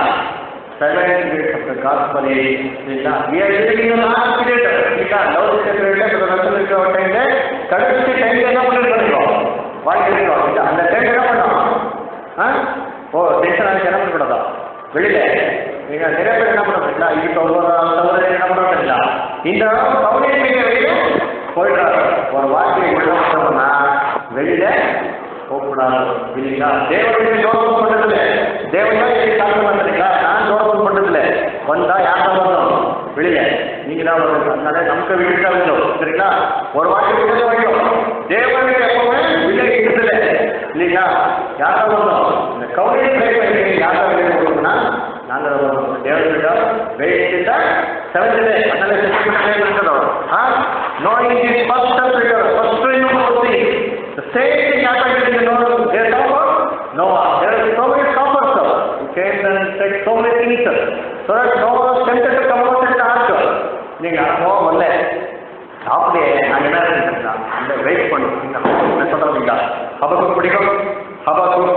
seven days of the gospel சரிங்களா we are living in the last period சரிங்களா லௌகிக period இந்த ரசம் இருக்கிற டைம்ல கடைசி டைம்ல என்ன பண்ணிருக்கோம் வாழ்க்கை இருக்கோம் இல்ல அந்த டைம் என்ன பண்ணோம் ஆ ஓ டென்ஷன் ஆகி என்ன பண்ணக்கூடாதா வெளியில நீங்க நிறைய பேர் என்ன பண்ணுறீங்களா இது ஒவ்வொரு சகோதரர் என்ன பண்ணுறீங்களா இந்த கவுனியர் வெளியில போயிடுறாரு ஒரு வார்த்தையை உள்ள வந்தோம்னா வெளியில போகக்கூடாது இல்லைங்களா தேவனுடைய ஜோகம் பண்றதில்ல தேவன் தான் எப்படி சாப்பிட வந்திருக்கீங்களா நான் ஜோகம் பண்றதில்ல வந்தா யார் தான் வரணும் வெளியில நீங்க தான் வரணும் அதனால நமக்கு வீடு தான் வேணும் சரிங்களா ஒரு வாட்டி வெளியில வைக்கும் தேவனுடைய எப்பவுமே வெளியே இருக்கிறதில்ல இல்லைங்களா யார் தான் வரணும் இந்த கவுனியை ட்ரை பண்ணி யார் தான் வெளியே வரணும்னா நாங்கள் வரணும் தேவனுடைய வெயிட் தான் செவன்த் டே அதனால செவன்த் இருக்கிறோம் ஆ knowing this first step here, first thing you must see. The same thing happened in the Noah. There's no God. Noah. There are so many couples. He came and said so many things. So that Noah was tempted to come out in the ark. நீங்க நோவா வரல அப்படியே நாங்க என்ன செஞ்சோம்னா இந்த wait பண்ணி இந்த என்ன சொல்றீங்க ஹபக்கு பிடிக்கும் Habakkuk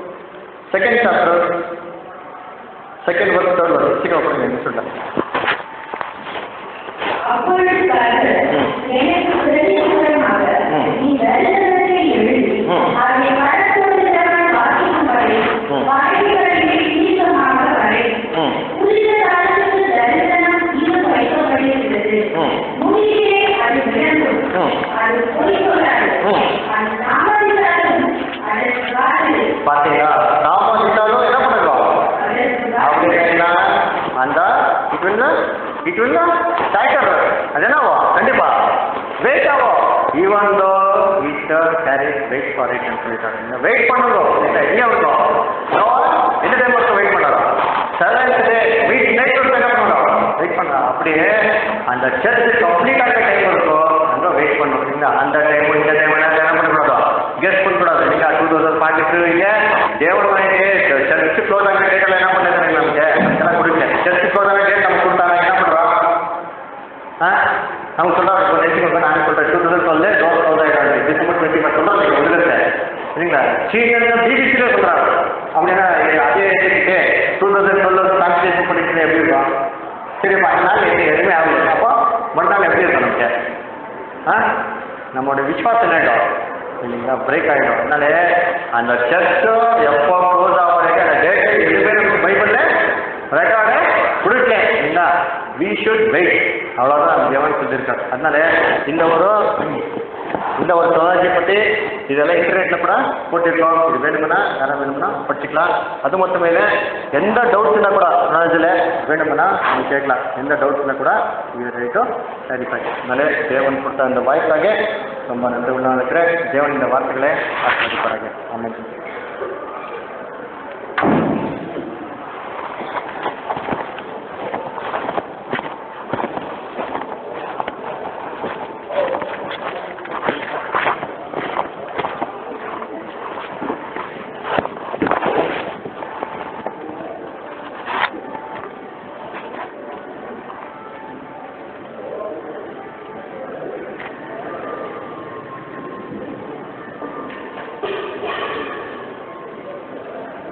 second chapter second verse third verse சீக்கிரம் பண்ணுங்க என்ன சொல்றேன் அப்பொழுது கர்த்தர் ம். எனக்கு பிரதியுத்தரமாக, ம். நீ தரிசனத்தை எழுதி, ம். அதை மனத்துள்ளவன் வாசிக்கும் வரை, ம். வாய்களில் தீர்க்கமாக வரை. ம் குறித்த காலத்துக்கு தரிசனம் இன்னும் வைக்கப்பட்டிருக்கிறது. ம். முடிவிலே அது விளங்கும். ம். அது பொய் சொல்லாது. ம். அது தாமதித்தாலும் அதற்கு காது. பாத்தீங்களா தாமதித்தாலும் என்ன பண்ணுறோம் அதற்கு அப்படி காது. என்ன அந்த it will it will tighter அது என்னவோ கண்டிப்பா வெயிட் ஆகும் even though it carry weight for it சொல்லிட்டாங்க இந்த வெயிட் பண்ணுங்க இல்லை எங்கே இருக்கும் எந்த டைம் மட்டும் வெயிட் பண்ணலாம் செவன்த் டே வீக் நைட் வரைக்கும் என்ன பண்ணுறோம் வெயிட் பண்ணலாம் அப்படியே அந்த சர்ச் கம்ப்ளீட் ஆகிற டைம் இருக்கும் அங்கே வெயிட் பண்ணணும் இல்லைங்களா அந்த டைம் இந்த டைம் என்ன பண்ணக்கூடாது கெஸ்ட் பண்ணக்கூடாது இல்லைங்களா டூ தௌசண்ட் ஃபார்ட்டி டூ இல்லை தேவன் வாங்கிட்டு சர்ச் க்ளோஸ் ஆகிற டேட்டெல்லாம் என்ன பண்ணுறாங்க நமக்கு அதெல்லாம் கொடுக்கல சர்ச் க்ளோஸ் ஆகிற டேட் நம்ம கொடுத்தாங்க என்ன பண்ணுறோம் ஆ அவங்க சொல்கிறாங்க இப்போ நினைச்சுக்கோங்க நான் சொல்கிறேன் two thousand twelve door close ஆகிடுறாங்க டிசம்பர் டுவெண்ட்டி ஃபைவ் சொல்கிறாங்க நீங்கள் வந்துருங்க சரிங்களா சீனியர் பிபிசியில் சொல்கிறாங்க அப்படின்னா இது அதே இதுக்கு டூ தௌசண்ட் டுவெல் கான்சன்ட்ரேஷன் பண்ணிட்டு எப்படி இருக்கும் சரிப்பா அதனால எனக்கு எதுவுமே ஆகல அப்போ மறுநாள் எப்படி இருக்கும் நமக்கு ஆ நம்மளோட விஸ்வாசம் என்ன ஆகிடும் இல்லைங்களா பிரேக் ஆகிடும் அதனால அந்த சர்ச்சோ எப்போ க்ளோஸ் ஆகிறதுக்கு அந்த டேட்டை எதுவுமே நமக்கு பைபிளில் ரெக்கார்டு கொடுக்கல இல்லைங்களா வி ஷுட் வெயிட் அவ்வளோதான் தேவன் சொல்லியிருக்காரு அதனால இந்த ஒரு இந்த ஒரு தொலைஜி பற்றி இதெல்லாம் இன்டர்நெட்டில் கூட போட்டிருக்கோம் இது வேணுமுன்னா யாராவது வேணுமுன்னா படிச்சுக்கலாம் அது மட்டுமே இல்லை எந்த டவுட்ஸ் இருந்தால் கூட நாலேஜில் வேணுமுன்னா நீங்கள் கேட்கலாம் எந்த டவுட்ஸ் இருந்தால் கூட இது வரைக்கும் கிளாரிஃபை அதனால தேவன் கொடுத்த அந்த வாய்ப்பாக ரொம்ப நன்றி உள்ள இருக்கிறேன் தேவன் இந்த வார்த்தைகளை ஆசிர்வதிப்பாராக ஆமென்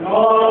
நோவாவை